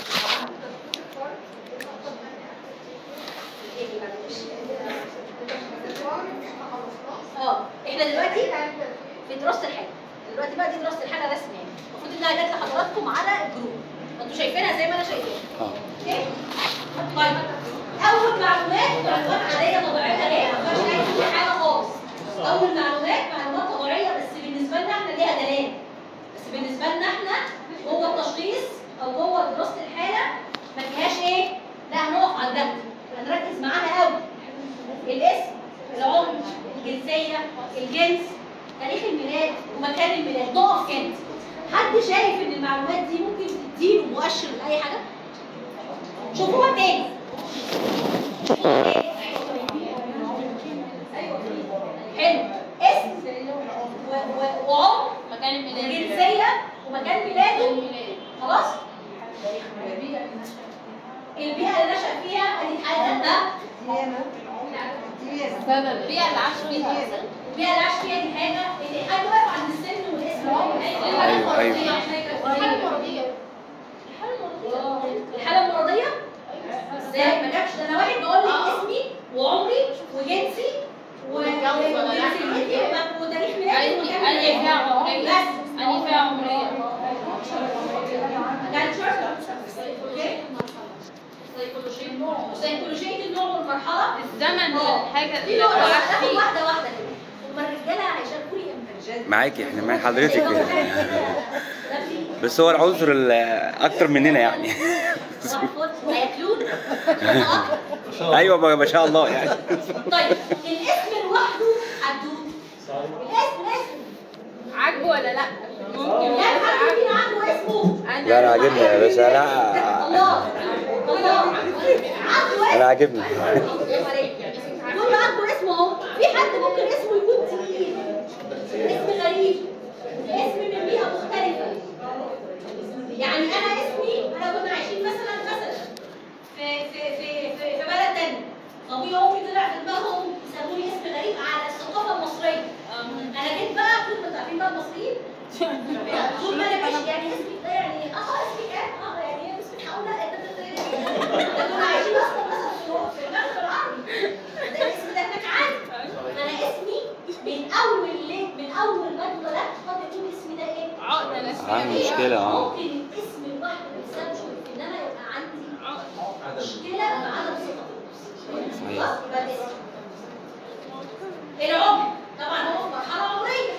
اه احنا دلوقتي في دراسه الحاله دلوقتي بقى دي دراسه الحاله رسمي يعني المفروض انها جت لحضراتكم على الجروب انتوا شايفينها زي ما انا شايفاها اه اوكي طيب اول معلومات معلومات عاديه طبيعيه اهي ما فيهاش اي حاجه خالص اول معلومات معلومات طبيعيه بس بالنسبه لنا احنا ليها دلالة بس بالنسبه لنا احنا جوه التشخيص او جوه دراسه الحاله ما فيهاش ايه لا هنقف عندها هنركز معاها قوي الاسم العمر الجنسيه الجنس تاريخ الميلاد ومكان الميلاد نقف كانت حد شايف ان المعلومات دي ممكن تديله مؤشر لاي حاجه شوفوها تاني شوفوها تاني. حلو اسم و- و- وعمر مكان الميلاد وجنسيه ومكان ميلاده خلاص البيئه اللي نشأ فيها ادي حاجه ده البيئة اللي عاش فيها البيئه اللي عاش فيها دي حاجه اللي حاجه واقف عند السن والاسم والعمر. ايوه ايوه الحالة المرضية الحاله المرضيه ازاي ما جابش ده انا واحد بقول لك اسمي وعمري وجنسي و- وجنسيتي وم- وتاريخ ميلادي أني ومكان أني فيها ميلادي. عمرية بس أني فيها عمرية يعني شويه اوكي سيكولوجية النوع والمرحلة الزمن اه. الحاجة دي اللي نقطة هو عاش هاخد فيه واحدة واحدة كده هما الرجالة هيشاركوا لي امتى؟ معاكي احنا مع حضرتك ده كده في بس هو العنصر ال- اكتر مننا يعني هياكلون ايوه ما ما شاء الله يعني طيب الاسم لوحده حدود الاسم اسم عاجبه ولا لأ؟ ممكن يعني حد فينا عنده اسمه لا انا عاجبني بس انا الله الله عنده انا عاجبني كل عنده اسمه اهو في حد ممكن اسمه يكون تقيل اسم غريب اسم من بيئة مختلفة يعني انا اسمي انا كنا عايشين مثلا مثلا في في في في, في بلد تاني ابويا وامي طلع في دماغهم يسموني اسم غريب على الثقافة المصرية انا جيت بقى كنت انتوا عارفين بقى المصريين طول ما انا ماشي يعني اسمي ده يعني اه اسمي كام اه يعني اسمي هقول لا ده ده ده ده كنا عايشين اصلا مثلا في في المغرب العربي ده الاسم ده هناك عادي انا اسمي من اول ليه من اول ما اتولدت قد يكون اسمي ده ايه؟ عقدة نفسية عندي مشكلة اه ممكن الاسم لوحده بسبب ان انا يبقى عندي مشكله بعدم ثقه في النفس صحيح. خلاص يبقى الاسم العمر طبعا هو في مرحله عمريه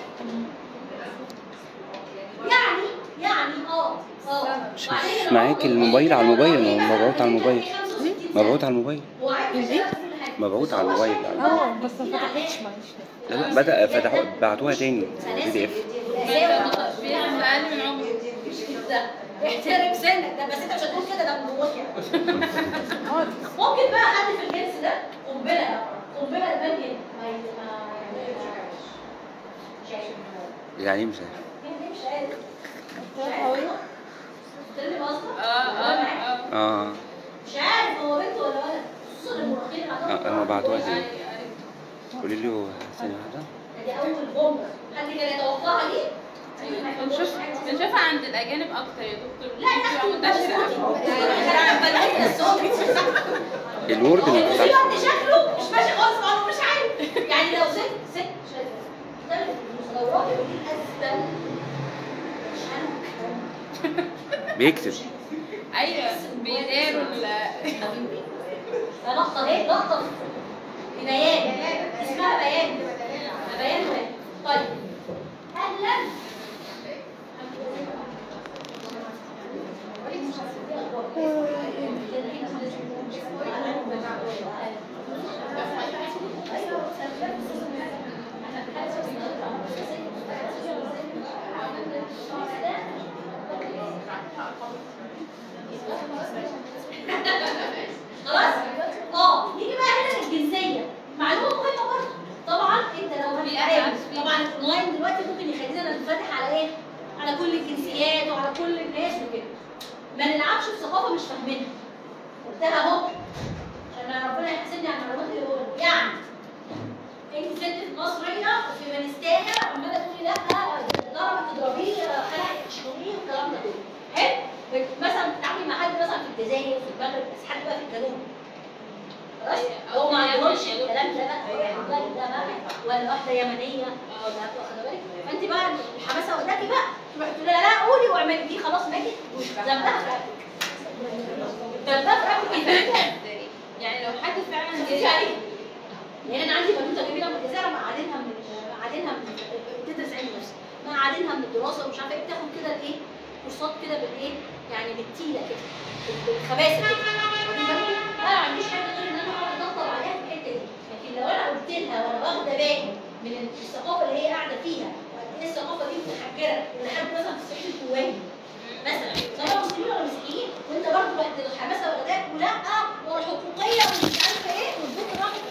يعني يعني اه اه شوف وبعدين معاك العمر الموبايل على الموبايل، إيه ما هو بقى؟ مبعوث على الموبايل. 65 سنة. مبعوث على الموبايل هو عارف يشتغل في كل حاجة. مبعوث على بس هو الموبايل. شايف اه، بقى بس ما في فتحتش علامات. معلش لا لا بدا فتحوا بعتوها تاني بي دي اف في أقل من عمر ده احترم سنك ده بس انت مش هتقول كده ده من جواك يعني ممكن بقى حد في الجنس ده قنبله بقى قنبله تبان كده ما ي- ما يعرفش. مش عارف يعني ايه مش عارف مين مش عارف مش عارف تتكلم اصلا اه اه اه اه مش عارف هو بنت ولا ولد خصوصا المراهقين اه انا بعتوها تاني قولي له ثانيه واحده دي اول بومبه حد كان يتوقعها دي بنشوف بنشوفها عند الأجانب أكتر يا دكتور لا يا بتبقى اختي منتشرة منتشرة الورد ما في فتحش وقت شكله مش ماشي خالص معاه مش عارف يعني لو ست ست شايفة، اختلف الفلوس. لو الراجل ودي الاسبل مش انا بيكتب ايوه بيداروا ال- ده نقطة ايه؟ نقطة في بيان اسمها بيان بيان واحد طيب أهلا خلاص اه نيجي بقى هنا للجنسيه معلومه مهمه برضه طبعا انت لو هتتعامل طبعا الاونلاين دلوقتي ممكن يخلينا ننفتح على ايه على كل الجنسيات وعلى كل الناس وكده ما نلعبش في ثقافه مش فاهمينها قلتها اهو عشان ربنا يحاسبني على المعلومات اللي بقولها يعني انت ست مصريه فيمانيستيه عماله تقولي لا ضربت تضربيه خلعت تشتميه والكلام ده كله حلو بت- مثلا بتتعاملي مع حد مثلا في الجزائر في المغرب بس حد بقى في الجنوب خلاص هو ما عندهمش الكلام ده بقى الراجل ده بقى ولا واحده يمنيه ولا واخده بالك فانت بقى الحماسه واخداكي بقى تروحي تقولي لها لا قولي واعملي دي خلاص ماتت ذنبها في رقبتك ذنبها في رقبتك يعني لو حد فعلا تدفعي عليه لان انا عندي بنوته جميله من الجزائر معادنها من معادنها من بتدرس علم نفس معادنها من الدراسه ومش عارفه ايه بتاخد كده الايه كورسات كده بالايه يعني بالتيله كده بالخباثه كده واخدين بالكم؟ انا ما عنديش حاجه غير ان انا اقعد اطبطب عليها في الحته دي لكن لو انا قلت لها وانا واخده بالي من الثقافه اللي هي قاعده فيها وقد ايه الثقافه دي متحجره لحد مثلا في الصعيد الكويتي مثلا سواء مسلمين ولا مسيحيين وانت برضه بقت الحماسه واخداك ولا والحقوقيه ومش عارفه ايه والبنت راحت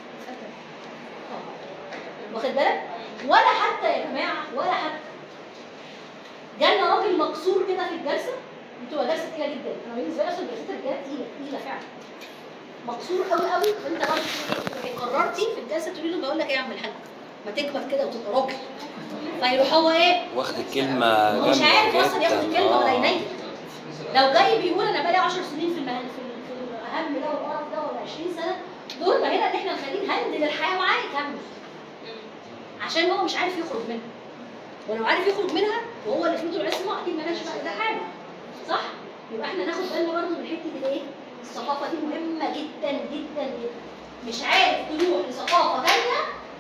واخد بالك ولا حتى يا جماعه ولا حتى جالنا راجل مكسور كده في الجلسه بتبقى جلسه تقيله جدا انا بالنسبه لي اصلا جلسات الرجاله تقيله تقيله فعلا مكسور قوي قوي وانت برضه تبقي قررتي في الجلسه تقولي له بقول لك ايه يا عم الحاج ما تكبر كده وتبقى راجل فيروح هو ايه واخد الكلمة هو مش جامدة عارف اصلا ياخد جدا الكلمه ولا آه. ينيل لو جاي بيقول انا بقالي 10 سنين في المهن في ال- في الاهم ده والقرف ده ولا 20 سنه دورنا هنا ان احنا نخليه نهندل الحياه معاه يكمل عشان هو مش عارف يخرج منها ولو عارف يخرج منها وهو اللي في ايده العصمه اكيد مالهاش بقى ده حاجه صح؟ يبقى احنا ناخد بالنا برضه من حته الايه؟ الثقافه دي مهمه جدا جدا جدا مش عارف تروح لثقافه ثانيه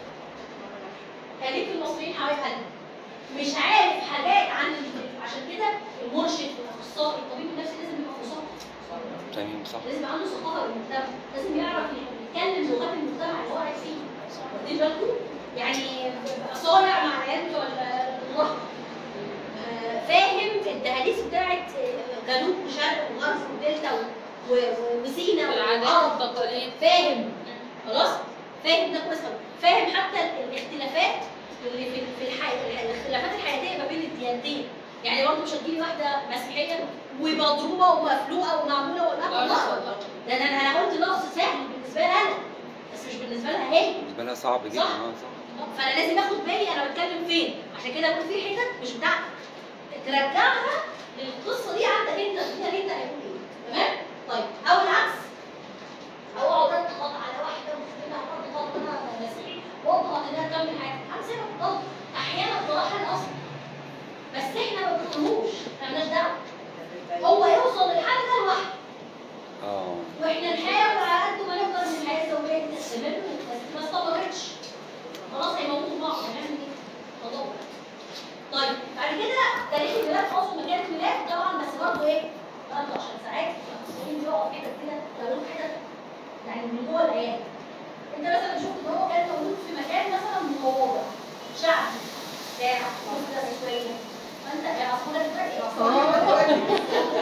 خليك المصريين حوالي قلبك مش عارف حاجات عن ال- عشان كده المرشد والاخصائي الطبيب النفسي لازم يبقى مثقف تمام صح لازم يبقى عنده ثقافه بالمجتمع لازم يعرف يتكلم لغات المجتمع اللي هو قاعد فيه واخدين بالكم يعني صانع مع العيال بتوع المراهقه آه، فاهم الدهاليز بتاعت آه، جنوب وشرق وغرب ودلتا و- و- وسينا والعادات والعرب والتقاليد. فاهم خلاص فاهم ده كويس قوي فاهم حتى ال- الاختلافات اللي في في الحي... الاختلافات الحياتيه ما بين الديانتين يعني برضه مش هتجيلي واحده مسيحيه ومضروبه ومفلوقه ومعموله ولا لا، لا لا. ده انا انا قلت لفظ سهل بالنسبه لي انا بس مش بالنسبه لها هي بالنسبة لها صعب جدا صح. اه صح فانا لازم اخد بالي انا بتكلم فين عشان كده بقول في حتت مش بتاعتك ترجعها للقصه دي عندك انت فيها انت هيقول ايه تمام طيب او العكس او اقعد اضغط على واحده مسلمه اضغط انا مسيحي واضغط انها تكمل حياتها هنسيبها في الضغط احيانا الضغط الاصل بس احنا ما بنطلبوش احنا مالناش دعوه هو يوصل للحل ده لوحده اه واحنا نحاول على قد ما نقدر ان الحياه الزوجيه دي تستمر بس ما استمرتش خلاص هيموتوا بعض هنعمل ايه؟ خلاص طيب بعد كده تاريخ الميلاد خاص بمكان الميلاد طبعا بس برضه ايه؟ برضه عشان ساعات المصريين بيقعوا في حتت كده يقولوا حتت يعني من جوه العيال انت مثلا شفت ان هو كان موجود في مكان مثلا متواضع شعبي بتاع مصر شويه فانت يا عصفوره دلوقتي يا عصفوره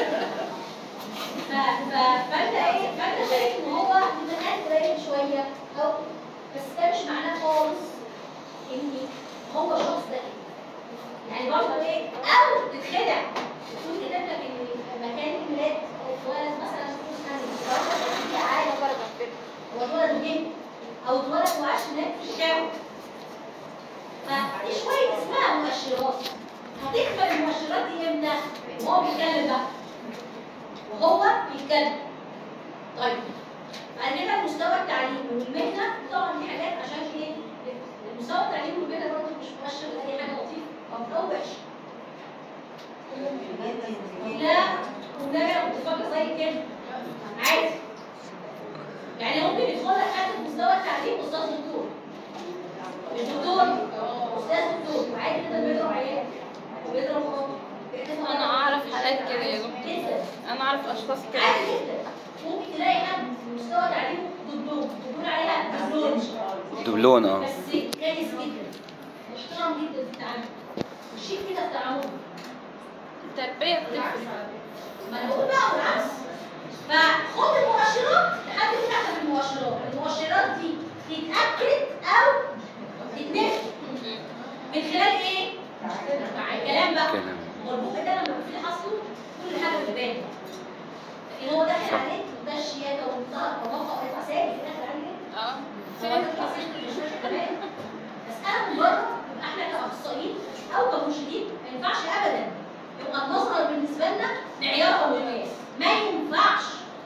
ف- ف- فانت ايه فانت شايف ان هو مكان قليل شويه او بس ده مش معناه خالص ان هو الشخص ده كده. يعني برضه ايه او تتخدع تكون كاتب لك ان مكان الميلاد اتولد مثلا في عاده برضه كده هو اتولد وجه او اتولد وعاش هناك في شيكاغو فدي شويه اسمها مؤشرات هتكفى المؤشرات دي امتى؟ وهو بيتكلم بقى وهو بيتكلم طيب بعد كده المستوى التعليمي والمهنه طبعا دي حاجات عشان ايه المستوى التعليمي والمهنه برضه مش مؤشر لاي حاجه لا والنبي انا كنت فاكره زي كده عادي يعني ممكن يدخل لك حد في مستوى التعليم استاذ دكتور مش دكتور استاذ دكتور عادي كده بيضرب عيال وبيضرب مراته انا اعرف حالات كده يا دكتور جدا انا اعرف اشخاص كده عادي جدا ممكن تلاقي حد في مستوى تعليمه دبلوم بيقول عليها دبلوم دبلون اه بس كويس جدا محترم جدا في التعامل وشيك كده في تعامله التربيه بتفرق ما انا بقول بقى بالعكس فخد المؤشرات لحد فين احسن المؤشرات المؤشرات دي تتاكد او تتنفي من خلال ايه؟ كلام بقى كلام. هو البق ده لما بيبتدي حصله كل حاجه بتبان لكن هو داخل صح. عليك وده الشياكه وده النظافه ويبقى سالك داخل عليك اه هو ده التصريح اللي مش ماشي تمام بس انا من بره يبقى احنا كاخصائيين او كمرشدين ما ينفعش ابدا يبقى النظره بالنسبه لنا معيار او مقياس ما ينفعش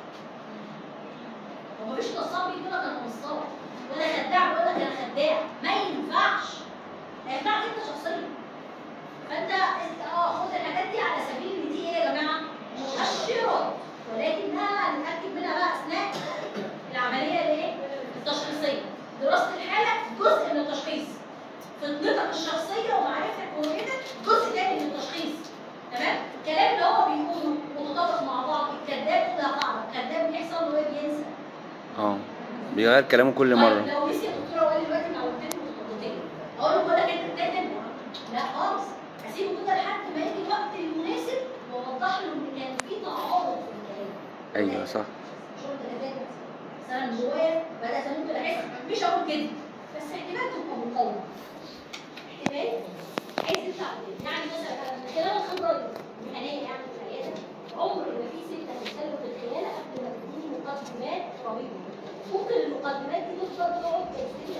هو مفيش نصاب بيقول لك انا نصاب ولا خداع بيقول لك انا خداع ما ينفعش هينفعك انت شخصيا فانت اه خد الحاجات دي على سبيل ان دي ايه يا جماعه؟ مؤشرات ولكنها نتاكد منها بقى اثناء العمليه الايه؟ التشخيصيه دراسه الحاله جزء من التشخيص فطنتك الشخصيه ومعرفتك ورؤيتك جزء تاني من التشخيص تمام الكلام اللي هو بيقوله متطابق مع بعض الكذاب ده قاعده الكذاب بيحصل له ايه بينسى اه بيغير كلامه كل طيب مره لو نسي الدكتوره وقال لي دلوقتي انا قلت له خطوتين اقول له بقول لك انت بتكتب لا خالص اسيبه كده لحد ما يجي الوقت المناسب واوضح له ان كان في تعارض في الكلام ايوه صح شغل كذاب بس انا من جوايا بدات ممكن احس مش هقول كده بس احتمال تبقى مقاومه احتمال عايز يطلع كده. يعني مثلا أنا من خلال الخبره المهنيه يعني في العياده عمر ما في ست هتتكلم في الخيانه قبل ما تديني مقدمات رهيبه ممكن المقدمات دي تفضل تقعد تسجيل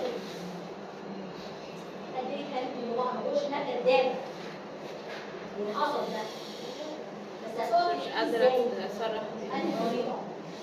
قد ايه كانت من بعض ما بقولش انها كدابه اللي حصل ده بس اسباب مش قادره اتصرف أنهي طريقة؟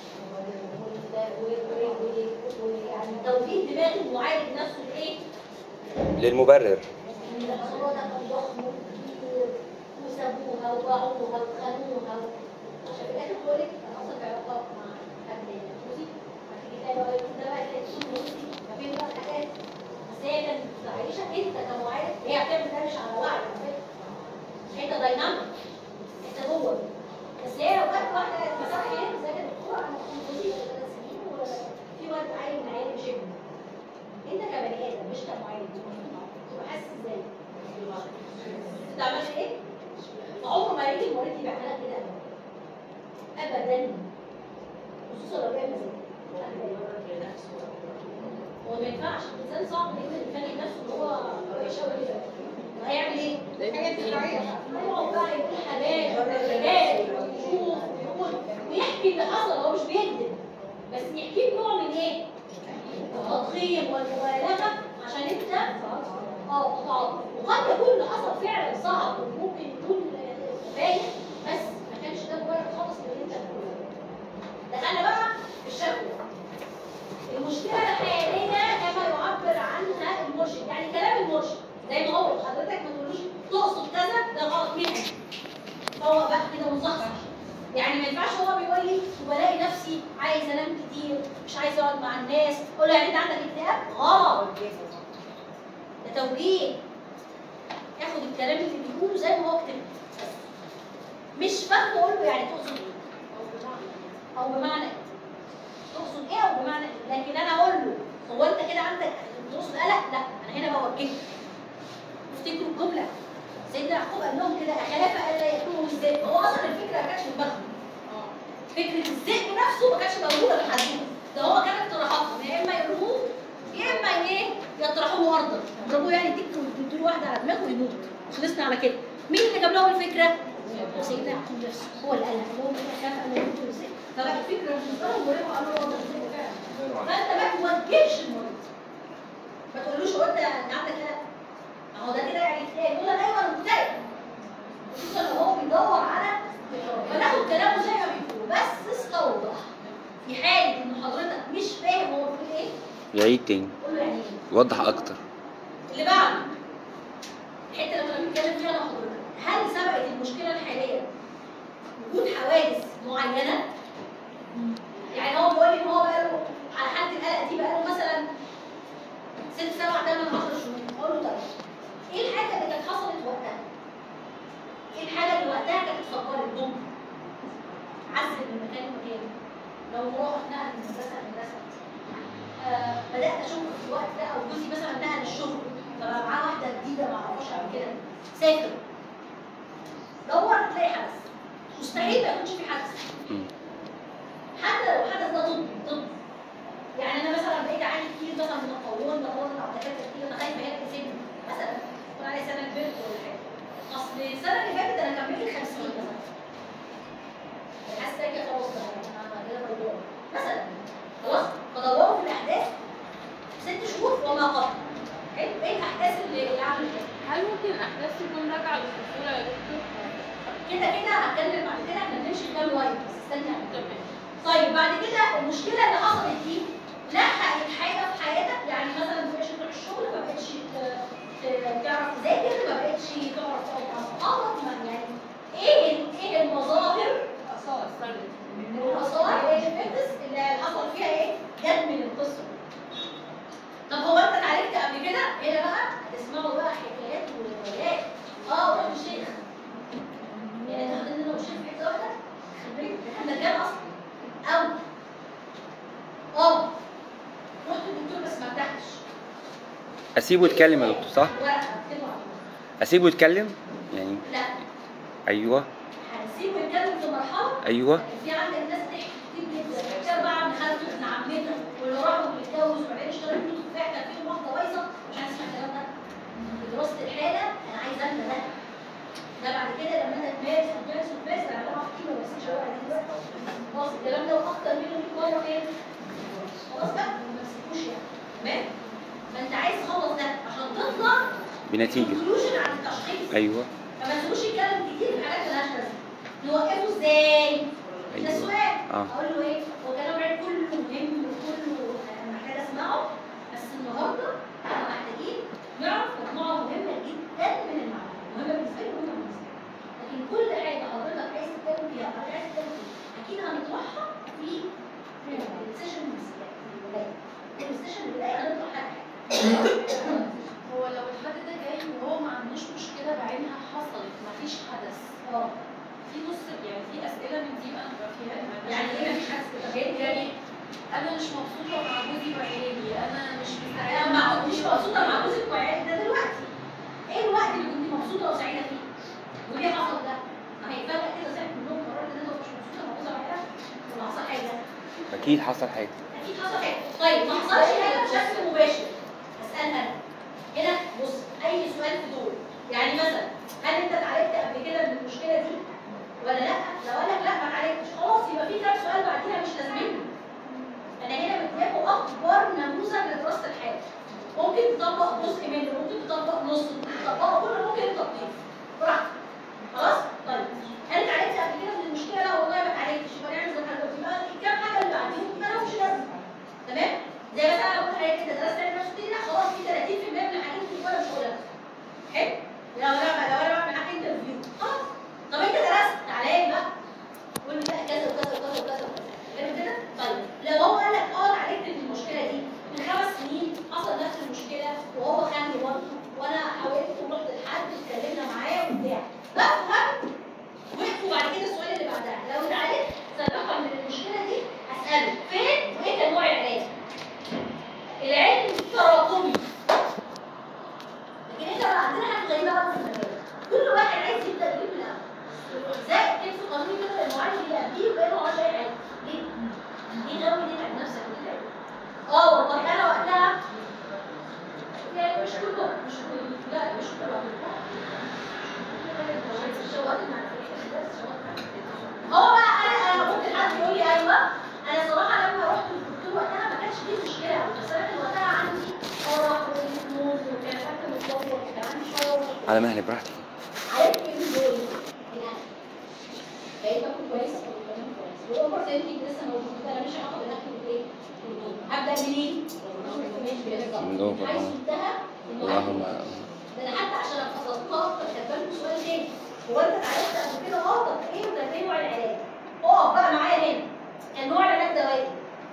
ويعني توجيه دماغ المعالج نفسه لإيه؟ للمبرر إن الأمراض كان ضخم وكبير وسابوها وباعوها وخانوها عشان في الآخر تقول لك أنا أصلا في علاقات مع حد جوزي هتيجي تلاقي بقى يكون ده بقى تلاقي تشوف جوزي ففين بقى الحاجات بس هي كانت عايشة أنت كمعالج هي بتعمل ده مش على وعي على فكرة أنت دايناميك أنت جوه بس هي لو كانت واحدة مساحة خير زي كانت الدكتورة أنا كنت جوزي ثلاث سنين وفي واد عيل من عيالي مش ابني انت كبني ادم مش كمعالج تبقى حاسس ازاي؟ انت عملت ايه؟ عمره ما يجي المريض يبقى حالات كده ابدا ابدا خصوصا لو كان مزاج هو ما ينفعش الانسان صعب جدا يفاجئ نفسه ان هو وحش قوي كده هيعمل ايه؟ حاجات طبيعية يقعد بقى يقول حاجات وحاجات ويشوف ويقول ويحكي اللي حصل هو مش بيكذب بس يحكي بنوع من ايه؟ التضخيم والمبالغه عشان انت اه تتعاطف وقد يكون اللي حصل فعلا صعب وممكن يكون باين بس ما كانش ده مجرد خالص اللي انت بتقوله دخلنا بقى في الشكوى المشكله الحقيقيه كما يعبر عنها المرشد يعني كلام المرشد زي ما هو حضرتك ما تقولوش تقصد كذا ده غلط منك فهو بقى كده مصحصح يعني ما ينفعش هو بيقول لي وبلاقي نفسي عايز انام كتير مش عايز اقعد مع الناس اقول له يعني انت عندك اكتئاب غلط ده توجيه ياخد الكلام اللي بيقوله زي ما هو كتبه مش فاهمه اقول له يعني تقصد ايه او بمعنى ايه تقصد ايه او بمعنى ايه لكن انا اقول له هو انت كده عندك تقصد قلق لا انا هنا بوجهك افتكروا الجمله سيدنا يعقوب قال لهم كده اخلاف الا ياكلوا الذئب هو اصلا الفكره ما كانتش في دماغهم فكره الذئب نفسه ما كانتش موجوده في حدهم ده هو كان اقتراحاتهم يا اما يرموه يا اما ايه يطرحوه ارضا يضربوه يعني تكتوا تدوا واحده على دماغه ويموت خلصنا على كده مين اللي جاب لهم الفكره؟ سيدنا يعقوب نفسه هو اللي قالها قال لهم ايه اخلاف الا ياكلوا الذئب فبقى الفكره بالنسبه لهم مريحه قالوا له ده الذئب فعلا فانت ما توجهش المريض ما تقولوش هو انت انت عندك لا ما هو ده كده يعني ايه يقول لك ايوه انا مكتئب خصوصا لو هو بيدور على فناخد كلامه زي ما بيقول بس استوضح في حاله ان حضرتك مش فاهم هو بيقول ايه يعيد تاني قول له يعني ايه وضح اكتر اللي بعده الحته اللي كنا بنتكلم فيها انا وحضرتك هل سبقت المشكله الحاليه وجود حوادث معينه يعني هو بيقول لي ان هو بقى له على حاله القلق دي بقى له مثلا ست سبع ثمان 10 شهور اقول له طيب ايه الحاجه اللي كانت حصلت وقتها؟ ايه الحاجه اللي وقتها كانت اتفكرت بوم عزل من مكان لمكان لو هو اتنقل من مدرسه لمدرسه آه بدات اشك في الوقت ده او جوزي مثلا نقل الشغل فبقى معاه واحده جديده ما اعرفهاش قبل كده سافر دور تلاقي حدث مستحيل ما يكونش في حدث مم. حتى لو الحدث ده طبي طبي يعني انا مثلا بقيت اعاني كتير مثلا من القولون بطلع على دكاتره كتير انا خايفه هي تسيبني مثلا يكون علي سنه كبرت ولا حاجه اصل السنه اللي فاتت انا كملت 50 مثلا حاسه كده خلاص بقى انا كده موضوع مثلا خلاص فدوروا في الاحداث ست شهور وما قبل حلو ايه الاحداث اللي اللي عملت كده هل ممكن احداث تكون راجعه للطفوله يا دكتور؟ كده كده هتكلم بعد كده احنا بنمشي كام لاين بس استني على طيب بعد كده المشكله اللي حصلت دي لحقت حاجه في حياتك يعني مثلا ما بقتش تروح الشغل ما بقتش ت- ت- تعرف تذاكر ما بقتش تعرف تقعد مع اصحابك ما يعني ايه ال- ايه المظاهر اثار والاثار ايه الافكتس اللي حصل فيها ايه جت من القصه طب هو انت اتعالجت قبل كده هنا بقى هتسمعوا بقى حكايات وروايات اه روح الشيخ يعني انت حاطين لنا الشيخ في حته واحده خلي احنا رجال اصلا او اه رحت للدكتور بس ما ارتحتش اسيبه يتكلم يا دكتور صح ورقه اكتبه عليها. اسيبه يتكلم يعني لا ايوه هنسيبه يتكلم في مرحله ايوه لكن في عندك ناس تحكي كتير جدا كان بقى ابن خالته ابن عمتها واللي راحوا يتجوز وبعدين اشترى بيوت وفاح كان فيهم واحده بايظه مش عايز اسمع الكلام ده في دراسه الحاله انا عايزه ابني ده ده بعد كده لما انت تمارس وتمارس وتمارس انا بعرف كيلو بس مش هقول عليه دلوقتي خلاص الكلام ده واكتر منه 100 مره فين خلاص بقى ما تمسكوش يعني تمام ما انت عايز تخلص ده عشان تطلع بنتيجه conclusion عن التشخيص ايوه فما تسيبوش يتكلم كتير في حاجات مالهاش لازمه نوقفه ازاي؟ ده أيوة. سؤال آه. اقول له ايه؟ هو كلام عيد كله مهم وكله انا محتاج اسمعه بس النهارده احنا محتاجين نعرف مجموعه مهمه جدا من المعلومات مهمه بالنسبه لي ومهمه بالنسبه لي لكن كل حاجه حضرتك عايز تتكلم فيها او عايز تتكلم فيها اكيد هنطرحها في السيشن البدايه كل سيشن البدايه هنطرح حاجه هو لو الحد ده جاي وهو ما عندوش مشكله بعينها حصلت مفيش حدث اه في نص يعني في اسئله من دي انا ببقى فيها يعني ايه مفيش حاجه كده يعني انا مش مبسوطه مع جوزي وعيالي انا مش مستريحه انا مع- مش مبسوطه مع جوزك وعيالك ده دلوقتي ايه الوقت اللي كنت مبسوطه وسعيده فيه؟ وليه حصل ده؟ ما هي فجاه كده صحيت من النوم قررت ان انت مش مبسوطه مع جوزك وعيالك ولا حصل حاجه؟ اكيد حصل حاجه اكيد حصل حاجه طيب ما حصلش حاجه بشكل مباشر اسالها انا هنا بص اي سؤال في دول يعني مثلا هل انت اتعالجت قبل كده من المشكله دي ولا لا؟ لو قال لك لا ما اتعالجتش خلاص يبقى في كام سؤال بعديها مش لازمين انا هنا مدياكوا اكبر نموذج لدراسه الحاله ممكن تطبق جزء منه ممكن تطبق نص ممكن تطبقه كله ممكن التطبيق براحتك خلاص طيب هل اتعالجت قبل كده من المشكله لا والله ما اتعالجتش يبقى نعمل زي ما احنا يبقى الكام حاجه اللي بعديهم ما لهمش لازمه تمام زي مثلا لو قلت لك انت درست علم نفس لا خلاص في 30% من الحاجات دي ولا مش هقولها حلو لو انا لو انا بعمل معاك انترفيو خلاص طب انت درست تعالى لي بقى قول لي بقى كذا وكذا وكذا وكذا غير كده طيب لو هو قال لك اه انا عالجت من المشكله دي من خمس سنين حصل نفس المشكله وهو خاني برضه وانا حاولت ورحت لحد اتكلمنا معاه وبتاع بفهم وقفوا بعد كده السؤال اللي بعدها لو اتعالجت سبقا من المشكله دي اساله فين وايه كان نوع العلاج؟ العلم تراكمي لكن احنا بقى عندنا حاجه غريبه قوي في المجال كل واحد عايز يبدا يجيب من الاول ازاي كيف قانون كده المعالج اللي قبليه وبقى له 10 علاج ليه؟ ليه غاوي ليه تعب نفسك ليه تعب؟ اه والله انا وقتها يعني مش كله مش كله لا مش كله هو بقى انا انا ممكن حد يقول لي ايوه انا صراحه لما رحت للدكتور وقتها ما كانش فيه مشكله بس انا كان وقتها عندي فرح ونموذج وكان حتى متطور وكان عندي شويه على مهلي براحتك عرفت ايه من دول؟ الاكل بقيت باكل كويس وبنام كويس والاوفر سنتنج لسه موجود انا مش هاخد الاكل بالايه؟ بالنوم. هبدا منين؟ من جوه عايز آه. انتهى اللهم ده انا حتى عشان ابقى صادقه اكتر كاتبه لكم سؤال تاني هو انت اتعالجت قبل كده اه طب ايه ده ايه نوع العلاج؟ اقف بقى معايا هنا كان نوع العلاج دوائي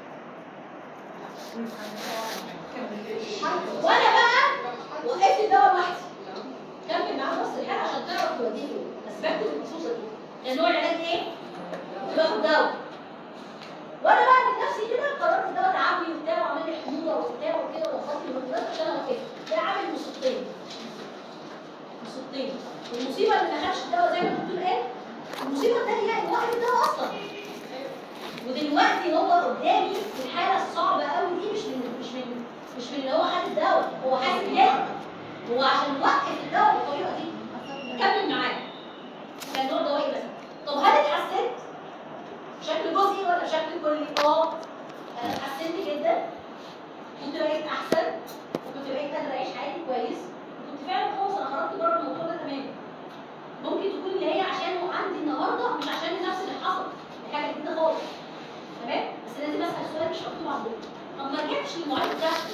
وانا بقى وقفت الدواء لوحدي كمل معاه نص الحلقه عشان تعرف توديه فين بس بكتب الخصوصه دي كان نوع العلاج ايه؟ كنت باخد دواء وانا بقى من نفسي كده قررت الدواء تعبني وبتاع وعمل لي حموضه وبتاع وكده وضغط لي هرمونات عشان اوقفه ده عامل مصيبتين مصيبتين المصيبه اللي ما خدش الدواء زي ما الدكتور قال المصيبه الثانيه ان واحد الدواء اصلا ودلوقتي هو قدامي في الحاله الصعبه قوي دي مش من مش من مش من اللي هو خد الدواء هو حاسس بيه هو عشان يوقف الدواء بالطريقه دي كمل معايا كان نوع دوائي بس طب هل اتحسنت؟ بشكل جزئي ولا بشكل كلي؟ اه أنا اتحسنت جدا كنت بقيت احسن وكنت بقيت قادره اعيش حياتي كويس وكنت فعلا خلاص انا خرجت بره الموضوع ده تماما ممكن تكون اللي هي عشانه عندي النهارده مش عشان نفس اللي حصل دي حاجه جديده خالص تمام بس لازم اسال سؤال مش مكتوب عندكم طب ما رجعتش للمعيد بتاعتي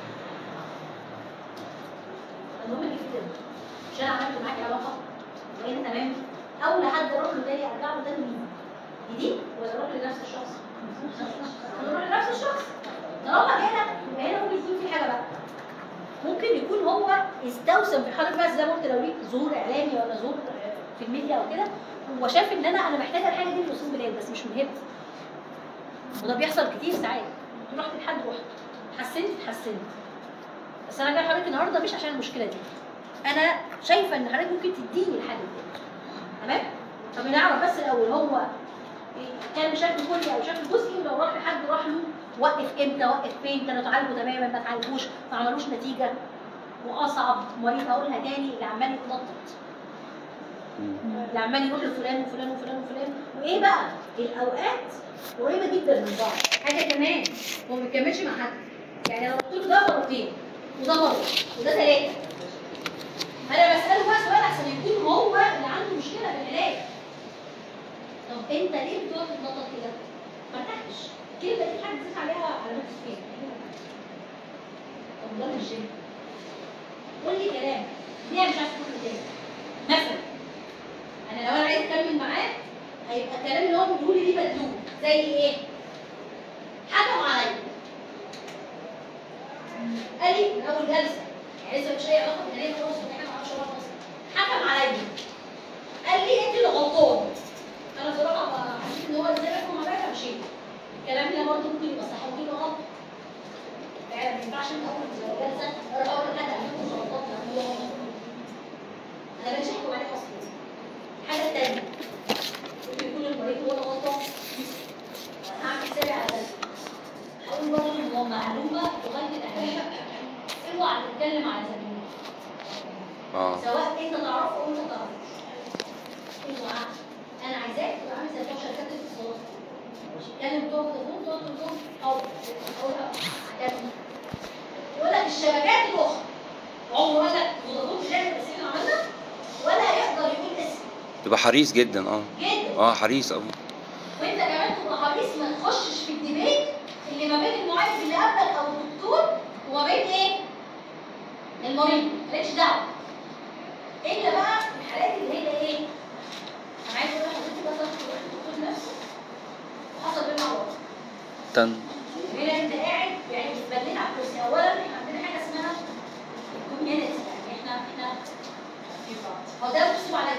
المهم جدا مش انا عملت معاكي علاقه وبقينا تمام اول حد اروح له تاني ارجع له تاني مين؟ جديد ولا اروح لنفس الشخص؟ اروح لنفس الشخص طالما جينا يبقى هنا ممكن يكون في حاجه بقى ممكن يكون هو استوسم في حاله بس زي ما قلت لو ليك ظهور اعلامي ولا ظهور في الميديا او كده هو شاف ان انا انا محتاجه الحاجه دي من اصول بلاد بس مش من هنا وده بيحصل كتير ساعات رحت لحد رحت اتحسنت اتحسنت بس انا جاي حضرتك النهارده مش عشان المشكله دي انا شايفه ان حضرتك ممكن تديني الحاجه دي تمام طب نعرف بس الاول هو كان بشكل كلي او بشكل جزئي ولو راح لحد راح له وقف امتى وقف فين كانوا اتعالجوا تماما ما اتعالجوش ما عملوش نتيجه واصعب مريض هقولها تاني اللي عمال يتنطط اللي عمال يروح لفلان وفلان وفلان وفلان وايه بقى الاوقات قريبه جدا من بعض حاجه كمان هو ما بيكملش مع حد يعني انا قلت له ده مرتين وده مره وده ثلاثه انا بساله بقى سؤال عشان يكون هو اللي عنده مشكله في العلاج طب انت ليه بتقعد تتنطط كده؟ ما ارتحتش الكلمه دي حد زيت عليها علامات استفهام طب ده مش جيم قول لي كلام ليه مش عايز تقول تاني مثلا انا لو انا عايز اتكلم معاه هيبقى الكلام اللي هو بيقوله لي دي مدلوب زي ايه؟ حكم عليا قال لي من اول جلسه يعني لسه مش اي علاقه بالنهايه خلاص ودي حاجه ما اعرفش اقولها اصلا حكم عليا قال لي انت اللي غلطان انا بصراحه ما حسيت ان هو ازاي بحكم عليا مشيت الكلام ده برضه ممكن يبقى صح ممكن يبقى غلط يعني ما ينفعش من اول جلسه اروح اقول لحد عندكم غلطات لا هو غلط انا مش هحكم عليه اصلا الحاجه الثانيه ممكن يكون المريض هو اللي غلطان هعمل حسابي على ده هقول برضه ان هو معلومه تغير اهلها اوعى تتكلم على زميلك اه سواء انت تعرفه او انت ما تعرفوش اوعى انا عايزاك تبقى عامل زي بتوع شركات الاتصالات تتكلم بتوع فودافون تقعد تقول لهم او اقولها عجبني يقول لك الشبكات الاخرى عمره قال لك فودافون شركه بس احنا عملنا ولا يقدر يقول اسم تبقى حريص جدا اه جدا اه حريص قوي وانت كمان تبقى حريص ما تخشش في الديبيت اللي ما بين المعالج اللي قبلك او الدكتور وما بين ايه؟ المريض مالكش دعوه الا بقى الحالات اللي هي ايه؟ انا عايز اقول لحضرتك بس رحت الدكتور نفسه وحصل بينا عوض تن هنا انت قاعد يعني بتبلين على الكرسي اولا احنا عندنا حاجه اسمها كوميونتي يعني احنا احنا في بعض هو ده محسوب عليا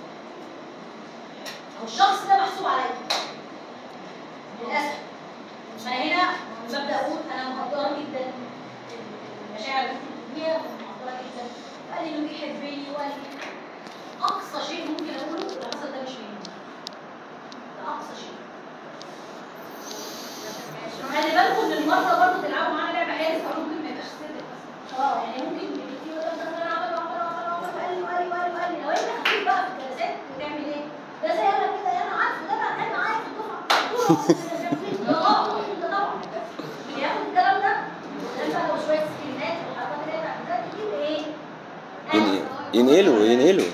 او الشخص ده محسوب عليا للاسف فانا هنا ببدا اقول انا مقدره جدا المشاعر اللي انت بتديها مقدره جدا وقال لي انه بيحبني وقال لي اقصى شيء ممكن اقوله اللي حصل ده مش مني ده اقصى شيء خلي بالكم ان المرضى برضه تلعبوا معانا لعبه حلوه ممكن ما يبقاش صدق اه يعني ممكن يبقى يقول لك انا عمل وعمل وعمل وعمل وقال لي وقال لي وقال لي وقال لي لو انت خفيف بقى في الجلسات بتعمل ايه؟ ده زي انا كده انا عارفه ده بقى كان معايا في الدفعه ده طبعا ده طبعا بياخد الكلام ده ده بقى لو شويه سكرينات والحركات اللي هي بتاعت دلوقتي دي ايه؟ ين- ينقلوا ينقلوا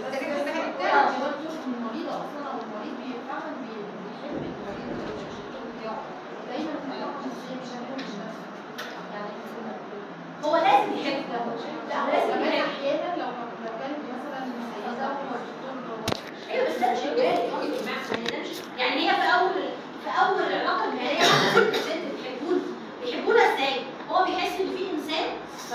هو لازم يحب لا لازم يحب احيانا لو لو كانت مثلا سيده والدكتور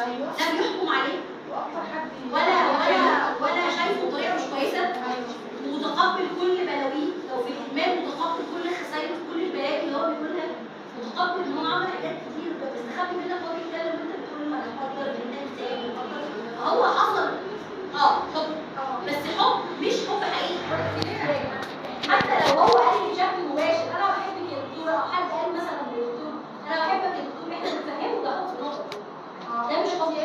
لا بيحكم عليه ولا ولا ولا شايفه بطريقه مش كويسه متقبل كل بلاويه لو في الإدمان متقبل كل خسائر كل البلاوي اللي هو بيقولها متقبل إن هو عمل حاجات كتير بس خلي منك هو بيتكلم وأنت بتقول له أنا مقدر إن أنت إزاي مقدر هو حصل اه حب بس حب مش حب حقيقي حتى لو هو قال لي بشكل مباشر انا بحبك يا دكتوره او حد قال مثلا للدكتور انا بحبك يا دكتور احنا بنفهمه ده حب نظر ده مش حب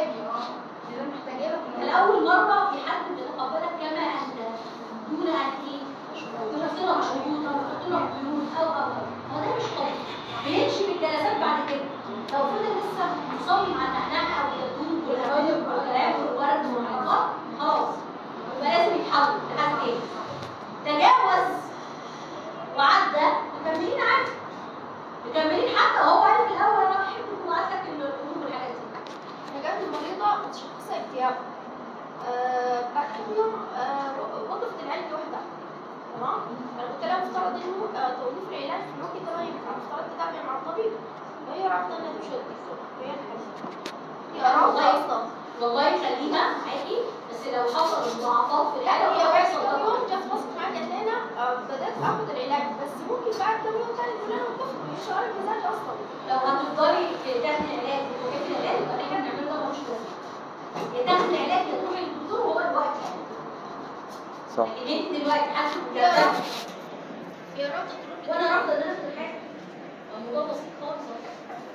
الاول مره في حد بيتقبلك كما انت دون ان ايه تحط لك شروط او تحط لك قيود او او او هو ده مش حب بيمشي بالجلسات بعد كده لو فضل لسه مصمم على النعناع او الدبدوب والهوايب والكلام والورد والحيطان خلاص يبقى لازم يتحول لحد تاني تجاوز وعدى مكملين عادي مكملين حتى وهو قال في الاول انا بحبك وبعت لك الامور والحاجات دي كانت المريضة متشخصة اكتئاب آه بعد كم يوم آه وقفت العلاج لوحدها تمام؟ أنا قلت لها مفترض إنه آه توقيف العلاج في الوقت ده ما ينفع مفترض تتابع مع الطبيب وهي رافضة إنها تمشي للدكتور فهي الحل هي رافضة أصلا والله خليها معاكي بس لو حصل مضاعفات في يعني العلاج هي أو بعد حصل كم ضرر. يوم جت وصلت معايا قالت لنا آه بدأت آخد العلاج بس ممكن بعد كم يوم تاني تقول أنا وقفت مش شعور المزاج أصلا لو هتفضلي تاخدي العلاج وتوقفي العلاج يبقى اللي احنا بنعمله ده ملوش لازمه يا تاخدي العلاج يا تروحي للدكتور وهو الوقت صح لكن انت دلوقتي حاسه بجد هي رافضة تروح وانا رافضه ان انا اخد حاجه الموضوع بسيط خالص أهو.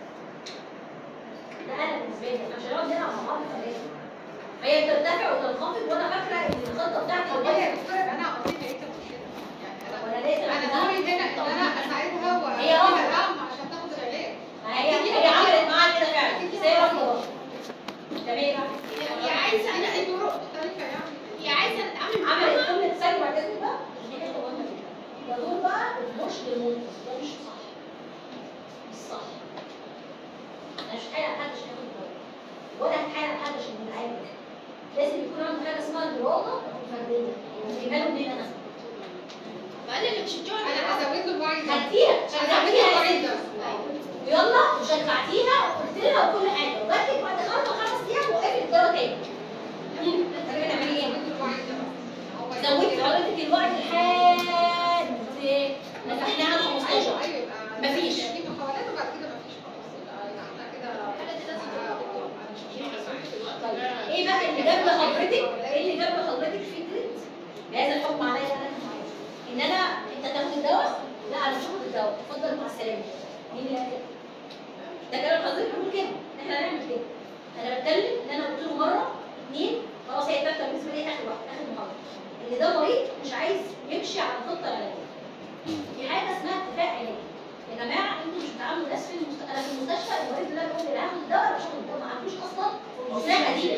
ده انا بالنسبه لي احنا مش هنقعد نلعب مع بعض ثلاثه فهي بترتفع وتنخفض وانا فاكره ان الخطه بتاعتي والله يا والله دكتورة يبقى انا قضيت بقية المشكلة يعني انا وانا لازم انا أعملها. دوري هنا ان انا اساعدها هي واديها رافضة. دعم عشان تاخد العلاج ما هي هي عملت معاها كده فعلا بس هي رافضه برضه تمام هي عايزة انا طرق مختلفة يعني هي عايزة تتعامل معاها عملت كل تسلي بعد كده بقى دي حته مهمه جدا ده دول بقى مش للمنقذ ده مش صح مش صح انا مش هتحايل على حد عشان ياخد الدواء ولا هتحايل على حد عشان يتعالج لازم يكون عنده حاجه اسمها الاراده الفرديه جايبها منين انا فأنا اللي بشجعها انا هزود له الوعي ده خدتيها هزود له شجعتيها الوعي ده ويلا وشجعتيها وقلت لها وكل حاجه وجاتك بعد خمس خمس ايام وقفت الدواء تاني هتعملي ايه؟ هزود له الوعي ده هو زودت حضرتك الوقت لحد نجحناها على 15 ايوه ايوه يبقى مفيش. في محاولات وبعد كده مفيش خلاص يبقى يبقى احنا كده طيب ايه بقى اللي جاب لحضرتك ايه اللي جاب لحضرتك فكره بهذا الحكم عليا انا ان انا انت تاخد الدواء لا انا مش هاخد الدواء اتفضل مع السلامه مين اللي قال كده؟ ده كلام حضرتك بيقول كده احنا هنعمل كده انا بتكلم ان انا قلت له مره اثنين خلاص هي الثالثه بالنسبه لي اخر واحده اخر محاضره ان ده مريض مش عايز يمشي على الخطه العلاجيه في حاجه اسمها اتفاق علاجي يا جماعه انتوا مش بتعاملوا ناس في المست... انا في المستشفى المريض اللي انا بقول له هاخد الدواء مش هاخد الدواء ما عندوش اصلا المساحه دي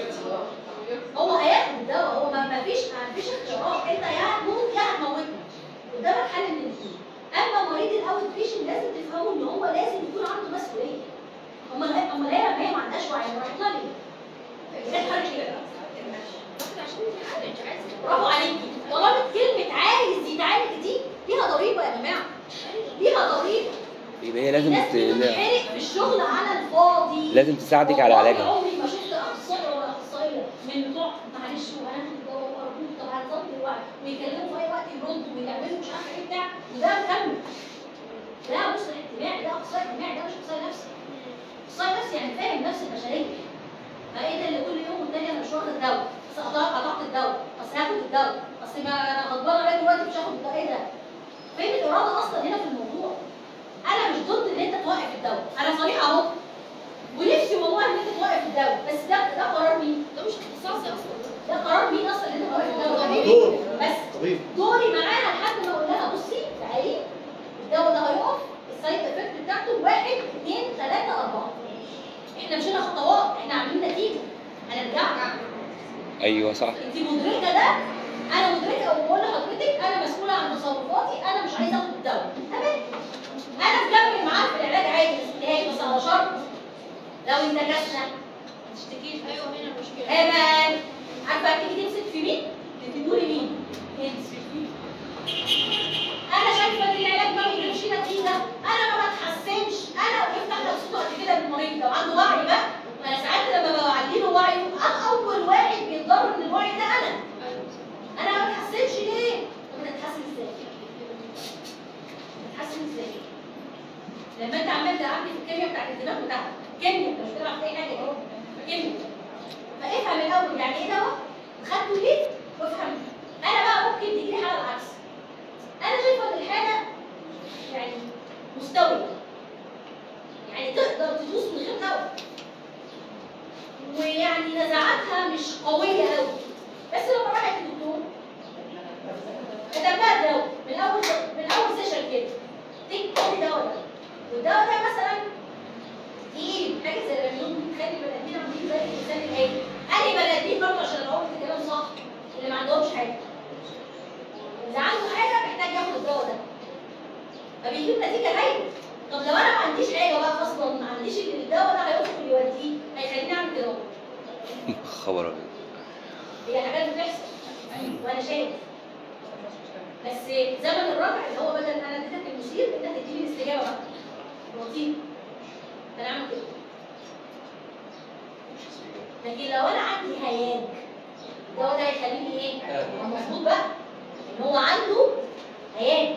هو هياخد الدواء هو ما ما فيش ما فيش اختيارات انت يا هتموت يا هتموتني قدامك حل من الاثنين اما مريض الاوت بيشن لازم تفهموا ان هو لازم يكون عنده مسؤوليه امال هي امال هي ما هي ما عندهاش وعي راحت لها ليه؟ جت حاجه كده عشان نتعالج عايزة برافو عليكي طالما كلمه عايز يتعالج دي ليها ضريبه يا جماعه ليها ضريبه يبقى هي لازم الناس ت... لا- بتتحرق في الشغل على الفاضي لازم تساعدك على والله علاجها عمري ما شفت اخصائي ولا اخصائيه من بتوع معلش وهناخد الدواء وارجوك طب هنظبط الوقت ويكلموا في اي وقت يردوا ويعملوا مش عارفه ايه بتاع وده مكمل ده مصلح اجتماعي ده اخصائي اجتماعي ده مش اخصائي نفسي اخصائي نفسي يعني فاهم نفس البشريه فايه ده اللي كل يوم والتاني انا مش واخد الدواء اصل قطعت قطعت الدواء اصل هاخد الدواء اصل ما انا غضبانه عليك دلوقتي مش هاخد الدواء ايه ده؟ فين الاراده اصلا هنا في الموضوع؟ انا مش ضد ان انت توقف الدواء انا صريحه اهو ونفسي والله ان انت توقف الدواء بس ده ده قرار مين؟ ده مش اختصاصي أصلا ده قرار مين اصلا ان انت توقف الدواء؟ دور بس طبيب دوري معاها لحد ما اقول لها بصي تعالي الدواء ده هيقف السايد افكت بتاعته واحد اثنين ثلاثه اربعه احنا مشينا خطوات احنا عاملين نتيجه هنرجع ايوه صح انت مدركه ده انا مدركه وبقول لحضرتك انا مسؤوله عن تصرفاتي انا مش عايزه اخد الدواء تمام انا مكمل معاك في العلاج عادي ما سبتهاش بس على شرط لو انتكسنا ما تشتكيش أيوة هنا المشكلة كمان عارفه هتيجي تمسك في مين؟ تقولي مين؟ انت انا شايفه ان العلاج ما بيجيبش نتيجه انا ما بتحسنش انا ويفتح نفسه وقت كده بالمريض لو عنده وعي بقى انا ساعات لما بعلمه كلمه فافهم الاول يعني ايه دواء خدته ليه وافهم انا بقى ممكن تجيلي حاله العكس انا شايفه ان الحاجه يعني مستويه يعني تقدر تدوس من غير دواء ويعني نزعاتها مش قويه قوي بس لما راحت للدكتور كتب لها دواء من اول من اول سيشن كده تك خدي دواء ده والدواء ده مثلا تقيل حاجه زي الاميون بتخلي البني ادمين عاملين زي الانسان الهادي انهي بني ادمين برضه عشان اقول الكلام صح اللي ما عندهمش حاجه اللي عنده حاجه محتاج ياخد الدواء ده فبيجيب نتيجه هايله طب لو انا ما عنديش حاجه بقى اصلا ما عنديش اللي الدواء ده هيدخل يوديه هيخليني اعمل كده خبر ابيض هي حاجات بتحصل وانا شايف بس زمن الرابع اللي هو بدل ما انا اديتك المثير انت تديني الاستجابه بقى لطيف انا اعمل كده لكن لو انا عندي هياج الدواء ده هيخليني ايه؟ المفروض بقى ان هو عنده هياج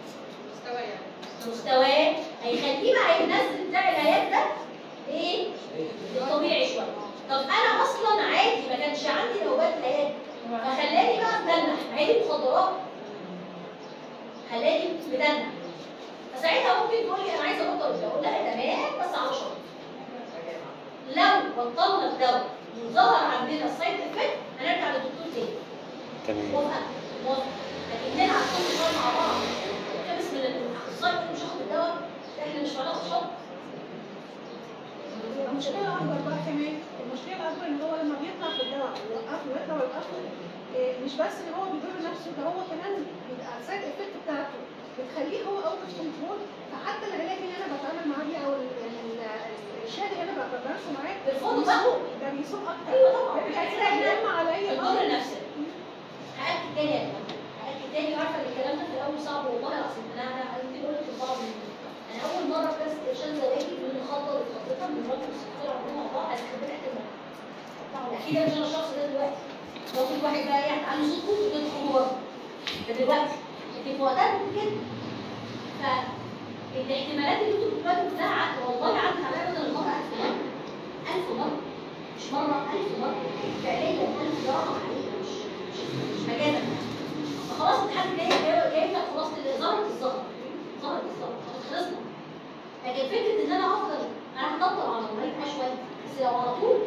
مستواه هيخليه بقى ينزل بتاع الهياج ده ايه؟ للطبيعي شويه طب انا اصلا عادي ما كانش عندي نوبات هياج فخلاني بقى مدلع ما هي دي مخدرات خلاني مدلع فساعتها ممكن تقول لي انا عايزه ابطل الدواء اقول لها تمام بس على شرط لو بطلنا الدواء وظهر عندنا السايد افكت هنرجع للدكتور تاني تمام موافقه موافقه لكن نلعب كل شويه مع بعض كده بسم الله الاخصائي مش هاخد الدواء احنا مش هناخد شرط المشكلة الأكبر بقى كمان المشكلة الأكبر إن هو لما بيطلع في الدواء ويوقفه ويطلع ويوقفه إيه، مش بس إن هو بيضر نفسه ده هو كمان بيبقى السايد افكت بتاعته بتخليه هو اوت اوف كنترول فحتى العلاج اللي أنا بتعامل معاه بيه أو ال- يعني ال- الشهر اللي أنا ب- بمارسه معاه بالفضل بقى. بيسوء ده بيسوء أكتر ايوه طبعا بحيث ينام عليا الدور النفسي هاكد تاني يا جماعه هاكد تاني عارفه ان الكلام ده في الاول صعب والله العظيم انا انا انت قلت صعب انا اول مره كاس ارشاد زواجي من الخطه اللي اتخطيتها من راجل وست عمرهم مع بعض هتخبي ريحه المرأة. اكيد انا مش انا الشخص ده دلوقتي ممكن واحد بقى يعني عنده صوت كوت وتدخل برضه ده دلوقتي لكن في وقتها كنت كده فالاحتمالات اللي انتوا بتقولوا بتاعها والله عدت عليا بدل المره 1000 مره 1000 مره مش مرة ألف مرة فعليا ألف ده رقم حقيقي مش مش مش مجازا فخلاص الحد جاي جاي جاي لك خلاص اللي ظهرت الظهر ظهرت الظهر خلاص خلصنا لكن فكرة إن أنا أفضل أنا هطبق على المريض شوية بس لو على طول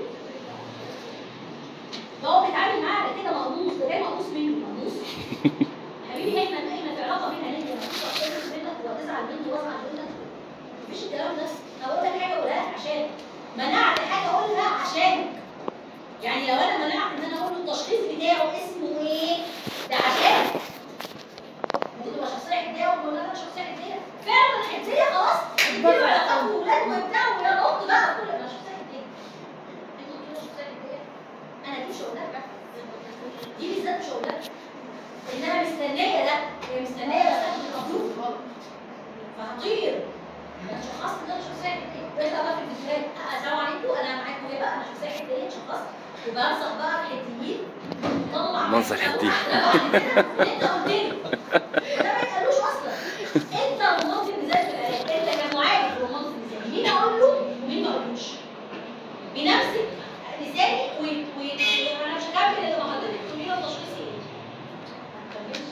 فهو بيتعامل معاه على كده مقموص ده جاي مقموص منه مقموص حبيبي احنا احنا في علاقة بينا ليه؟ أنا مش هتكلم منك وهتزعل مني وازعل منك مفيش الكلام ده أقول لك حاجة أقولها لك عشان منعت حاجه اقولها عشانك يعني لو انا منعت ان انا اقول له التشخيص بتاعه اسمه ايه ده عشانك ممكن تبقى شخصيه حديه ولا انا شخصيه حديه فعلا الحديه خلاص اديله علاقات وولاد وبتاع ويا نط بقى كل انا شخصيه حديه انتوا بتقولوا شخصيه حديه انا دي مش هقولها بقى دي بالذات مش هقولها انها مستنيه ده هي مستنيه بس اخد المفروض غلط فهطير انا شخصت ان انا شخصيه حديه بيطلع بقى في الفيديوهات آه، السلام عليكم انا معاكم ايه بقى انا شخصيه حديه شخصت وبنصح بقى الحديين وطلع منصح الحديد. انت قلت لي ده ما يتقالوش اصلا انت رمضت الميزان في العلاج انت كمعالج رمضت الميزان مين اقول له ومين ما اقولوش بنفسك لساني و و- انا مش هكمل الا لما حضرتك تقولي له تشخيصي ايه ما تكملش.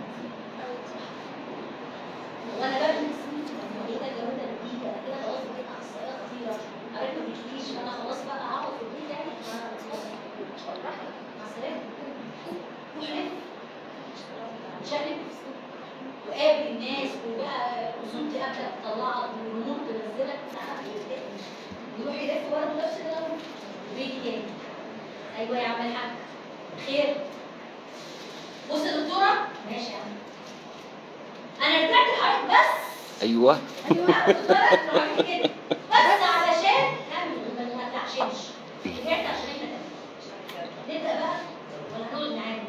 وانا بقى ايه ده الجو ده نتيجه أنا كده خلاص بقيت اخصائيه خطيره عرفت ما بتجيش انا خلاص بقى هقعد في البيت يعني ما براحتك مع السلامه روح لف شقلب وقابل الناس وبقى وصولتي ابدا تطلعك والنور تنزلك يروح يلف برضه نفس الامر وبيجي تاني ايوه يا عم الحاج خير بص يا دكتوره ماشي يا عم انا رجعت لحضرتك بس ايوه ايوه بقى بعد كده بس علشان كمل ما ما تعشمش رجعت عشان احنا كده نبدا بقى ولا هنقعد نعاند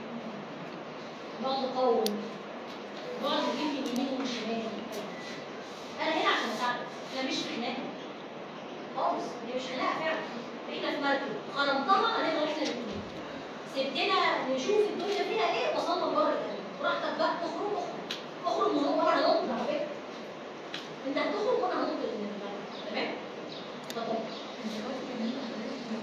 نقعد نقوم نقعد نجيب من يمين ومن شمال انا هنا عشان اساعدك انا مش في خناقه خالص دي مش خناقه فعلا احنا في مركب خرمتها هنفضل احنا الاثنين سبتنا نشوف الدنيا فيها ايه وصلنا لبر القلب براحتك بقى تخرج اخرج اخرج من وانا هنط على فكره انت هتخرج وانا هنط من المركب تمام؟ اتفضل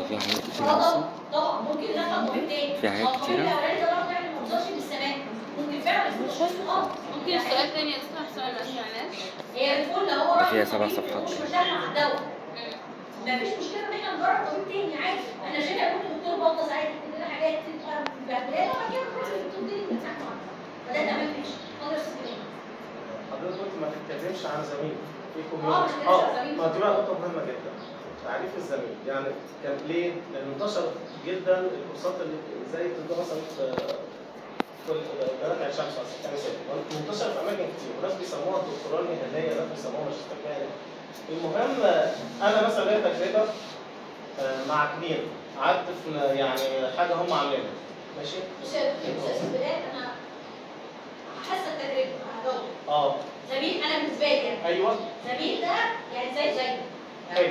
في حاجات كتير اه اصلا طبعا طبعا ممكن ده خطوه تاني في حاجات الخطوة كتيرة. الاولاني ده برضه يعني ما وصلش للسماء ممكن فعلا يخش اه ممكن السؤال تاني اسمع سؤال ما سمعناش هي بتقول لو هو ده راح فيها سبع للطبيب صفحات. ومش مرتاح مع الدواء مفيش مشكله ان احنا نجرب طبيب تاني عادي انا شايفه ممكن دكتور بطه ساعات يكتب لنا حاجات تبقى مبهدله وبعد كده نروح للدكتور تاني نرتاح معاه فده تمام ماشي خلاص يا استاذ إبراهيم. حضرتك قلت ما تتكلمش عن زميل في اه كوميونتي ما تتكلمش عن زميل. ما دي بقى نقطة مهمة جدا تعريف الزميل يعني كان ليه؟ لأن انتشر جدا الكورسات اللي زي بتبقى مثلا في في بلد عين شمس مثلا كمثال منتشر في أماكن كتير وناس بيسموها الدكتوراه المهنية ناس بيسموها ماجستير مهني المهم أنا مثلا ليا تجربة آه، مع اتنين قعدت في يعني حاجة هم عاملينها ماشي؟ بص يا دكتور بص يا استاذ بلال انا حاسه التجربه هجاوب اه زميل انا بالنسبه لي يعني ايوه زميل ده يعني زي زي حلو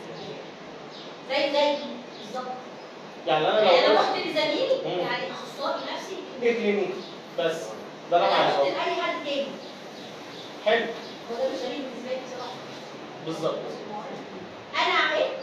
زي زي بالظبط يعني أنا يعني انا لو رحت لزميل مم. يعني اخصائي نفسي ايه كلينيك بس ده انا انا عايز رحت أقوله. لاي حد تاني حلو هو ده مش زميل بالنسبه لي بصراحه بالظبط انا ايه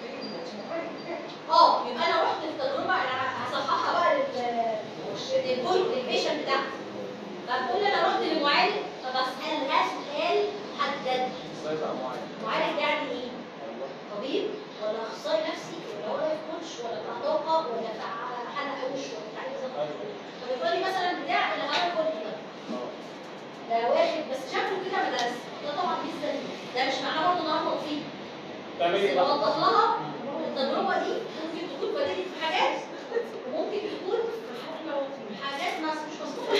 اه يبقى انا رحت التجربه انا هصححها بقى لل للبوينت للبيشن بتاعتي فبقول انا رحت لمعالج فبسالها سؤال محدد ازاي بقى معين معالج ده يعني ايه؟ طبيب ولا اخصائي نفسي ولا ولا كوتش ولا بتاع طاقه ولا بتاع حلق حوش ولا بتاع ايه بالظبط فبيقول لي مثلا بتاع اللي حضرتك قلت ده ده واحد بس شكله كده مدرسه ده طبعا لسه ده مش معناه برضه ان انا اخبط فيه تعمل بس ايه بقى؟ بوضح لها التجربه دي ممكن تكون بديله في حاجات وممكن تكون حاجات ما مش مسموحه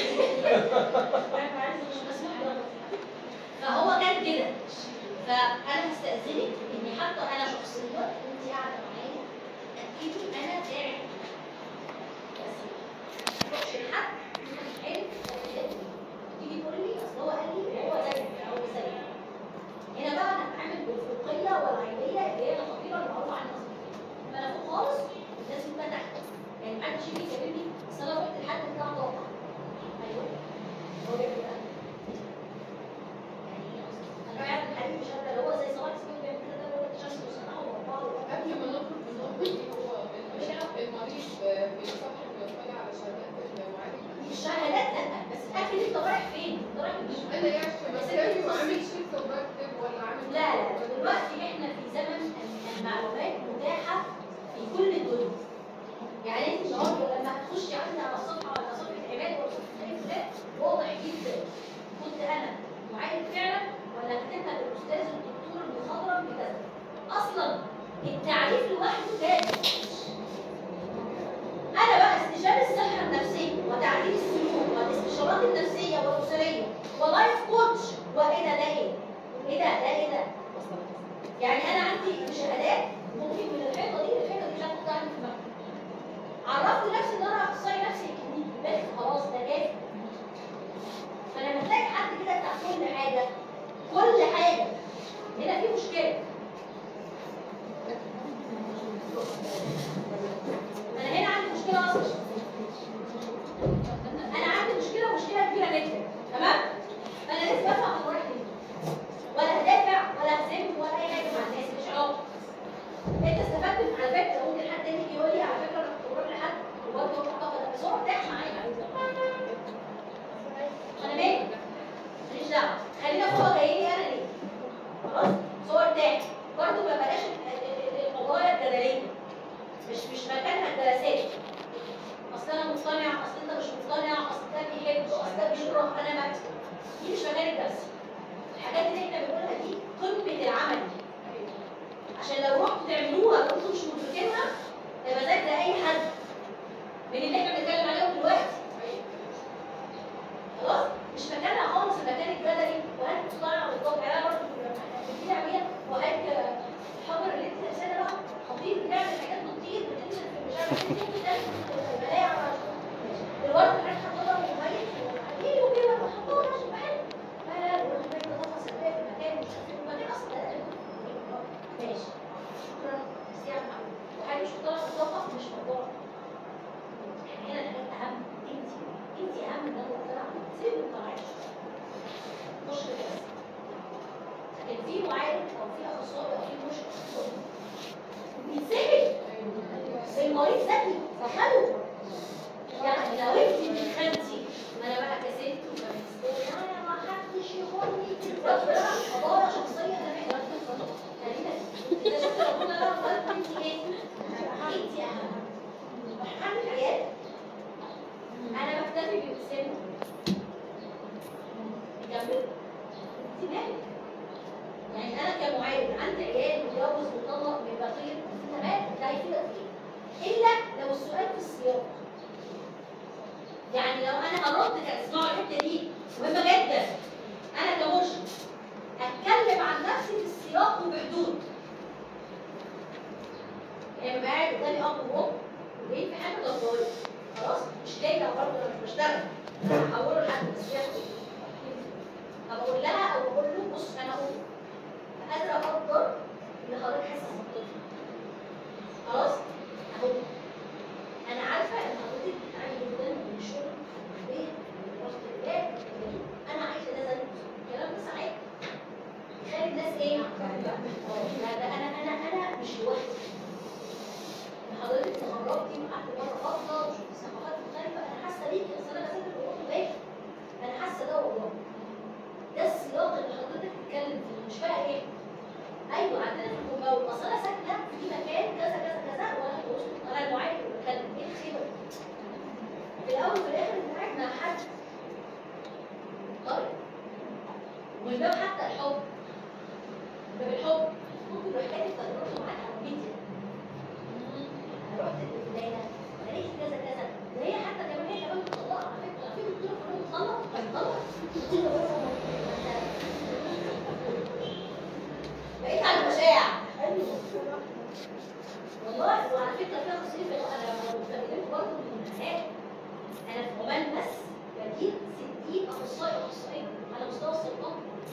مش مسموحه فهو كان كده فانا هستاذنك اني حتى انا شخصيا انت قاعده معايا اكيد انا داعي بس ما تروحش لحد حلو تيجي تقول لي اصل هو قال لي هو زيك او زيك هنا بقى هنتعامل بالفوقيه والعينيه اللي هي الخطيره اللي معروفه عنها فانا فوق خالص والناس يبقى تحت يعني محدش يجي يكلمني اصل انا رحت لحد بتاع طاقه ايوه هو بيعمل كده يعني ايه اصلا انا قاعد الحقيقي مش قادره اللي هو زي صباح السكين بيعمل كده ده ولا شمس وسماء واربعه قبل ما نخرج من النقطة دي هو المريض بيصحح ويطلع على شهادات المعالج الشهادات لا بس اكيد انت رايح فين؟ انت رايح مش انا يعني في مكتبي وعامل شركة وبكتب ولا عامل لا لا دلوقتي احنا في زمن المعلومات متاحه في كل الدنيا يعني انت النهارده لما هتخشي عندي على الصفحه على صفحه عماد ولا صفحه اي فلان واضح جدا كنت انا معالج فعلا ولا كاتبها للاستاذ الدكتور المخضرم بكذا اصلا التعريف لوحده كافي انا بقى استشاري الصحه النفسيه وتعديل السلوك والاستشارات النفسيه والاسريه ولايف كوتش وايه ده ده ايه؟ ايه ده ده ايه ده؟ يعني انا عندي شهادات ممكن من الحيطه دي للحيطه دي مش عارفه اطلع في المكتب عرفت نفسي ان انا اخصائي نفسي كلينيكي بس خلاص ده كافي فلما تلاقي حد كده بتاع كل حاجه كل حاجه هنا في مشكله انا هنا عندي مشكله اصلا انا عندي مشكله ومشكله كبيره جدا تمام فانا لسه بفهم انا رايح فين ولا هدافع ولا هزم ولا اي حاجه مع الناس مش علاقه انت استفدت من- على فكره ممكن حد تاني يجي يقول لي على فكره انا كنت بروح لحد وبرضه معتقد بس هو ارتاح معايا انا مالي ماليش دعوه خلينا هو جاي لي انا ليه خلاص بس هو ارتاح برضه ما بلاش ال- ال- القضايا الجدليه مش مش مكانها الجلسات اصل انا مقتنع اصل انت مش مقتنع اصل ده بيحب اصل ده بيكره انا ما دي مش مكان الجلسه الحاجات اللي احنا بنقولها دي قمه العمل عشان لو رحتوا تعملوها وانتم مش مدركينها يبقى زي ده اي حد من اللي احنا بنتكلم عليهم دلوقتي خلاص مش مكانها خالص المكان الجدلي انا هرد اسمعوا الحته دي مهمه جدا انا كمرشد اتكلم عن نفسي في السياق وبحدود يعني ببقى قاعد قدامي اب وام وجاي في حاجه ضروريه خلاص مش جايه برضه انا مش بشتغل انا هقوله لحد بس ياخد طب اقول لها او اقول له بص انا اقول قادره اقدر ان حضرتك حاسس بالطفل خلاص اهو انا عارفه ان حضرتك بتعاني جدا من الشغل من البيت من دراسه الولاد انا عايشه ده زي الكلام ده ساعات يخلي الناس ايه؟ اه لا ده انا انا انا مش لوحدي ان حضرتك تخرجتي وقعدت بره فتره وشفتي ثقافات مختلفه انا حاسه بيكي اصل انا بسافر بروح وباجي انا حاسه ده والله ده السياق اللي حضرتك بتتكلم فيه مش بقى ايه؟ ايوه عندنا في الكومباوند اصل انا ساكنه في مكان كذا كذا كذا وانا بص انا معاك بتكلم ايه الخيبه دي؟ في الاول وفي الاخر انت قاعد مع حد طيب ومن باب حتى الحب من باب الحب ممكن يروح كاتب تجربته معاك على الميديا انا رحت البدايه لقيت كذا كذا ده هي حتى كمان هي كمان مطلقه على فكره في دكتور كمان مطلق مطلق بقيت على المشاع والله وعلى فكره فيها خصوصيه انا بكلمكم برضه من الامهات انا في عمان بس بديل 60 اخصائي اخصائيه على مستوى السلطان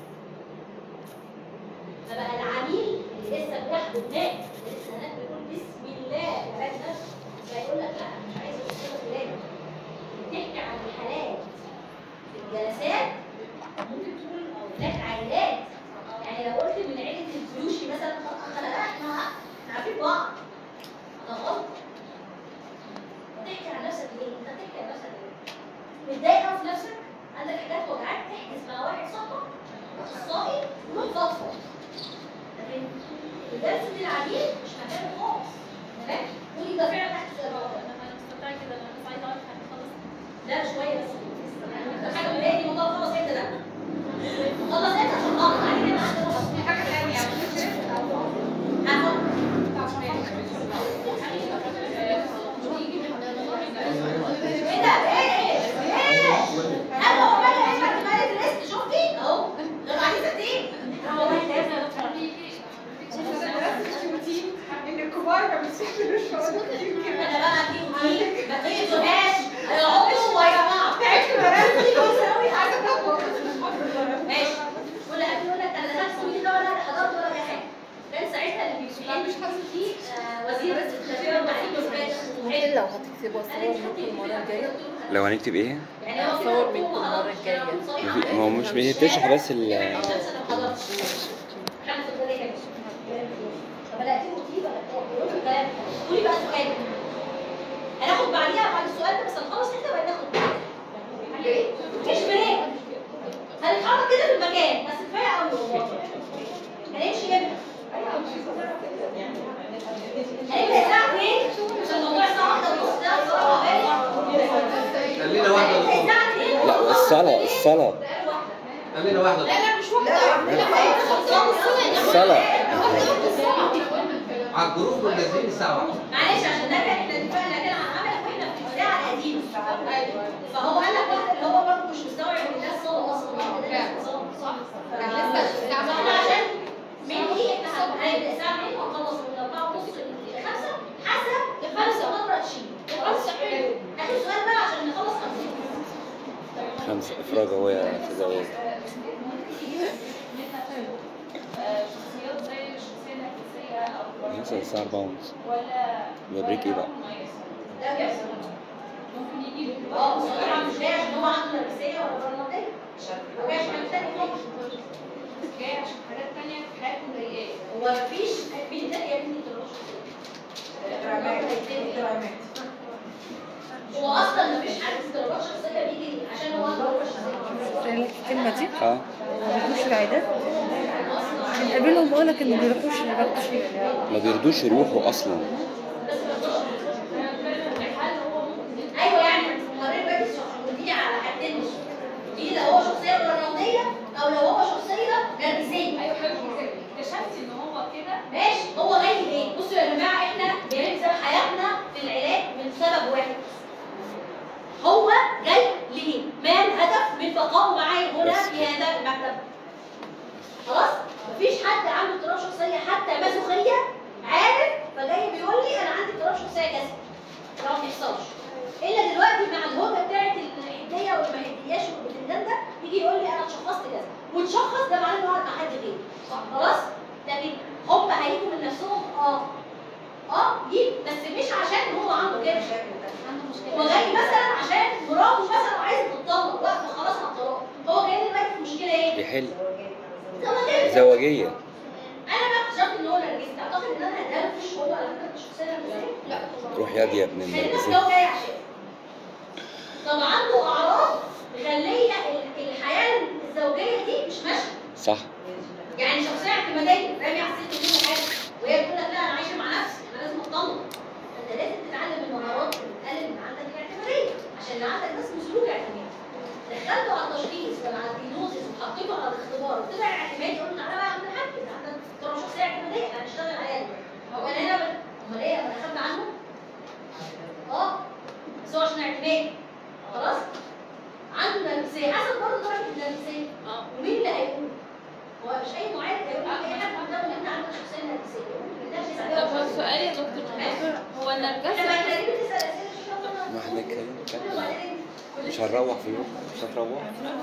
فبقى العميل اللي لسه بياخد هناك اللي لسه هناك بيقول بسم الله العلاج ده فيقول لك لا أنا مش عايز اخصائي فلان بتحكي عن الحالات في الجلسات ممكن تقول او هناك عائلات يعني لو قلت من عيله الفلوشي مثلا خلاص انا احنا احنا عارفين بعض انا غلط تحكي عن نفسك ليه؟ انت بتحكي عن نفسك ليه؟ متضايق قوي في نفسك؟ عندك حاجات وجعاك تحجز مع واحد صاحبك اخصائي وروح فضفض لكن الدرس العميل مش مكانه خالص تمام؟ قولي ده فعلا تحت السيارات انا مستمتعه كده انا بس عايزه اعرف هنخلص لا شويه بس حاجه مضايقني الموضوع خلص انت ده خلص انت عشان خلاص بعدين انا هاخد في حاجه ثانيه ايه ده ايه ايه انا هو بقى اسمع كمالة الريسك شفتي اهو ده بعدين ستين هو ما يتهزم ان الكبار ما بيسيبوش شغل كتير كده انا بقى دي دي ما تقيسوهاش هيقعدوا ويسمعوا تعبت مرات قوي عايزه اطبق ماشي كل واحد يقول لك انا دخلت سويدي ده ولا حضرت ولا اي حاجه كان ساعتها اللي بيمتحن مش حاسس فيه آه، وزير التربيه والتعليم والبيئه لو هتكتبوا صور منكم المرة الجاية لو هنكتب ايه؟ يعني هو صور منكم المرة الجاية. ما هو مش هي بتشرح بس ال قولي بقى سؤال هناخد بعديها بعد السؤال ده بس هنخلص حته وبعدين ناخد مفيش بريك هنتحرك كده في المكان بس كفايه قوي والله هنمشي امتى؟ هنبدا الساعه 2 عشان الموضوع الساعه 1 ونص ده بصراحه خلينا واحده هنبدا للصبح الساعه 2 لا الصلاة الصلاة خلينا واحده لا للصبح لا مش واحده الصلاة على الجروب والنازلين الساعه 1 معلش عشان ده كان احنا اتفقنا كده على العمل واحنا في الساعه القديمه فهو قال لك واحد اللي هو برضه مش مستوعب ان الناس صلاه اصلا واحد ده ناس صلاه صح كان لسه الساعة فاحنا عشان من دي احنا هنبدا الساعه 2 وهنخلص من 4 ونص ل 5 حسب خمسه مره تشيل خمسه حلو اخر سؤال بقى عشان نخلص 50 خمسة إفراج هو في زواج شخصيات زي الشخصيه النرجسيه او يوصل الساعة أربعة ونص ولا يبقى بريك إيه بقى؟ ده بيحصل ممكن يجي اه بس هو طبعا مش جاي عشان هو عنده نرجسيه ولا برنامجيه هو جاي عشان حاجه ثانيه خالص جاي عشان حاجات تانية في حياته مضايقاه هو مفيش مين ده يا ابني هو اصلا مفيش حد في اضطرابات شخصيه بيجي عشان هو عنده اضطرابات شخصيه الكلمة دي اه ما بيروحوش العيادات بنقابلهم بقول لك إن ما بيروحوش ما بياخدوش ما بيرضوش يروحوا أصلا ايوه يعني حضرتك بس ودي على حدين دي لو هو شخصيه برنامجيه او لو هو شخصيه نرجسيه ايوه حضرتك اكتشفتي ان هو كده ماشي هو جاي ليه؟ بصوا يا جماعه احنا بنلزم حياتنا في العلاج من سبب واحد هو جاي ليه؟ العياش والبتنجان ده يجي يقول لي انا اتشخصت كذا وتشخص ده معناه انه قاعد مع حد غيري خلاص لكن هم هيجوا من نفسهم اه اه دي بس مش عشان هو عنده كده عنده مشكله هو جاي مثلا عشان مراته مثلا عايزه تتطلق وقت خلاص على الطلاق هو جاي دلوقتي المشكله ايه؟ يحل زواجية زواجيه انا بقى اكتشفت ان هو نرجسي اعتقد ان انا هديها له في الشغل على فكره الشخصيه نرجسيه لا روح ياض يا ابن خلينا في النرجسيه هو جاي عشان طب عنده اعراض مخليه ال- الحياه الزوجيه دي مش ماشيه صح يعني شخصيه اعتماديه رامي على الست كل حاجه وهي بتقول لك لا انا عايشه مع نفسي انا لازم اطلق انت لازم تتعلم المهارات اللي بتقلل من عندك الاعتماديه عشان اللي عندك ناس مسلوك اعتمادي دخلته على التشخيص ولا على الدينوزيس وحطيته على الاختبار وطلع اعتمادي قلت تعالى بقى اعمل حاجه انت عندك طالما شخصيه اعتماديه احنا هنشتغل عليها دلوقتي هو انا هنا بل- امال ايه انا دخلت عنه اه بس هو عشان اعتمادي خلاص عنده نرجسيه حسب برضه درجه النرجسيه ومين اللي هيقول هو مش اي معالج هيقول لك اي حد قدامه ان انت عندك شخصيه نرجسيه النرجسية طب هو السؤال يا دكتور هو احنا النرجسه بقى ليه بتسال اسئله مش فاهمة؟ ما احنا اتكلمنا كل بعدين مش هنروح في يوم مش هتروح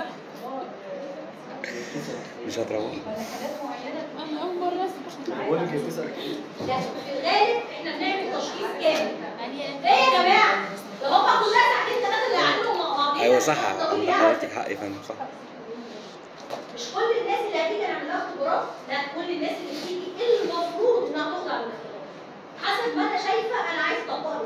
مش هتروح انا اول مره اسمع بقول لك هي بتسالك ايه؟ لا في الغالب احنا بنعمل تشخيص كامل ايه يا جماعه ده هم كلها ساعتين ثلاثه اللي قاعدين مع بعضين ايوه صح طب عند يعني حضرتك حق يا فندم صح مش كل الناس اللي هتيجي نعمل لها اختبارات لا كل الناس اللي بتيجي المفروض انها تخضع للاختبار حسب ما انا شايفه انا عايز اطبقه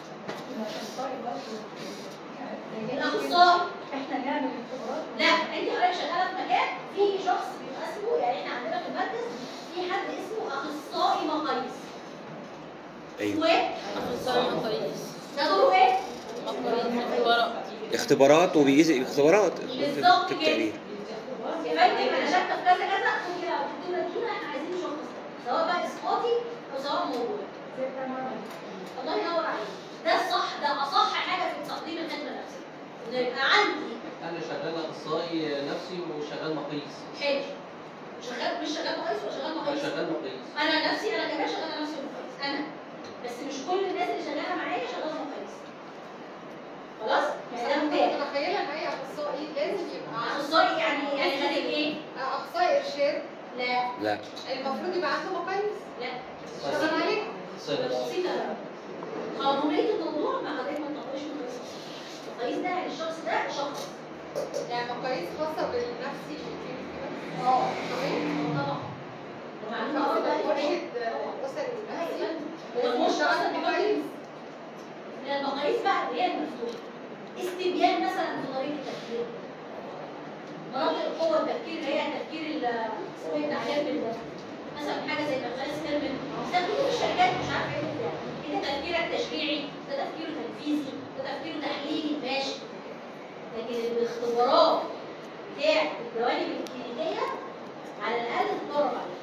الاخصائي احنا نعمل اختبارات لا انت حضرتك شغاله في مكان في شخص بيبقى اسمه يعني احنا عندنا في المركز في حد اسمه اخصائي مقاييس ايوه وايه؟ اخصائي مقاييس ده دوره ايه؟ مقاييس اختبارات اختبارات وبيقيس اختبارات بالظبط كده. التقرير يا فندم انا شاكه في كذا كذا خد كده وحطوا لنا كده احنا عايزين نشخص ده. سواء بقى اسقاطي او سواء موضوعي الله ينور عليك ده الصح ده اصح حاجه في تقديم الخدمه النفسيه انه يبقى عندي انا شغال اخصائي نفسي وشغال مقيس حلو شغال مش شغال كويس ولا شغال انا مقاييس شغال مقيس انا نفسي انا كمان شغاله نفسي مقاييس انا بس مش كل الناس اللي شغاله معايا شغاله مقاييس خلاص يعني ده انا ممتاز متخيله ان اي اخصائي لازم يبقى عنده اخصائي يعني يعني خارج ايه؟ اخصائي ارشاد لا لا المفروض يبقى عنده مقاييس لا شغال عليه صيدلي بسيطة قانونية الموضوع ما حضرتك ما تطبقش مقاييس المقاييس ده يعني الشخص ده شخص يعني مقاييس خاصه بالنفسي اه تمام طبعا ومعلومة برضه مرشد أيوة. اسري أيوة. نفسي هو مش شغال أصلا مقاييس من المقاييس بقى اللي هي المفتوحة استبيان مثلا في طريقة التفكير مناطق القوة التفكير اللي هي تفكير ال اسمه ايه بتاع كيرمن ده مثلا حاجة زي مقياس كيرمن استخدموه في الشركات مش عارفة ايه ده كده تفكيرك تشريعي ده تفكيره تنفيذي ده تفكيره تحليلي ماشي لكن الاختبارات بتاع الجوانب الكلينيكية على الأقل تتدرب عليها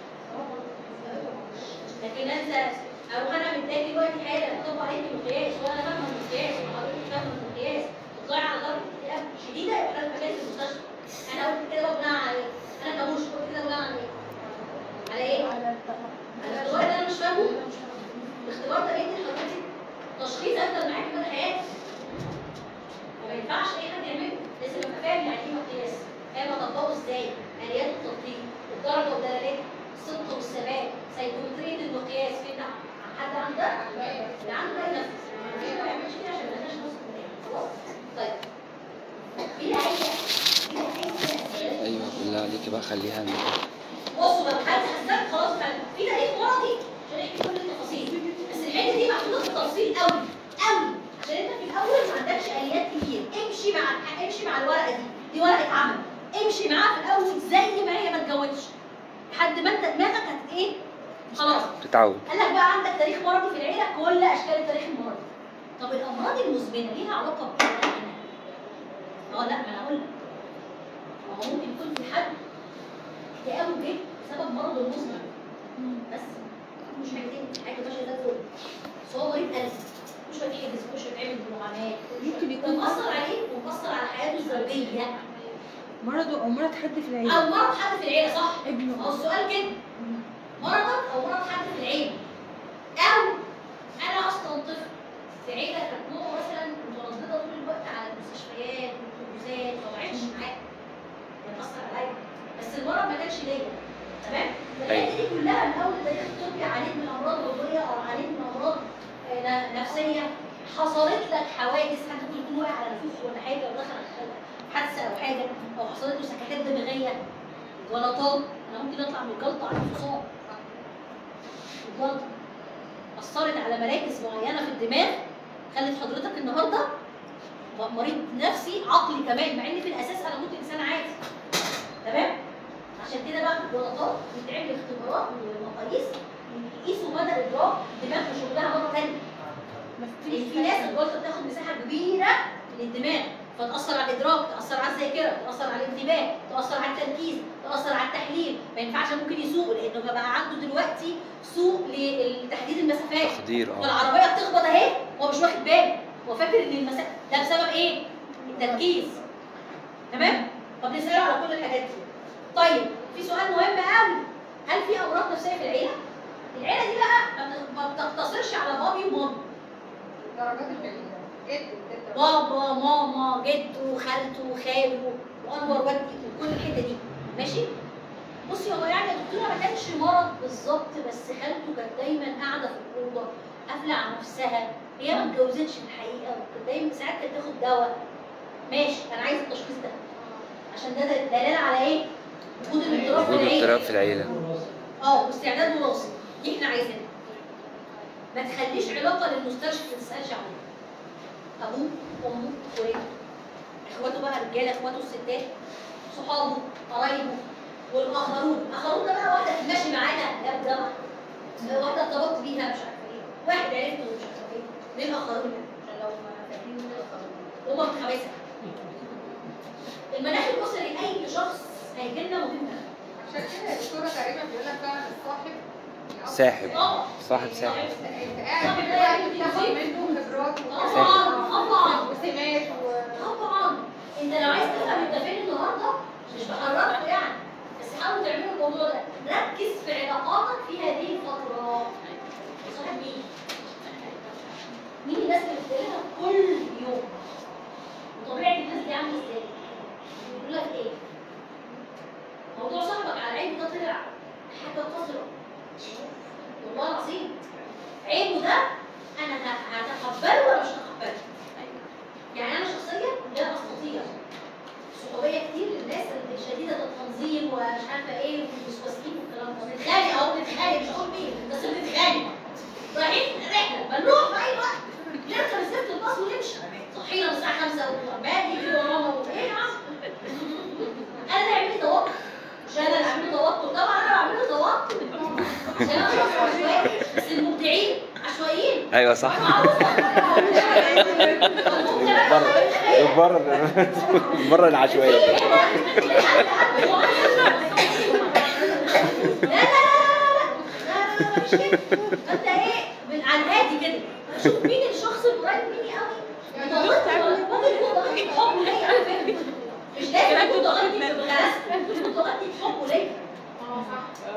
لكن انت اروح انا متضايق دلوقتي حالا اطبق عليك المقياس وانا فاهمه المقياس وحضرتك فاهمه المقياس وتطلعي على درجه اكتئاب شديده يبقى انا مكان في المستشفى انا قلت كده بقى بناء على ايه؟ انا كابوش قلت كده بناء على ايه؟ على ايه؟ على الاختبار اللي انا مش فاهمه الاختبار ده بيدي لحضرتك تشخيص افضل معاك مدى حياتك وما ينفعش اي حد يعمله لازم ابقى فاهم يعني ايه مقياس فاهم اطبقه ازاي اليات التطبيق الدرجه ودلالاتها الصدق والثبات سيكومتريه المقياس في ده حد عنده اللي عنده ده ينفذ مش ما يعملش كده عشان ما يبقاش نص خلاص طيب بلا اي بلا اي أسئلة. ايوه بالله عليكي بقى خليها بصوا بقى حد حساب خلاص بقى في تاريخ مرضي عشان نحكي كل التفاصيل بس الحته دي محطوطه في التفصيل قوي قوي عشان انت في الاول ما عندكش اليات كتير امشي مع امشي مع الورقه دي دي ورقه عمل امشي معاها في الاول زي ما هي ما اتجوزش لحد ما انت دماغك هت ايه خلاص تتعود قال لك بقى عندك تاريخ مرضي في العيله كل اشكال التاريخ المرضي طب الامراض المزمنه ليها علاقه بايه اه لا ما انا اقول لك ما هو ممكن يكون في حد اكتئابه جه بسبب مرضه المزمن بس مش محتاج حاجه ماشيه زي الفل بس هو مريض قلب مش بيتحجز مش بيتعمل معاناه ممكن يكون ومأثر عليه ومأثر على حياته الزوجيه مرضه او مرض حد في او العيله مرض حد في العيله صح ابنه ما هو السؤال كده مرضك او مرض حد في العيله او انا اصلا طفل في عيله كانت ماما مثلا متردده طول الوقت على المستشفيات والاتوبيسات فما عرفتش كانش ليا تمام أيوة. الحته دي كلها من اول تاريخ الطب عانيت من امراض عضويه او عانيت من امراض آه، ن- نفسيه حصلت لك حوادث حد ممكن يكون واقع على نفسه ولا حاجه او دخل حادثه او حاجه او حصلت له سكتات دماغيه جلطات انا ممكن اطلع من الجلطه على انفصام الجلطه اثرت على مراكز معينه في الدماغ خلت حضرتك النهارده م- مريض نفسي عقلي كمان مع ان في الاساس انا ممكن انسان عادي تمام عشان كده بقى في الجلطات بيتعمل اختبارات ومقاييس يقيسوا مدى ادراك الدماغ في شغلها مره ثانيه لان في ناس الجلطه بتاخد مساحه كبيره من الدماغ فتاثر على الادراك تاثر على الذاكره تاثر على الانتباه تاثر على التركيز تاثر على التحليل ما ينفعش ممكن يسوق لانه بقى عنده دلوقتي سوق لتحديد المسافات تقدير اه العربيه بتخبط اهي هو مش واخد باله هو فاكر ان المسافه ده بسبب ايه؟ التركيز تمام؟ فبنساله على كل الحاجات دي طيب في سؤال مهم قوي هل في امراض نفسيه في العيله؟ العيله دي بقى ما بت- ما بتقتصرش على بابي ومامي درجات البعيدة جد جد بابا ماما جده خالته خاله وانور والدي وكل الحته دي ماشي بصي هو يعني يا دكتوره ما كانش مرض بالظبط بس خالته كانت دايما قاعده في الاوضه قافله على نفسها هي ما اتجوزتش في الحقيقه وكانت دايما ساعات كانت تاخد دواء ماشي انا عايزه التشخيص ده عشان ده دلاله على ايه؟ وجود الاضطراب في وجود العيله اضطراب في العيله اه واستعداد وراثي دي احنا عايزينها ما تخليش علاقه للمستشفى ما تسالش عليها ابوه امه اخواته اخواته بقى رجاله اخواته الستات صحابه قرايبه والاخرون الاخرون ده بقى واحده ماشي معانا يا الجامعه واحده ارتبطت بيها مش عارفه ايه واحد عرفته مش عارفه ايه مين الاخرون يعني عشان لو ما فاكرين مين الاخرون هما الخباثه المناخ الاسري لاي شخص هيجي لنا مهم عشان كده الدكتورة تقريبا بيقول لك فعلا الصاحب ساحب اه صاحب ساحب انت قاعد دلوقتي بتاخد منه خبرات طبعا طبعا وسمات و طبعا انت لو عايز تفهم انت فين النهارده مش بحركه يعني بس حاول تعملوا الموضوع ده ركز في علاقاتك في هذه الفتره صاحب مين؟ مين الناس اللي بتكلمها كل يوم؟ وطبيعه الناس دي عامله ازاي؟ بيقول لك ايه؟ موضوع صاحبك على عينه ده طلع حاجه قذره والله العظيم عيبه ده انا ه- هتقبله ولا مش هتقبله؟ يعني انا شخصيا لا استطيع صحوبيه كتير للناس اللي شديده التنظيم ومش عارفه ايه والوسواسين والكلام ده بنتخانق اهو بنتخانق مش هقول مين بس بنتخانق رايحين رحله بنروح في اي وقت نركب السبت الباص ونمشي صحينا من الساعه 5 وباجي في ورانا ايه يا عم انا ده يعمل لي توتر مش انا اللي عامل لي توتر طبعا انا بعمل له توتر عشان انا شخص عشوائي بس المبدعين عشوائيين ايوه صح بره بره بره العشوائيه لا لا لا لا لا لا لا مش كده انت ايه من على الهادي كده شوف مين الشخص القريب مني قوي متغطي ولا ممكن يكون متغطي بحبه ليا على فكره مش لازم يكون متغطي بغلاسته ممكن يكون متغطي بحبه ليا اه صح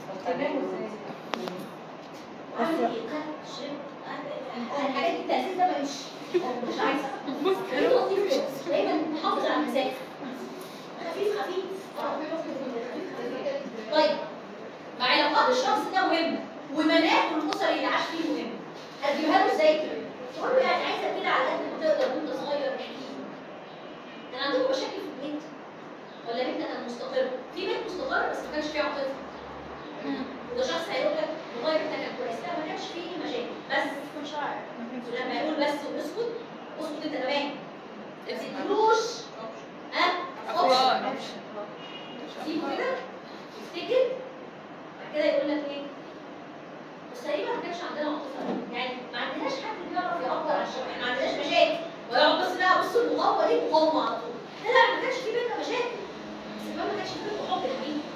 عامل ايه؟ شرب الحاجات دي التأسيس ده مش مش عايزة خليه لطيف كده دايما محافظ على المساحة خفيف خفيف اه طيب مع علاقات الشخص ده مهمة ومناخه الأسري اللي عاش فيه مهم هتجيبها له ازاي كده؟ تقول له يعني عايزة كده على قد ما تقدر وانت صغير احكي لي كان عندكم مشاكل في البيت ولا بنت كانت مستقرة؟ في بيت مستقر بس ما كانش فيه عاطفة وده شخص هيقول لك والله انت كانت كويس لا ما كانش فيه مشاكل بس مش عارف لما يقول بس واسكت اسكت انت كمان ما تديلوش ها اوبشن سيبه كده يفتكر بعد كده يقول لك ايه بس تقريبا ما كانش عندنا عاطفه يعني ما عندناش حد بيعرف يعبر عن الشباب احنا ما عندناش مشاكل ويقعد بس لا بص المقاومه دي مقاومه على طول لا لا ما كانش في بينا مشاكل بس كمان ما كانش في بينا حب يا حبيبي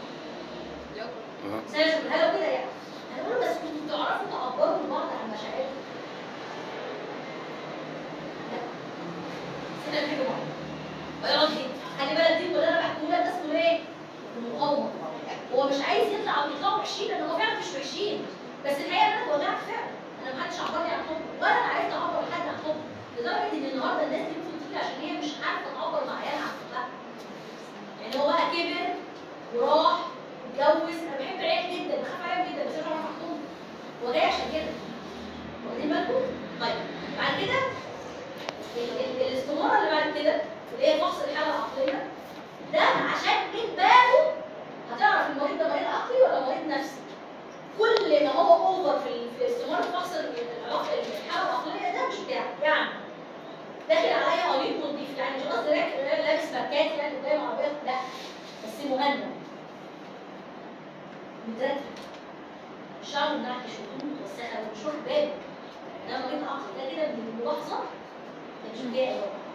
سيرش بالهلا كده يعني انا بقول بس كنتوا بتعرفوا تعبروا لبعض عن مشاعركم سنة بيحبوا بعض ويقعد يحكي. خلي بالك دي اللي انا بحكيه لك ده اسمه ايه؟ المقاومة هو مش عايز يطلع او يطلعوا وحشين لان هو فعلا مش وحشين بس الحقيقة ان انا اتوجعت فعلا انا ما حدش عبرني عن حب ولا انا عرفت اعبر لحد عن حب لدرجة ان النهارده الناس دي ممكن تيجي عشان هي مش عارفة تعبر مع عيالها عن حبها يعني هو بقى كبر وراح مكان يعني قدام عربيه لا بس مهند مترتب الشعر منعكش وهدوء متوسخه ومش واخد باله ده مريض عقل ده كده من الملاحظه ده مش جاي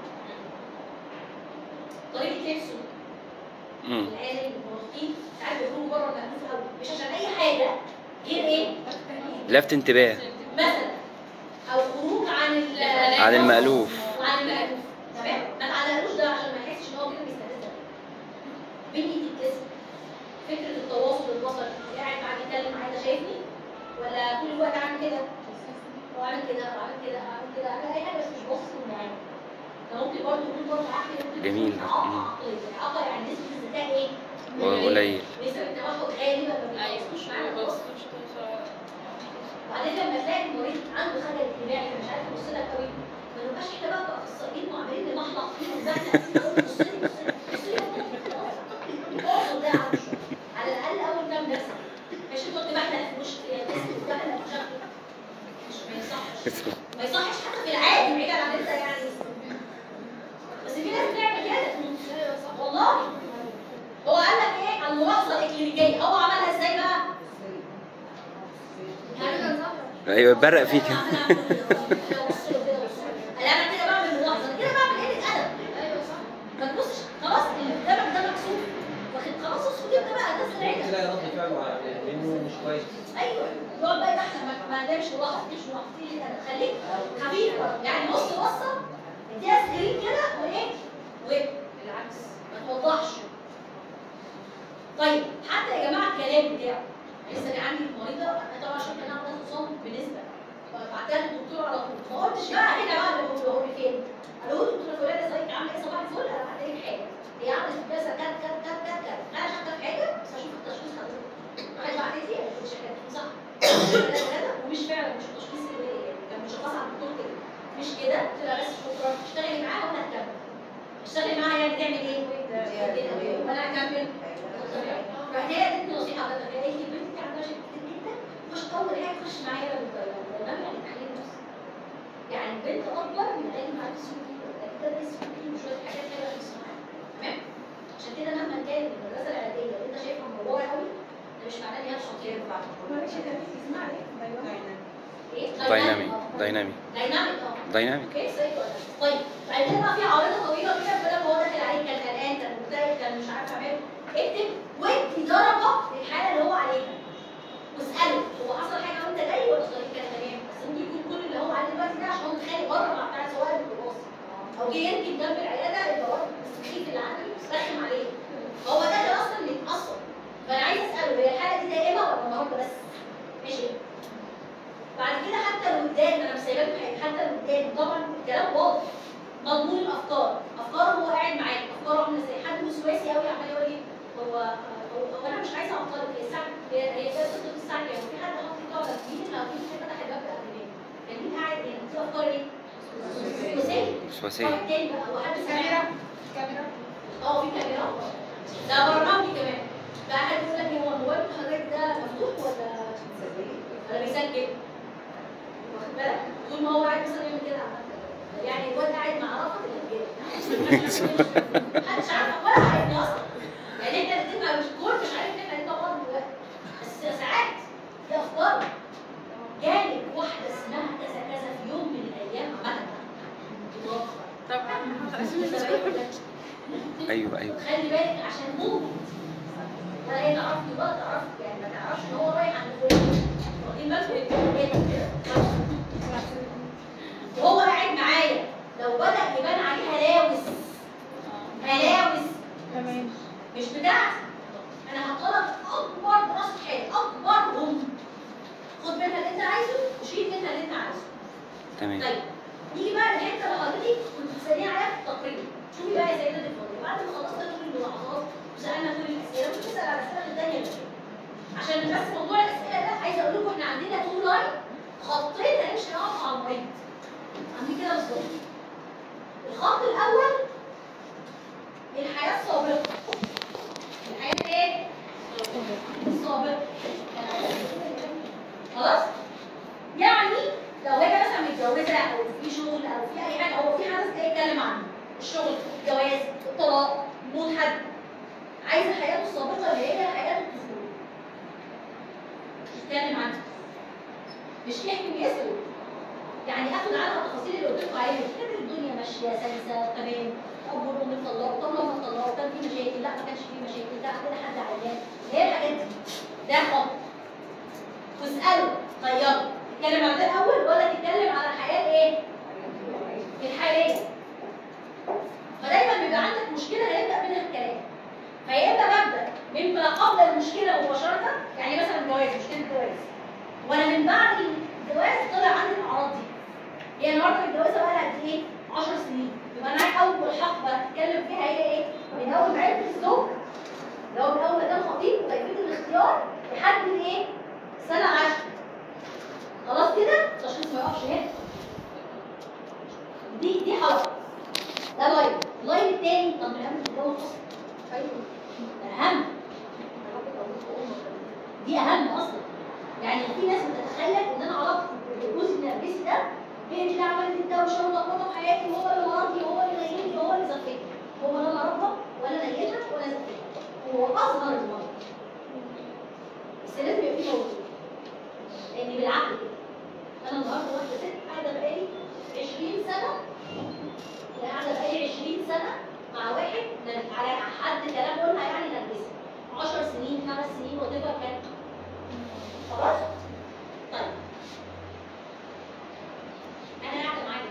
طريقه لبسه مم. العيال المراهقين ساعات بيكونوا بره المألوف قوي مش عشان اي حاجه غير ايه؟ لفت انتباه مثلا او خروج عن ال- عن المألوف عن المألوف تمام؟ ما تعلقلوش ده عشان ما يحسش ان هو كده بيستفزك بين ايدي الجسم فكره التواصل البصري قاعد معاك يتكلم معايا ده شايفني ولا طول الوقت عامل كده وعامل كده وعامل كده وعامل كده عامل اي حاجه بس مش باصص معايا ده ممكن برضه يكون برضه عقلي ممكن جميل يكون ده. عقل مم. عقلي عقل يعني نسبه الذكاء ايه؟ قليل نسبه التوحد غالبا ما بيتواصلوش معانا خالص وبعدين لما تلاقي المريض عنده خلل اجتماعي فمش عارف يبص لك قوي ما نبقاش احنا بقى كاخصائيين وعمالين نمحلق فيه ونزعزع فيه ونقول بص لي بص لي بص لي اقعد ده عنده شوية. على الاقل اول كام درس مش تقعد تبحلق في وش تبحلق في شكل مش ما يصحش ما يصحش حتى في العادي بعيدا عن انت يعني بس في ناس بتعمل كده والله هو قال لك ايه الملاحظه الاكلينيكيه هو عملها ازاي بقى؟ ايوه برق فيك انا انا كده بعمل ملاحظه أنا كده بعمل قله ادب ما تبصش خلاص اللي قدامك ده مكسوف واخد خلاص اسكت انت بقى ده سرعتك تلاقي رد فعله لانه مش كويس ايوه يقعد بقى يبحث ما- ما ده مش ملاحظ دي مش ملاحظ دي قله ادب خليك خفيف يعني بص بصه اديها سكرين كده وايه والعكس ما توضحش طيب حتى يا جماعه الكلام بتاعه لسه كان عندي مريضه انا طبعا عشان كان عندها خصام بنسبه فبعتها للدكتور على طول ما قلتش بقى هنا بقى اللي هو هو فين قالوا له دكتوره فلانه ازيك عامله ايه صباح الفل انا بعت لك حاجه هي عملت كذا كذا كذا كذا كذا كذا انا شاكه في حاجه بس هشوف التشخيص حضرتك راحت بعتت لي قالت لي شكلك صح كذا كذا ومش فعلا مش التشخيص اللي كان مشخصها على الدكتور كده مش كده قلت لها بس شكرا اشتغلي معاها وانا هكمل اشتغلي معاها يعني تعمل ايه؟ وانا هكمل راحت هي ادتني نصيحه بقى قالت لي بنتي عندها شك كتير جدا مش اول حاجه تخش معايا للدماغ يعني تحليل نفس يعني البنت اكبر من اي معرفه سلوكي ده سلوكي وشويه حاجات حلوه في الصناعه تمام عشان كده مهما كانت المدرسه العاديه اللي انت شايفها مدوره قوي ده مش معناه ان هي شاطره معلش ده في اسمها ايه؟ ايه داينامي آه. داينامي دايناميك اه داينامي اوكي زي كده طيب بعد كده بقى في عارضه طويله كده بيقول لك هو داخل عليك كان قلقان كان مكتئب كان مش عارف اعمله اكتب وادي درجه للحاله اللي هو عليها واساله هو حصل حاجه وانت جاي ولا الطريق كان تمام بس ممكن يكون كل اللي هو عليه دلوقتي ده عشان هو متخانق بره مع بتاع سواق الميكروباص او جه يركن جنب العياده اللي هو السخيف اللي عنده رخم عليه فهو داخل اصلا متاثر فانا عايز اساله هي الحاله دي دائمه ولا النهارده بس ماشي بعد كده حتى لو قدام انا مش سايباك حاجه حتى لو قدام طبعا الكلام واضح مضمون الافكار افكاره هو قاعد معاك افكاره عامله ازاي حد وسواسي قوي عمال يقول لي هو هو, هو انا مش عايزه اعطلك هي الساعه هي هي كده بتدخل الساعه كام في حد حاطط لي قاعده مين او في فتح الباب الامامي يعني مين قاعد هنا دي افكار ايه؟ وسواسيه وسواسية واحد تاني بقى وحد كاميرا سامع كاميرا اه في كاميرا ده برنامج كمان بقى حد يقول لك هو الموبايل حضرتك ده مفتوح ولا ولا بيسجل واخد بالك طول ما هو قاعد مثلا يعمل كده عمال كده. يعني الواد قاعد مع رفض الرجاله محدش عارف ولا عارفني اصلا يعني احنا الاثنين ما مش كل مش عارف احنا الاثنين بعض دلوقتي بس ساعات دي افكار جالك واحده اسمها كذا كذا في يوم من الايام عملها ايوه ايوه خلي بالك عشان ممكن ولا هي تعرف بقى تعرف يعني ما تعرفش ان هو رايح عند فلان واخدين بالكم ايه كده وهو قاعد معايا لو بدأ يبان عليه هلاوس هلاوس تمام مش بتاعتي انا هطلب اكبر دراسه حاجه اكبرهم خد منها اللي انت عايزه وشيل منها اللي انت عايزه تمام طيب نيجي بقى للحته اللي حضرتك كنت بتساليني عليها في التقرير شوفي بقى يا سيدة الفاضل بعد ما خلصنا كل الملاحظات وسالنا كل الاسئله ممكن نسال على الاسئله الثانيه اللي فاتت. عشان بس موضوع الاسئله ده عايزه اقول لكم احنا عندنا تو لاين خطين هنمشي معاهم مع المريض عندي كده بالظبط الخط الاول الحياه السابقه الحياه ايه؟ السابقه خلاص؟ يعني لو هي مثلا متجوزه او في شغل او في اي حاجه هو في حدث جاي يتكلم عنه الشغل الجواز الطلاق مش يحكم اسود يعني اخد عنها التفاصيل اللي قلت لكم عليها كانت الدنيا ماشيه سلسه تمام اب والام اتطلقوا طب لما اتطلقوا كان في مشاكل لا ما كانش في مشاكل لا عندنا حد عيان هي الحاجات دي ده حب واساله خيره تتكلم عن ده الاول ولا تتكلم على الحياه الايه؟ الحاليه فدايما بيبقى عندك مشكله هيبدا منها الكلام فيا اما ببدا مما قبل المشكله مباشره يعني مثلا جواز مشكله جواز وانا من بعد الجواز طلع عندي الاعراض دي هي النهارده متجوزه بقى لها قد ايه؟ 10 سنين يبقى انا اول حقبه اتكلم فيها هي ايه؟ من اول ما عرفت الزوج لو من اول ما كان خطيب وكيفيه الاختيار لحد ايه؟ سنه 10 خلاص كده؟ التشخيص ما يقفش هنا دي دي حلقه ده لاين اللاين التاني طب من اهم تتجوز اصلا ده اهم دي اهم اصلا يعني في ناس بتتخيل ان انا علاقتي بالجزء النرجسي ده هي دي اللي عملت الدوشه واللخبطه في حياتي وهو اللي مرضني وهو اللي نيمني وهو اللي زفني هو لا مرضها ولا نيلها ولا زفنها هو اظهر المرض بس لازم يبقى في موضوع لان بالعقل كده انا النهارده واحده ست قاعده بقالي 20 سنه انا قاعده بقالي 20 سنه مع واحد نر- على حد كلام قولها يعني نرجسي 10 سنين خمس سنين وات كان خلاص طيب انا قاعده معاك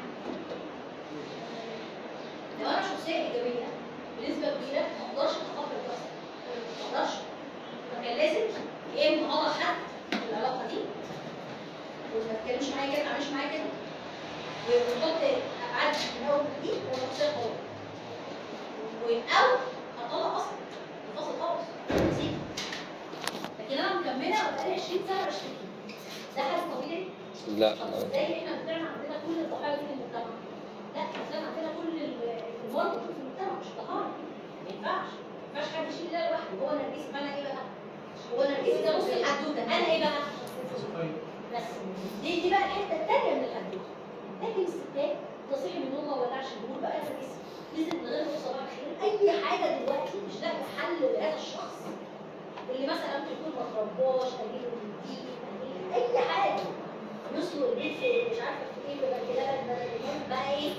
لو انا شخصيه ايجابيه بنسبه كبيره ما اقدرش اتقبل الرفض ما اقدرش فكان لازم يا اما اضع حد في العلاقه دي وما تتكلمش معايا كده ما تعملش معايا كده ونحط ابعاد من اول وجديد وشخصيه قويه او هطلع اصلا انفصل خالص نسيت لكن انا مكمله بقالي 20 سنه بشتكي ده حاجه طبيعي لا طب ازاي احنا طلعنا عندنا كل الضحايا دي في المجتمع؟ لا احنا طلعنا عندنا كل ال- المرضى دول في المجتمع مش ضحايا ما ينفعش ما ينفعش حد يشيل ده لوحده هو نرجسي فانا ايه بقى؟ هو نرجسي ده نص الحدوته انا ايه بقى؟ بس دي دي بقى الحته الثانيه من الحدوته لكن الستات تصحي من النوم ما ولعش النور بقى نرجسي نزل من غير صباح الخير اي حاجه دلوقتي مش لاقي حل لهذا الشخص اللي مثلا ممكن يكون ما ترباش قليل الدين قليل اي حاجه يسلق البيت في مش عارفه في ايه بقى كده بدل اليوم بقى ايه؟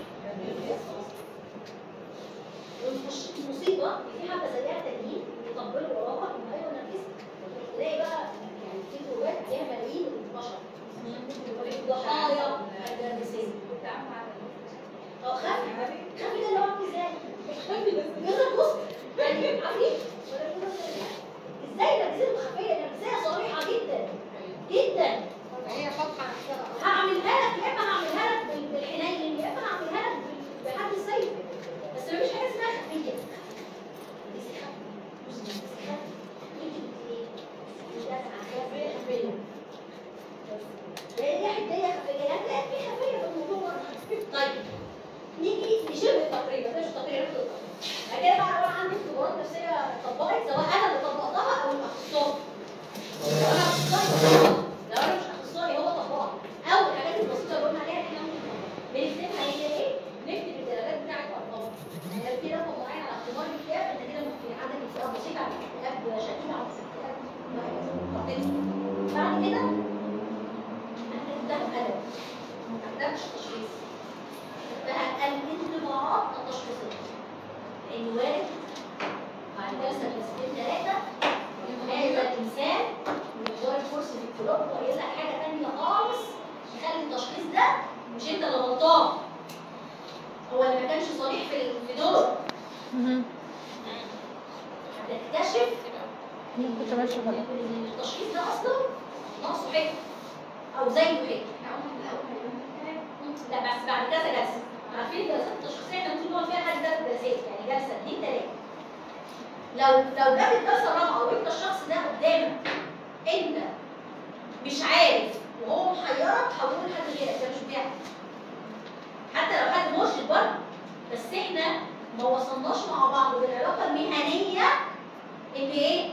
والمش- المصيبه إن في حبه زيها تانيين يطبلوا وراها ان ايوه نرجسي تلاقي بقى يعني في جروبات فيها ملايين البشر ضحايا النرجسيه اه خافي خافي ده اللي هو عامل ازاي؟ خافي بس جزء بص يعني عارفين ازاي النرجسيه خفيه النرجسيه صريحه جدا جدا هي فاتحه نفسها هعملها لك يا اما هعملها لك بال- بالحنين يا اما هعملها لك بال- بحد السيف بس مفيش حاجه اسمها خفيه بس خفي. بص، بس خفي. انت بت- ايه؟ بتدافع عن خفيه خفيه بس. هي دي حكايه خفيه هتلاقي في خفيه في الموضوع ده. طيب نيجي لشبه التقرير بس مش تقرير نفس التقرير بعد كده بقى لو انا عندي اختبارات نفسيه اتطبقت سواء انا اللي طبقتها او الاخصائي لو انا اخصائي طبقها. لو انا مش اخصائي هو طبقها او الحاجات البسيطه اللي قلنا عليها احنا ممكن بنكتبها هي ايه؟ نكتب الدرجات بتاعت ارقام يعني لو في رقم معين على اختبار الكتاب انت كده ممكن عندك اكتئاب بسيط على اكتئاب شديد على اكتئاب خطير. بعد كده هتبدا بقلم ما تبداش تشخيص تبدا الانطباعات التشخيصيه لان وارد بعد جلسه جلستين ثلاثه هذا الانسان مقدار الكورس في الكلاب وقايل لك حاجه ثانيه خالص يخلي التشخيص ده مش انت اللي غلطان هو اللي ما كانش صريح في في دور هتكتشف كنت ماشية غلط ان التشخيص ده اصلا ناقصه حته او زيه حته لا بس بعد كذا جلسه عارفين الجلسات التشخيصيه احنا ممكن نقعد فيها لحد ثلاث جلسات يعني جلسه اثنين ثلاثه لو لو جت الجلسه الرابعه وانت الشخص ده قدامك انت مش عارف وهو محيرك هقول لحد غيرك ده مش بتاعك حتى لو حد مرشد برضه بس احنا ما وصلناش مع بعض بالعلاقه المهنيه ان ايه؟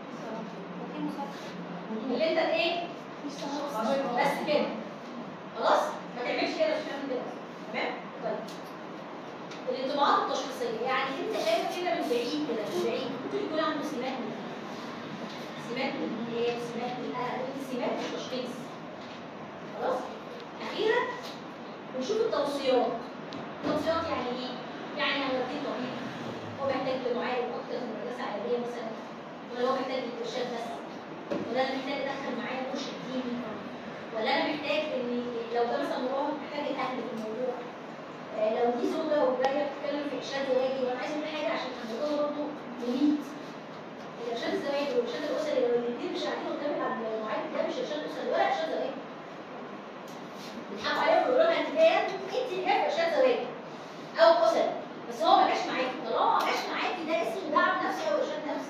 اللي انت ايه؟ بس كده خلاص؟ ما تعملش كده مش هتعمل كده تمام؟ طيب الانطباعات التشخيصيه يعني انت شايف كده من بعيد كده من بعيد ممكن يكون عنده سمات من سمات من ايه؟ سمات من القلق سمات من التشخيص الاخيره ونشوف التوصيات التوصيات يعني ايه؟ يعني هنوديه طبيب هو محتاج لمعالج اكتر من مدرسه عاديه مثلا ولا هو محتاج لارشاد بس ولا انا محتاج ادخل معايا مرشد ديني ولا انا محتاج ان لو ده مثلا مراهق محتاج الاهل في الموضوع آه، لو دي زوجه وجايه بتتكلم في ارشاد زواجي وانا عايز اقول حاجه عشان الموضوع برضه مميت الارشاد الزواجي والارشاد الاسري لو الاثنين مش قاعدين قدام المعالج ده مش ارشاد اسري ولا ارشاد زواجي بيضحكوا عليهم ويقولوا لها انت جايه انت اللي جايه في ارشاد زواجي او اسري بس هو ما جاش معاكي طالما ما جاش معاكي ده اسمه دعم نفسي او ارشاد نفسي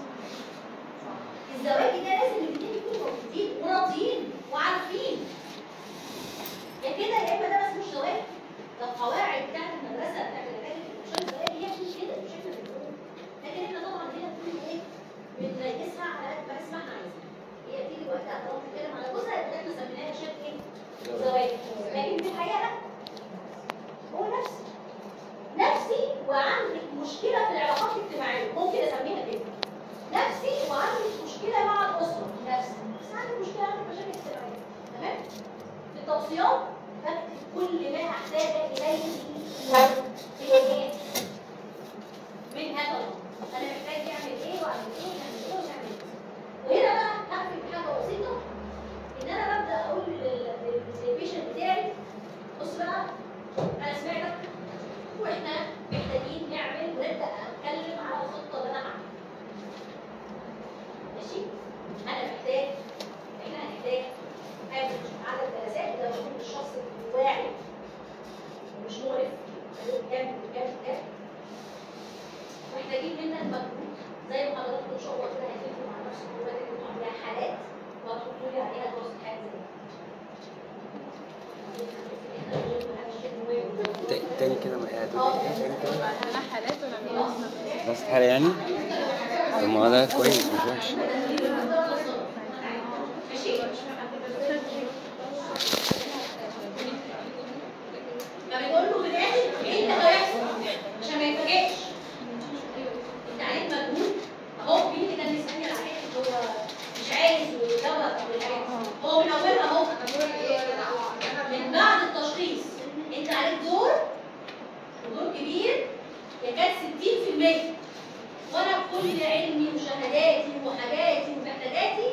الزواج ده لازم الاثنين يكونوا موجودين وراضيين وعارفين يا كده يا اما ده ما اسموش زواج ده القواعد بتاعت المدرسه بتاعت العلاج عشان الزواج هي مش كده مش احنا اللي بنقول لكن احنا طبعا هنا بنقول ايه بنريسها على قد ما اسمها عايزه هي بتيجي وقتها طالما بتتكلم على جوزها يبقى احنا سميناها شات ايه؟ زواج لكن في الحقيقه لا هو نفسي نفسي وعندك مشكله في العلاقات الاجتماعيه ممكن اسميها كده نفسي وعندك مشكله مع الاسره نفسي بس عندك مشكله عندك مشاكل اجتماعيه تمام في التوصيات بكتب كل ما احتاج اليه في ايه من هذا الامر انا محتاج يعمل ايه واعمل ايه ويعمل ايه ويعمل ايه وهنا بقى هقفل بحاجه بسيطه ان انا ببدا اقول لل- للبيشنت بتاعي بص بقى انا سمعتك واحنا محتاجين نعمل ونبدا اتكلم على الخطه اللي انا هعملها ماشي انا محتاج احنا هنحتاج نعمل عدد جلسات ده بكون الشخص واعي ومش مقرف هيقول كام وكام وكام محتاجين منك مجهود زي ما حضراتكم ان شاء الله كده هتفكروا مع نفسكم دلوقتي انتوا عندها حالات وهتحطوا لي عليها دراسه حاجه زي تا- تاني كده ما هتقول ايه تاني كده حالات ولا بس حالة يعني طب ما هو ده كويس مش وحش ماشي فبنقول له في الاخر ايه اللي هيحصل عشان ما يتفاجئش انت عليك مجهود اهو مين اللي كان بيسالني على حته هو مش عايز ودواء او الحاجات دي. هو من اولها اهو من بعد التشخيص انت عليك دور ودور كبير يكاد 60% وانا بكل علمي وشهاداتي وحاجاتي ومحتاجاتي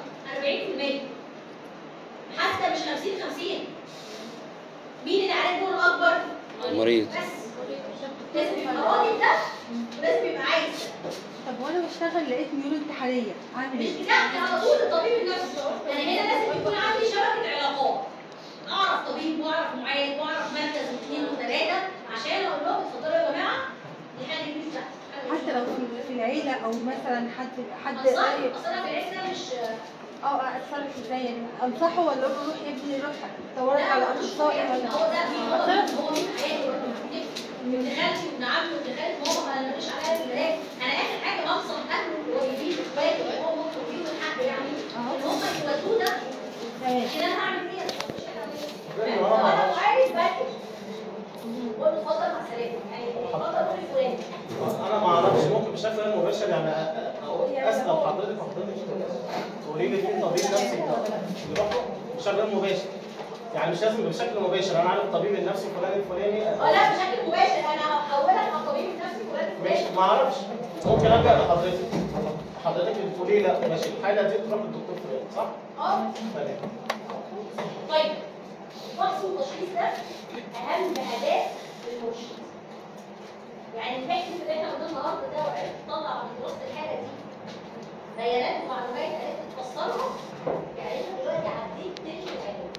40% حتى مش 50 50 مين اللي عليه الدور الاكبر؟ المريض. بس لازم يبقى راضي بده ولازم يبقى عايز ده. طب وانا بشتغل لقيت ميول انتحاريه اعمل مش ايه؟ بتاعتي على طول الطبيب النفسي انا هنا لازم يكون عندي شبكه علاقات اعرف طبيب واعرف معالج واعرف مركز واثنين وثلاثه عشان اقول لهم اتفضلوا يا جماعه دي حاجه دي مش بتاعتي حتى لو في- في العيله او مثلا حد حد انصح قريب اصل انا في العيله ده مش اه اتصرف ازاي يعني انصحه ولا اقول له روح يا ابني روح دورك على لا مش اخصائي ولا هو ده مين هو مين هو مين حياتي ابن خالتي وابن عمي وابن خالة ماما انا ماليش عليا في الولاد انا اخر حاجه بنصح اهله القريبين اخواتي وامهم وفيهم الحق يعني ان هم يودوه ده لكن انا هعمل ايه؟ مش لأن لو هو ما انا عملش. عارف باكج قول له اتفضل مع السلامه يعني اتفضل روح لفلان انا ما اعرفش ممكن بشكل غير مباشر يعني أ- أ- اسال حضرتك وحضرتك تقولي لي في طبيب نفسي يروح له بشكل غير مباشر يعني مش لازم بشكل مباشر انا عارف الطبيب النفسي فلان الفلاني اه لا بشكل مباشر انا هحولك على الطبيب النفسي فلان ماشي الفلاني ما اعرفش ممكن ابدا لحضرتك حضرتك اللي تقولي لا ماشي الحاله دي تروح للدكتور فلان صح؟ اه تمام طيب فحص التشخيص ده اهم اداه للمرشد يعني المكتب اللي احنا قلنا النهارده ده وعرفت تطلع من دراسه الحاله دي بيانات ومعلومات عرفت تفسرها يعني انت دلوقتي عديت تلت العلم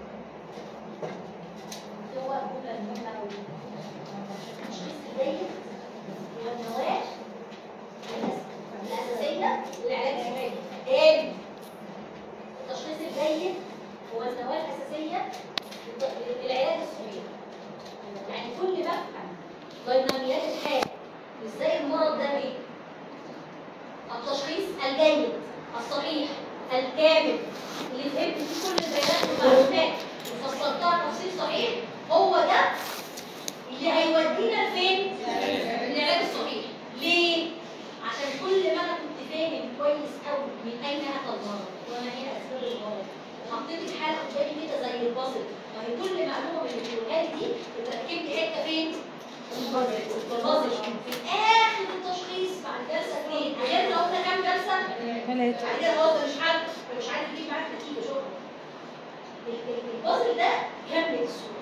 هو الجمله المهمه قوي التشخيص الجيد هو النواه الاساسيه للعلاج العلاجي تاني التشخيص الجيد هو النواه الاساسيه للعلاج الصحي يعني كل ما افهم ديناميات الحال ازاي المرض ده بيه التشخيص الجيد الصحيح الكامل اللي فهمت فيه كل البيانات والمعلومات وفسرتها تفصيل صحيح هو ده اللي هيودينا لفين؟ للعلاج الصحيح ليه؟ عشان كل ما انا كنت فاهم كويس قوي من اين اتى المرض وما هي اسباب المرض وحطيت الحاله قدامي كده زي البازل فهي كل معلومه بتقولها لي دي بتركب لي حته فين؟ في البازل في اخر التشخيص بعد جلسه اثنين غير لو قلنا كام جلسه؟ ثلاثة بعد كده هو مش عارف مش عارف يجيب معاك نتيجه شكرا ال- ال- البازل ده كامل الصوره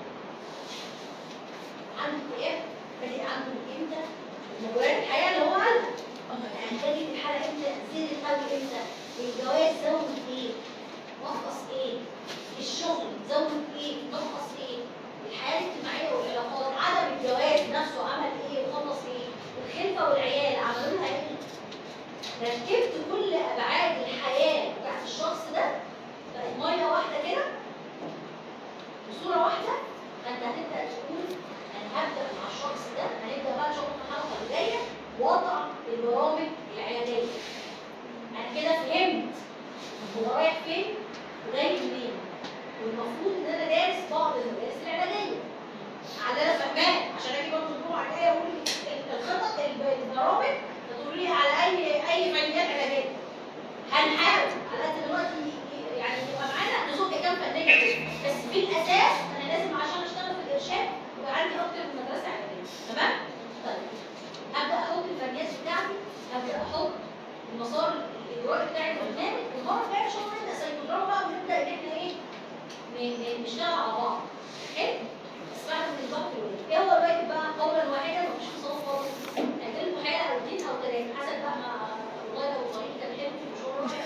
عنده اكتئاب بادئ عنده من امتى؟ مجريات الحياه اللي هو عنده يعني بدأت الحاله امتى؟ زادت قوي امتى؟ الجواز زود ايه؟ نقص ايه؟ الشغل زود ايه؟ نقص ايه؟ الحياه الاجتماعيه والعلاقات عدم الجواز نفسه عمل ايه؟ وخلص ايه؟ الخلفه والعيال عملوا لها ايه؟ ركبت كل ابعاد الحياه بتاعت الشخص ده بقت ميه واحده كده بصوره واحده فانت هتبدا تقول انا هبدا مع الشخص ده هنبدا بقى شغل الحلقه اللي جايه وضع البرامج العلاجيه انا كده فهمت هو رايح فين وجاي منين والمفروض ان انا دارس بعض المدارس العلاجيه على انا فاهماه عشان اجي برضه الجمعه الجايه اقول الخطط البرامج تقول لي على اي اي فنيات علاجيه هنحاول على قد دلوقتي يعني يبقى معانا نزق كام فنيه كده بس في الاساس انا لازم عشان اشتغل في الارشاد يبقى عندي اكتر من مدرسه علاجيه تمام؟ طيب هبدا احط الفنيات بتاعتي هبدا احط المسار الاجرائي بتاعي البرنامج والمره الجايه ان شاء الله نبدا سيكوتراما بقى ونبدا ان احنا ايه ن- ن- نشتغل على بعض حلو؟ بس بعد ما نظبط الولاد ايه هو الواجب بقى قولا واحدا مفيش نظام خالص هجيلكوا حاجه او اتنين او تلاته حسب بقى ما والله لو طريق كان حلو في المشوار رايح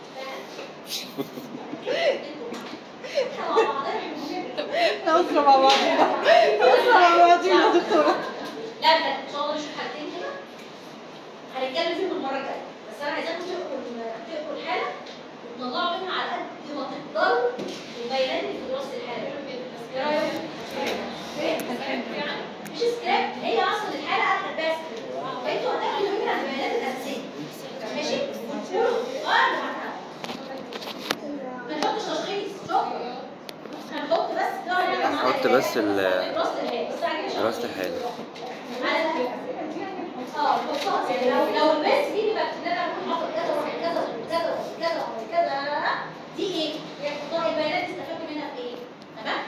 احنا مع بعضنا نوصل مع بعضينا نوصل مع بعضينا يا دكتورة لا لا ان شاء الله نشوف حاجتين كده هنتكلم فيهم المره الجايه بس انا عايزاكم تقروا تقروا الحاله وتطلعوا منها على قد ما تقدروا البيانات اللي في دراسه الحاله ايه رايك؟ مش سكريبت هي اصلا الحاله اخد بس فانتوا هتاخدوا منها البيانات الاساسيه ماشي؟ اه ما نحطش تشخيص شكرا هنحط بس هنحط بس ال- دراسه الحاله بس عاجبني دراسة الحالة على اه بالظبط يعني لو لو البيس دي اللي بكتب لها اقول حاطط كذا وراح كذا وكذا وكذا وكذا دي ايه؟ هي قطاع البيانات استفدت منها في ايه؟ تمام؟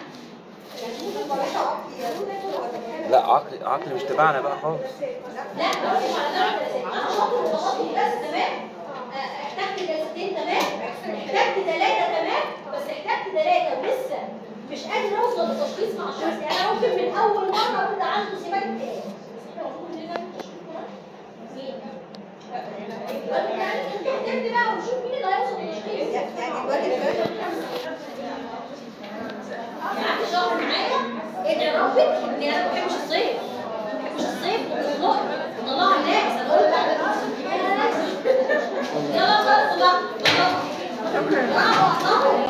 لا عقل عقل مش تبعنا بقى خالص لا مش على درجه الاساس انا شاطر وبسطني بس تمام آه، احتجت جلستين تمام احتجت ثلاثه تمام بس احتجت ثلاثه ولسه مش قادر اوصل لتشخيص مع الشخص يعني انا ممكن من اول مره اقول ده عنده سمات اكتئاب بس احنا المفروض ان نعمل تشخيص كمان. مين؟ يعني انت احتجت بقى ونشوف مين اللي هيوصل للتشخيص قعدت شهر معايا ادعي ربك ان انا ما بحبش الصيف